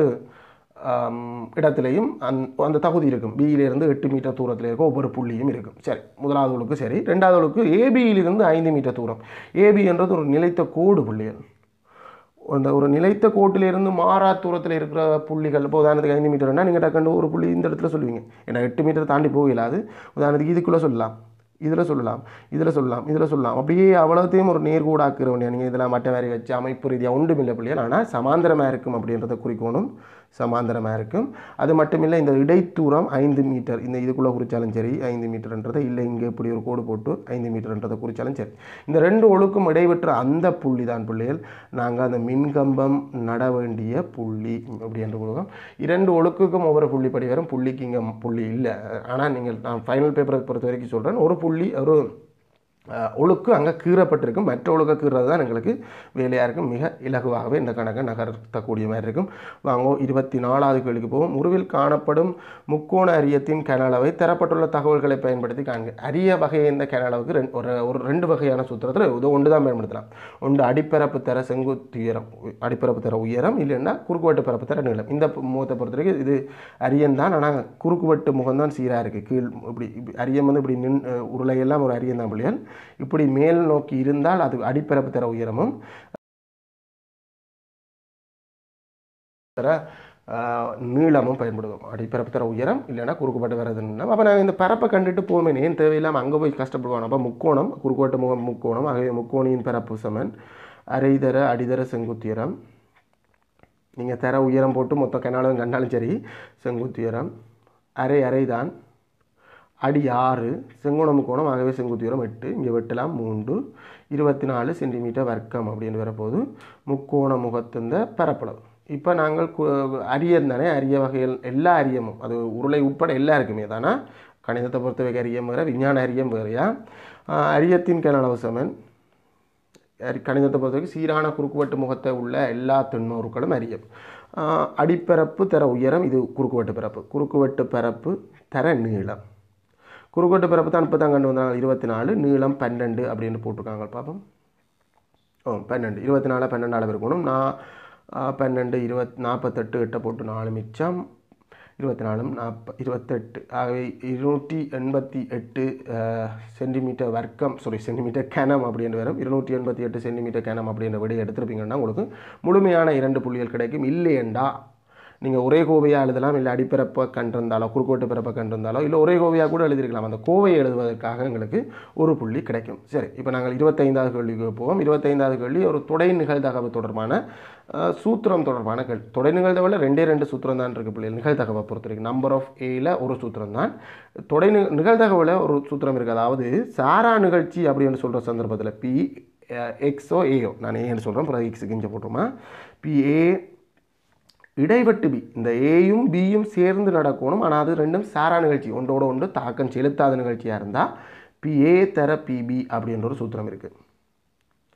இடத்துலையும் அந் அந்த தகுதி இருக்கும் பியிலிருந்து எட்டு மீட்டர் தூரத்தில் இருக்கும் ஒவ்வொரு புள்ளியும் இருக்கும் சரி முதலாவது ஒழுக்கு சரி ரெண்டாவது ஒழுக்கு ஏபியிலிருந்து ஐந்து மீட்டர் தூரம் ஏபி என்றது ஒரு நிலைத்த கோடு புள்ளிகள் அந்த ஒரு நிலைத்த கோட்டிலிருந்து மாறா தூரத்தில் இருக்கிற புள்ளிகள் இப்போ உதாரணத்துக்கு ஐந்து மீட்டர்னா நீங்கள் டக்குன்னு ஒரு புள்ளி இந்த இடத்துல சொல்லுவீங்க ஏன்னா எட்டு மீட்டர் தாண்டி போகலாது உதாரணத்துக்கு இதுக்குள்ளே சொல்லலாம் இதில் சொல்லலாம் இதில் சொல்லலாம் இதில் சொல்லலாம் அப்படியே அவ்வளோத்தையும் ஒரு நேர்கூடாக்குற வேண்டிய நீங்கள் இதெல்லாம் மட்டை வேறு வச்சு அமைப்பு ரீதியாக ஒன்றும் இல்லை பிள்ளைகள் ஆனால் சமாந்தரமாக இருக்கும் அப்படின்றத குறிக்கணும் சமாந்தரமாக இருக்கும் அது மட்டும் இல்லை இந்த இடைத்தூரம் ஐந்து மீட்டர் இந்த இதுக்குள்ளே குறித்தாலும் சரி ஐந்து மீட்டர்ன்றதை இல்லை இங்கே இப்படி ஒரு கோடு போட்டு ஐந்து மீட்டர்ன்றதை குறித்தாலும் சரி இந்த ரெண்டு ஒழுக்கும் இடைபெற்ற அந்த புள்ளி தான் பிள்ளைகள் நாங்கள் அந்த மின்கம்பம் நட வேண்டிய புள்ளி அப்படி என்று கொடுக்கோம் இரண்டு ஒழுக்குக்கும் ஒவ்வொரு புள்ளி படி வரும் புள்ளிக்கு இங்கே புள்ளி இல்லை ஆனால் நீங்கள் நான் ஃபைனல் பேப்பரை பொறுத்த வரைக்கும் சொல்கிறேன் ஒரு புள்ளி ஒரு ஒழுக்கு அங்கே கீறப்பட்டிருக்கும் மற்ற ஒழுக்க கீறது தான் எங்களுக்கு வேலையாக இருக்கும் மிக இலகுவாகவே இந்த கணக்கை நகர்த்தக்கூடிய மாதிரி இருக்கும் வாங்க இருபத்தி நாலாவது கேள்விக்கு போவோம் உருவில் காணப்படும் முக்கோண அரியத்தின் கனளவை தரப்பட்டுள்ள தகவல்களை பயன்படுத்தி காண்க அரிய வகையை இந்த கனளவுக்கு ரெண்டு ஒரு ஒரு ரெண்டு வகையான சூத்திரத்தில் இது ஒன்று தான் பயன்படுத்தலாம் ஒன்று அடிப்பரப்பு தர செங்குத்து உயரம் அடிப்பரப்பு தர உயரம் இல்லைன்னா குறுக்குவெட்டு பரப்பு தர நீளம் இந்த முகத்தை பொறுத்த வரைக்கும் இது அரியன் தான் ஆனால் குறுக்குவெட்டு முகம் தான் சீராக இருக்குது கீழ் இப்படி அரியம் வந்து இப்படி நின் உருளையெல்லாம் ஒரு அரியன் தான் பிள்ளைகள் இப்படி மேல் நோக்கி இருந்தால் அது அடிப்பரப்பு தர உயரமும் தர நீளமும் பயன்படுவோம் அடிப்பரப்பு தர உயரம் இல்லைன்னா குறுக்குப்பட்டு வர்றது நீளம் அப்போ நாங்கள் இந்த பரப்பை கண்டுட்டு போவோமே ஏன் தேவையில்லாமல் அங்கே போய் கஷ்டப்படுவோம் அப்போ முக்கோணம் குறுக்குவட்டு முகம் முக்கோணம் ஆகவே முக்கோணியின் பரப்பு சமன் அரைதர அடிதர செங்குத்தியரம் நீங்கள் தர உயரம் போட்டு மொத்தம் கண்ணாலும் கண்டாலும் சரி செங்குத்தியரம் அரை அரை தான் அடி ஆறு செங்கோண முக்கோணம் ஆகவே செங்குத்தியூரம் எட்டு இங்கே வெட்டலாம் மூன்று இருபத்தி நாலு சென்டிமீட்டர் வர்க்கம் அப்படின்னு வரப்போது முக்கோண முகத்திருந்த பரப்பளவு இப்போ நாங்கள் அரியன் தானே அரிய வகைகள் எல்லா அரியமும் அது உருளை உட்பட எல்லா இருக்குமே தானே கணிதத்தை பொறுத்தவரைக்கும் அரியம் வேறு விஞ்ஞான அரியம் வேறையா அரியத்தின் கனளவு சமன் கணிதத்தை பொறுத்தவரைக்கும் சீரான குறுக்குவெட்டு முகத்தை உள்ள எல்லா தொண்ணூறுகளும் அரியம் அடிப்பரப்பு தர உயரம் இது குறுக்குவெட்டு பரப்பு குறுக்குவெட்டு பரப்பு தர நீளம் குறுக்கோட்டு பிறப்பு தான் இப்போ தான் கண்டு வந்தாங்க இருபத்தி நாலு நீளம் பன்னெண்டு அப்படின்னு போட்டிருக்காங்க பார்ப்போம் ஓ பன்னெண்டு இருபத்தி நாலு பன்னெண்டு அளவு இருக்கணும் நான் பன்னெண்டு இருபத் நாற்பத்தெட்டு எட்டை போட்டு நாலு மிச்சம் இருபத்தி நாலு நாற்ப இருபத்தெட்டு ஆகவே இருநூற்றி எண்பத்தி எட்டு சென்டிமீட்டர் வர்க்கம் சாரி சென்டிமீட்டர் கேனம் அப்படின்னு வரும் இருநூற்றி எண்பத்தி எட்டு சென்டிமீட்டர் கேனம் அப்படின்ற விடையை எடுத்துருப்பீங்கன்னா உங்களுக்கு முழுமையான இரண்டு புள்ளிகள் கிடைக்கும் இல்லையண்டா நீங்கள் ஒரே கோவையாக எழுதலாம் இல்லை அடிப்பிறப்பை கண்டிருந்தாலோ குறுக்கோட்டு பிறப்பை கண்டிருந்தாலோ இல்லை ஒரே கோவையாக கூட எழுதியிருக்கலாம் அந்த கோவையை எழுதுவதற்காக எங்களுக்கு ஒரு புள்ளி கிடைக்கும் சரி இப்போ நாங்கள் இருபத்தைந்தாவது கேள்விக்கு போவோம் இருபத்தைந்தாவது கேள்வி ஒரு தொடை நிகழ்தகவு தொடர்பான சூத்திரம் தொடர்பான கேள்வி தொடை நிகழ்தகவில் ரெண்டே ரெண்டு சூத்திரம் தான் இருக்குது பிள்ளைகள் நிகழ்தகவை பொறுத்த வரைக்கும் நம்பர் ஆஃப் ஏயில் ஒரு சூத்திரம் தான் தொடை நிகழ்தகவில் ஒரு சூத்திரம் இருக்குது அதாவது சாரா நிகழ்ச்சி அப்படின்னு சொல்கிற சந்தர்ப்பத்தில் பி எக்ஸோ ஏயோ நான் ஏன்னு சொல்கிறேன் அப்புறம் எக்ஸுக்கு இங்கே போட்டுருமா பி ஏ இடைவெட்டு பி இந்த ஏயும் பியும் சேர்ந்து நடக்கணும் ஆனால் அது ரெண்டும் சாரா நிகழ்ச்சி ஒன்றோட ஒன்று தாக்கம் செலுத்தாத நிகழ்ச்சியாக இருந்தால் பி ஏ தர பிபி அப்படின்ற ஒரு சூத்திரம் இருக்குது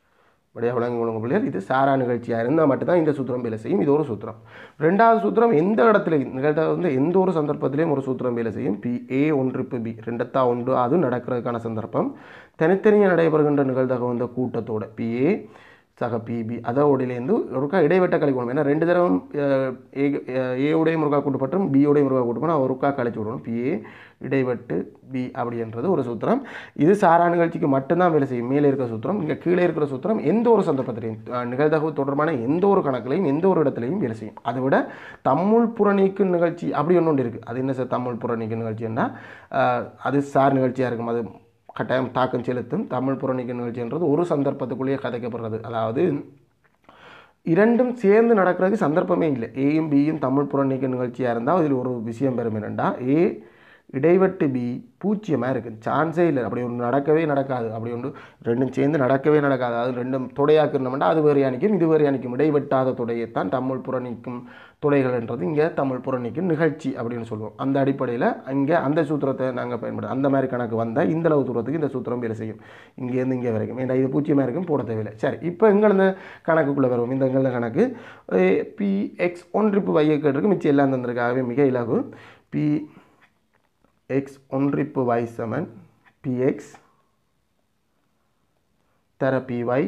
வழியாக விளங்கு ஒழுங்கு பிள்ளைகள் இது சாரா நிகழ்ச்சியாக இருந்தால் மட்டும்தான் இந்த சூத்திரம் வேலை செய்யும் இது ஒரு சூத்திரம் ரெண்டாவது சூத்திரம் எந்த இடத்துல நிகழ்த்த வந்து எந்த ஒரு சந்தர்ப்பத்திலையும் ஒரு சூத்திரம் வேலை செய்யும் பி ஏ ஒன்று இப்போ பி ரெண்டத்தா ஒன்று அது நடக்கிறதுக்கான சந்தர்ப்பம் தனித்தனியாக நடைபெறுகின்ற நிகழ்தகவு வந்த கூட்டத்தோட பிஏ சக பிபி அதோடையிலேருந்து ஒருக்கா இடைவெட்ட கழிக்கணும் ஏன்னா ரெண்டு தடவை ஏவுடைய முருகா கூட்டுப்பட்டும் பியோடைய முருகா கூட்டுப்படும் ஒருக்கா கழிச்சு விடணும் பிஏ இடைவெட்டு பி அப்படின்றது ஒரு சூத்திரம் இது சாரா நிகழ்ச்சிக்கு மட்டும்தான் வேலை செய்யும் மேலே இருக்கிற சூத்திரம் இங்கே கீழே இருக்கிற சூத்திரம் எந்த ஒரு சந்தர்ப்பத்திலையும் அஹ், நிகழ்தகவு தொடர்பான எந்த ஒரு கணக்கிலையும் எந்த ஒரு இடத்துலையும் வேலை செய்யும் அதை விட தம்முள் புறநீக்கு நிகழ்ச்சி அப்படி ஒன்று இருக்குது அது என்ன சார் தமிழ் புறநீக்கு நிகழ்ச்சின்னா அஹ், அது சார் நிகழ்ச்சியாக இருக்கும் அது கட்டாயம் தாக்கம் செலுத்தும் தமிழ் புறநீக்க நிகழ்ச்சின்றது ஒரு சந்தர்ப்பத்துக்குள்ளேயே கதைக்கப்படுறது அதாவது இரண்டும் சேர்ந்து நடக்கிறதுக்கு சந்தர்ப்பமே இல்லை ஏயும் பியும் தமிழ் புறநீக்க நிகழ்ச்சியாக இருந்தால் இதில் ஒரு விஷயம் பெறும் என்னென்னா ஏ இடைவெட்டு பி பூச்சியமாக இருக்குது சான்ஸே இல்லை அப்படி ஒன்று நடக்கவே நடக்காது அப்படி ஒன்று ரெண்டும் சேர்ந்து நடக்கவே நடக்காது அது ரெண்டும் தொடையாக்குனோம்னா அது வேறு அணிக்கும் இது வேறு அணிக்கும் இடைவெட்டாத தொடையைத்தான் தமிழ் புறநீக்கும் துடைகள்ன்றது இங்கே தமிழ் புறநீக்கும் நிகழ்ச்சி அப்படின்னு சொல்லுவோம் அந்த அடிப்படையில் இங்கே அந்த சூத்திரத்தை நாங்கள் பயன்படுத்த அந்த மாதிரி கணக்கு வந்தால் இந்த அளவு தூரத்துக்கு இந்த சூத்திரம் வேலை செய்யும் இங்கேருந்து இங்கே வரைக்கும் ஏன்னா இது பூச்சியமாக இருக்கும் போட தேவையில்லை சரி இப்போ எங்களது கணக்குக்குள்ளே வருவோம் இந்த எங்களது கணக்கு பி எக்ஸ் ஒன்றிப்பு வையை கேட்டிருக்கு மிச்சம் எல்லாம் தந்திருக்காகவே மிக இலகு பி எக்ஸ் ஒன்றிப்பு y சமன் பிஎக்ஸ் தர பிஒய்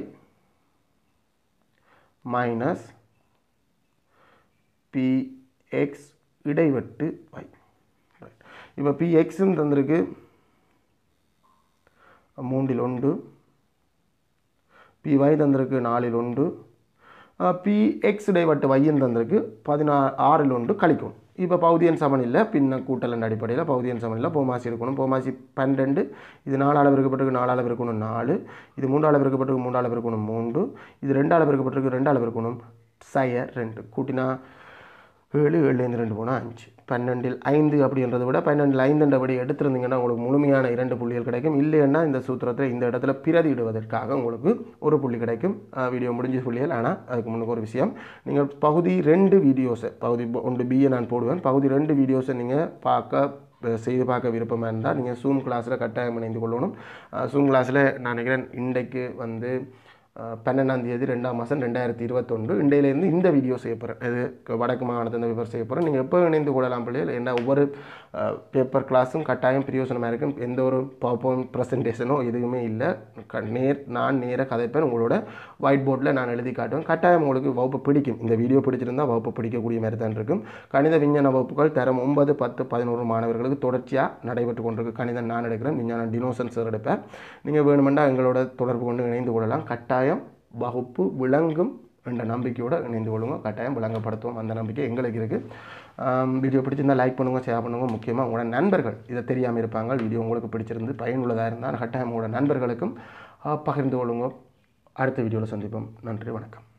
மைனஸ் பிஎக்ஸ் இடைவெட்டு y இப்போ பிஎக்ஸ்ன்னு தந்திருக்கு மூன்றில் ஒன்று பிஒய் தந்திருக்கு நாலில் ஒன்று பிஎக்ஸ் இடைவெட்டு வையன் தந்திருக்கு பதினா ஆறில் ஒன்று கழிக்கும் இப்போ பகுதியன் சமன் இல்லை பின்ன கூட்டலன் அடிப்படையில் பகுதியன் சமன் இல்லை போமாசி இருக்கணும் போமாசி பன்னெண்டு இது நாலு அளவு இருக்கப்பட்டிருக்கு நாலு அளவு இருக்கணும் நாலு இது மூன்று அளவு இருக்கப்பட்டிருக்கு மூன்று அளவு இருக்கணும் மூன்று இது ரெண்டு அளவு இருக்கப்பட்டிருக்கு ரெண்டு அளவு இருக்கணும் சய ரெண்டு கூட்டினா ஏழு ஏழுலேருந்து ரெண்டு போனால் அஞ்சு பன்னெண்டில் ஐந்து அப்படின்றத விட பன்னெண்டில் ஐந்துன்றபடி எடுத்திருந்தீங்கன்னா உங்களுக்கு முழுமையான இரண்டு புள்ளிகள் கிடைக்கும் இல்லைன்னா இந்த சூத்திரத்தில் இந்த இடத்துல பிரதியிடுவதற்காக உங்களுக்கு ஒரு புள்ளி கிடைக்கும் அஹ் வீடியோ முடிஞ்ச புள்ளிகள் ஆனால் அதுக்கு முன்னுக்கு ஒரு விஷயம் நீங்கள் பகுதி ரெண்டு வீடியோஸை பகுதி ப- ஒன்று பிஏ நான் போடுவேன் பகுதி ரெண்டு வீடியோஸை நீங்கள் பார்க்க அஹ் செய்து பார்க்க விருப்பமாக இருந்தால் நீங்கள் ஜூம் கிளாஸில் கட்டாயம் இணைந்து கொள்ளணும் ஜூம் கிளாஸில் நான் நினைக்கிறேன் இன்றைக்கு வந்து அஹ், பன்னெண்டாம் தேதி ரெண்டாம் மாதம் ரெண்டாயிரத்தி இருபத்தொன்று இண்டையிலேருந்து இந்த வீடியோ செய்ய போகிறேன் இது க- வடக்கு மாகாணத்தில் இந்த பேப்பர் செய்ய போகிறேன் நீங்கள் எப்போ இணைந்து கொள்ளலாம் பிள்ளைகள் என்ன ஒவ்வொரு பேப்பர் கிளாஸும் கட்டாயம் பிரயோசனமாக இருக்கும் எந்த ஒரு பவர் ப்ரெசன்டேஷனோ எதுவுமே இல்லை க- நேர் நான் நேராக கதைப்பேன் உங்களோட ஒயிட் போர்டில் நான் எழுதி காட்டுவேன் கட்டாயம் உங்களுக்கு வகுப்பு பிடிக்கும் இந்த வீடியோ பிடிச்சிருந்தா வகுப்பு பிடிக்கக்கூடிய மாதிரி தான் இருக்கும் கணித விஞ்ஞான வகுப்புகள் தரம் ஒன்பது பத்து பதினோரு மாணவர்களுக்கு தொடர்ச்சியாக நடைபெற்று கொண்டிருக்கு கணிதம் நான் எடுக்கிறேன் விஞ்ஞானம் டினோசன் சார் எடுப்பேன் நீங்கள் வேணுமெண்டா எங்களோட தொடர்பு கொண்டு இணைந்து கொள்ளலாம் கட்டாயம் வகுப்பு விளங்கும் என்ற நம்பிக்கையோடு இணைந்து கொள்ளுங்க கட்டாயம் விளங்கப்படுத்துவோம் அந்த நம்பிக்கை எங்களுக்கு இருக்குது வீடியோ பிடிச்சிருந்தா லைக் பண்ணுங்கள் ஷேர் பண்ணுங்க முக்கியமாக உங்களோட நண்பர்கள் இதை தெரியாமல் இருப்பாங்க வீடியோ உங்களுக்கு பிடிச்சிருந்து பயனுள்ளதாக இருந்தால் கட்டாயம் உங்களோட நண்பர்களுக்கும் ஆஹ், பகிர்ந்து கொள்ளுங்க அடுத்த வீடியோவில் சந்திப்போம் நன்றி வணக்கம்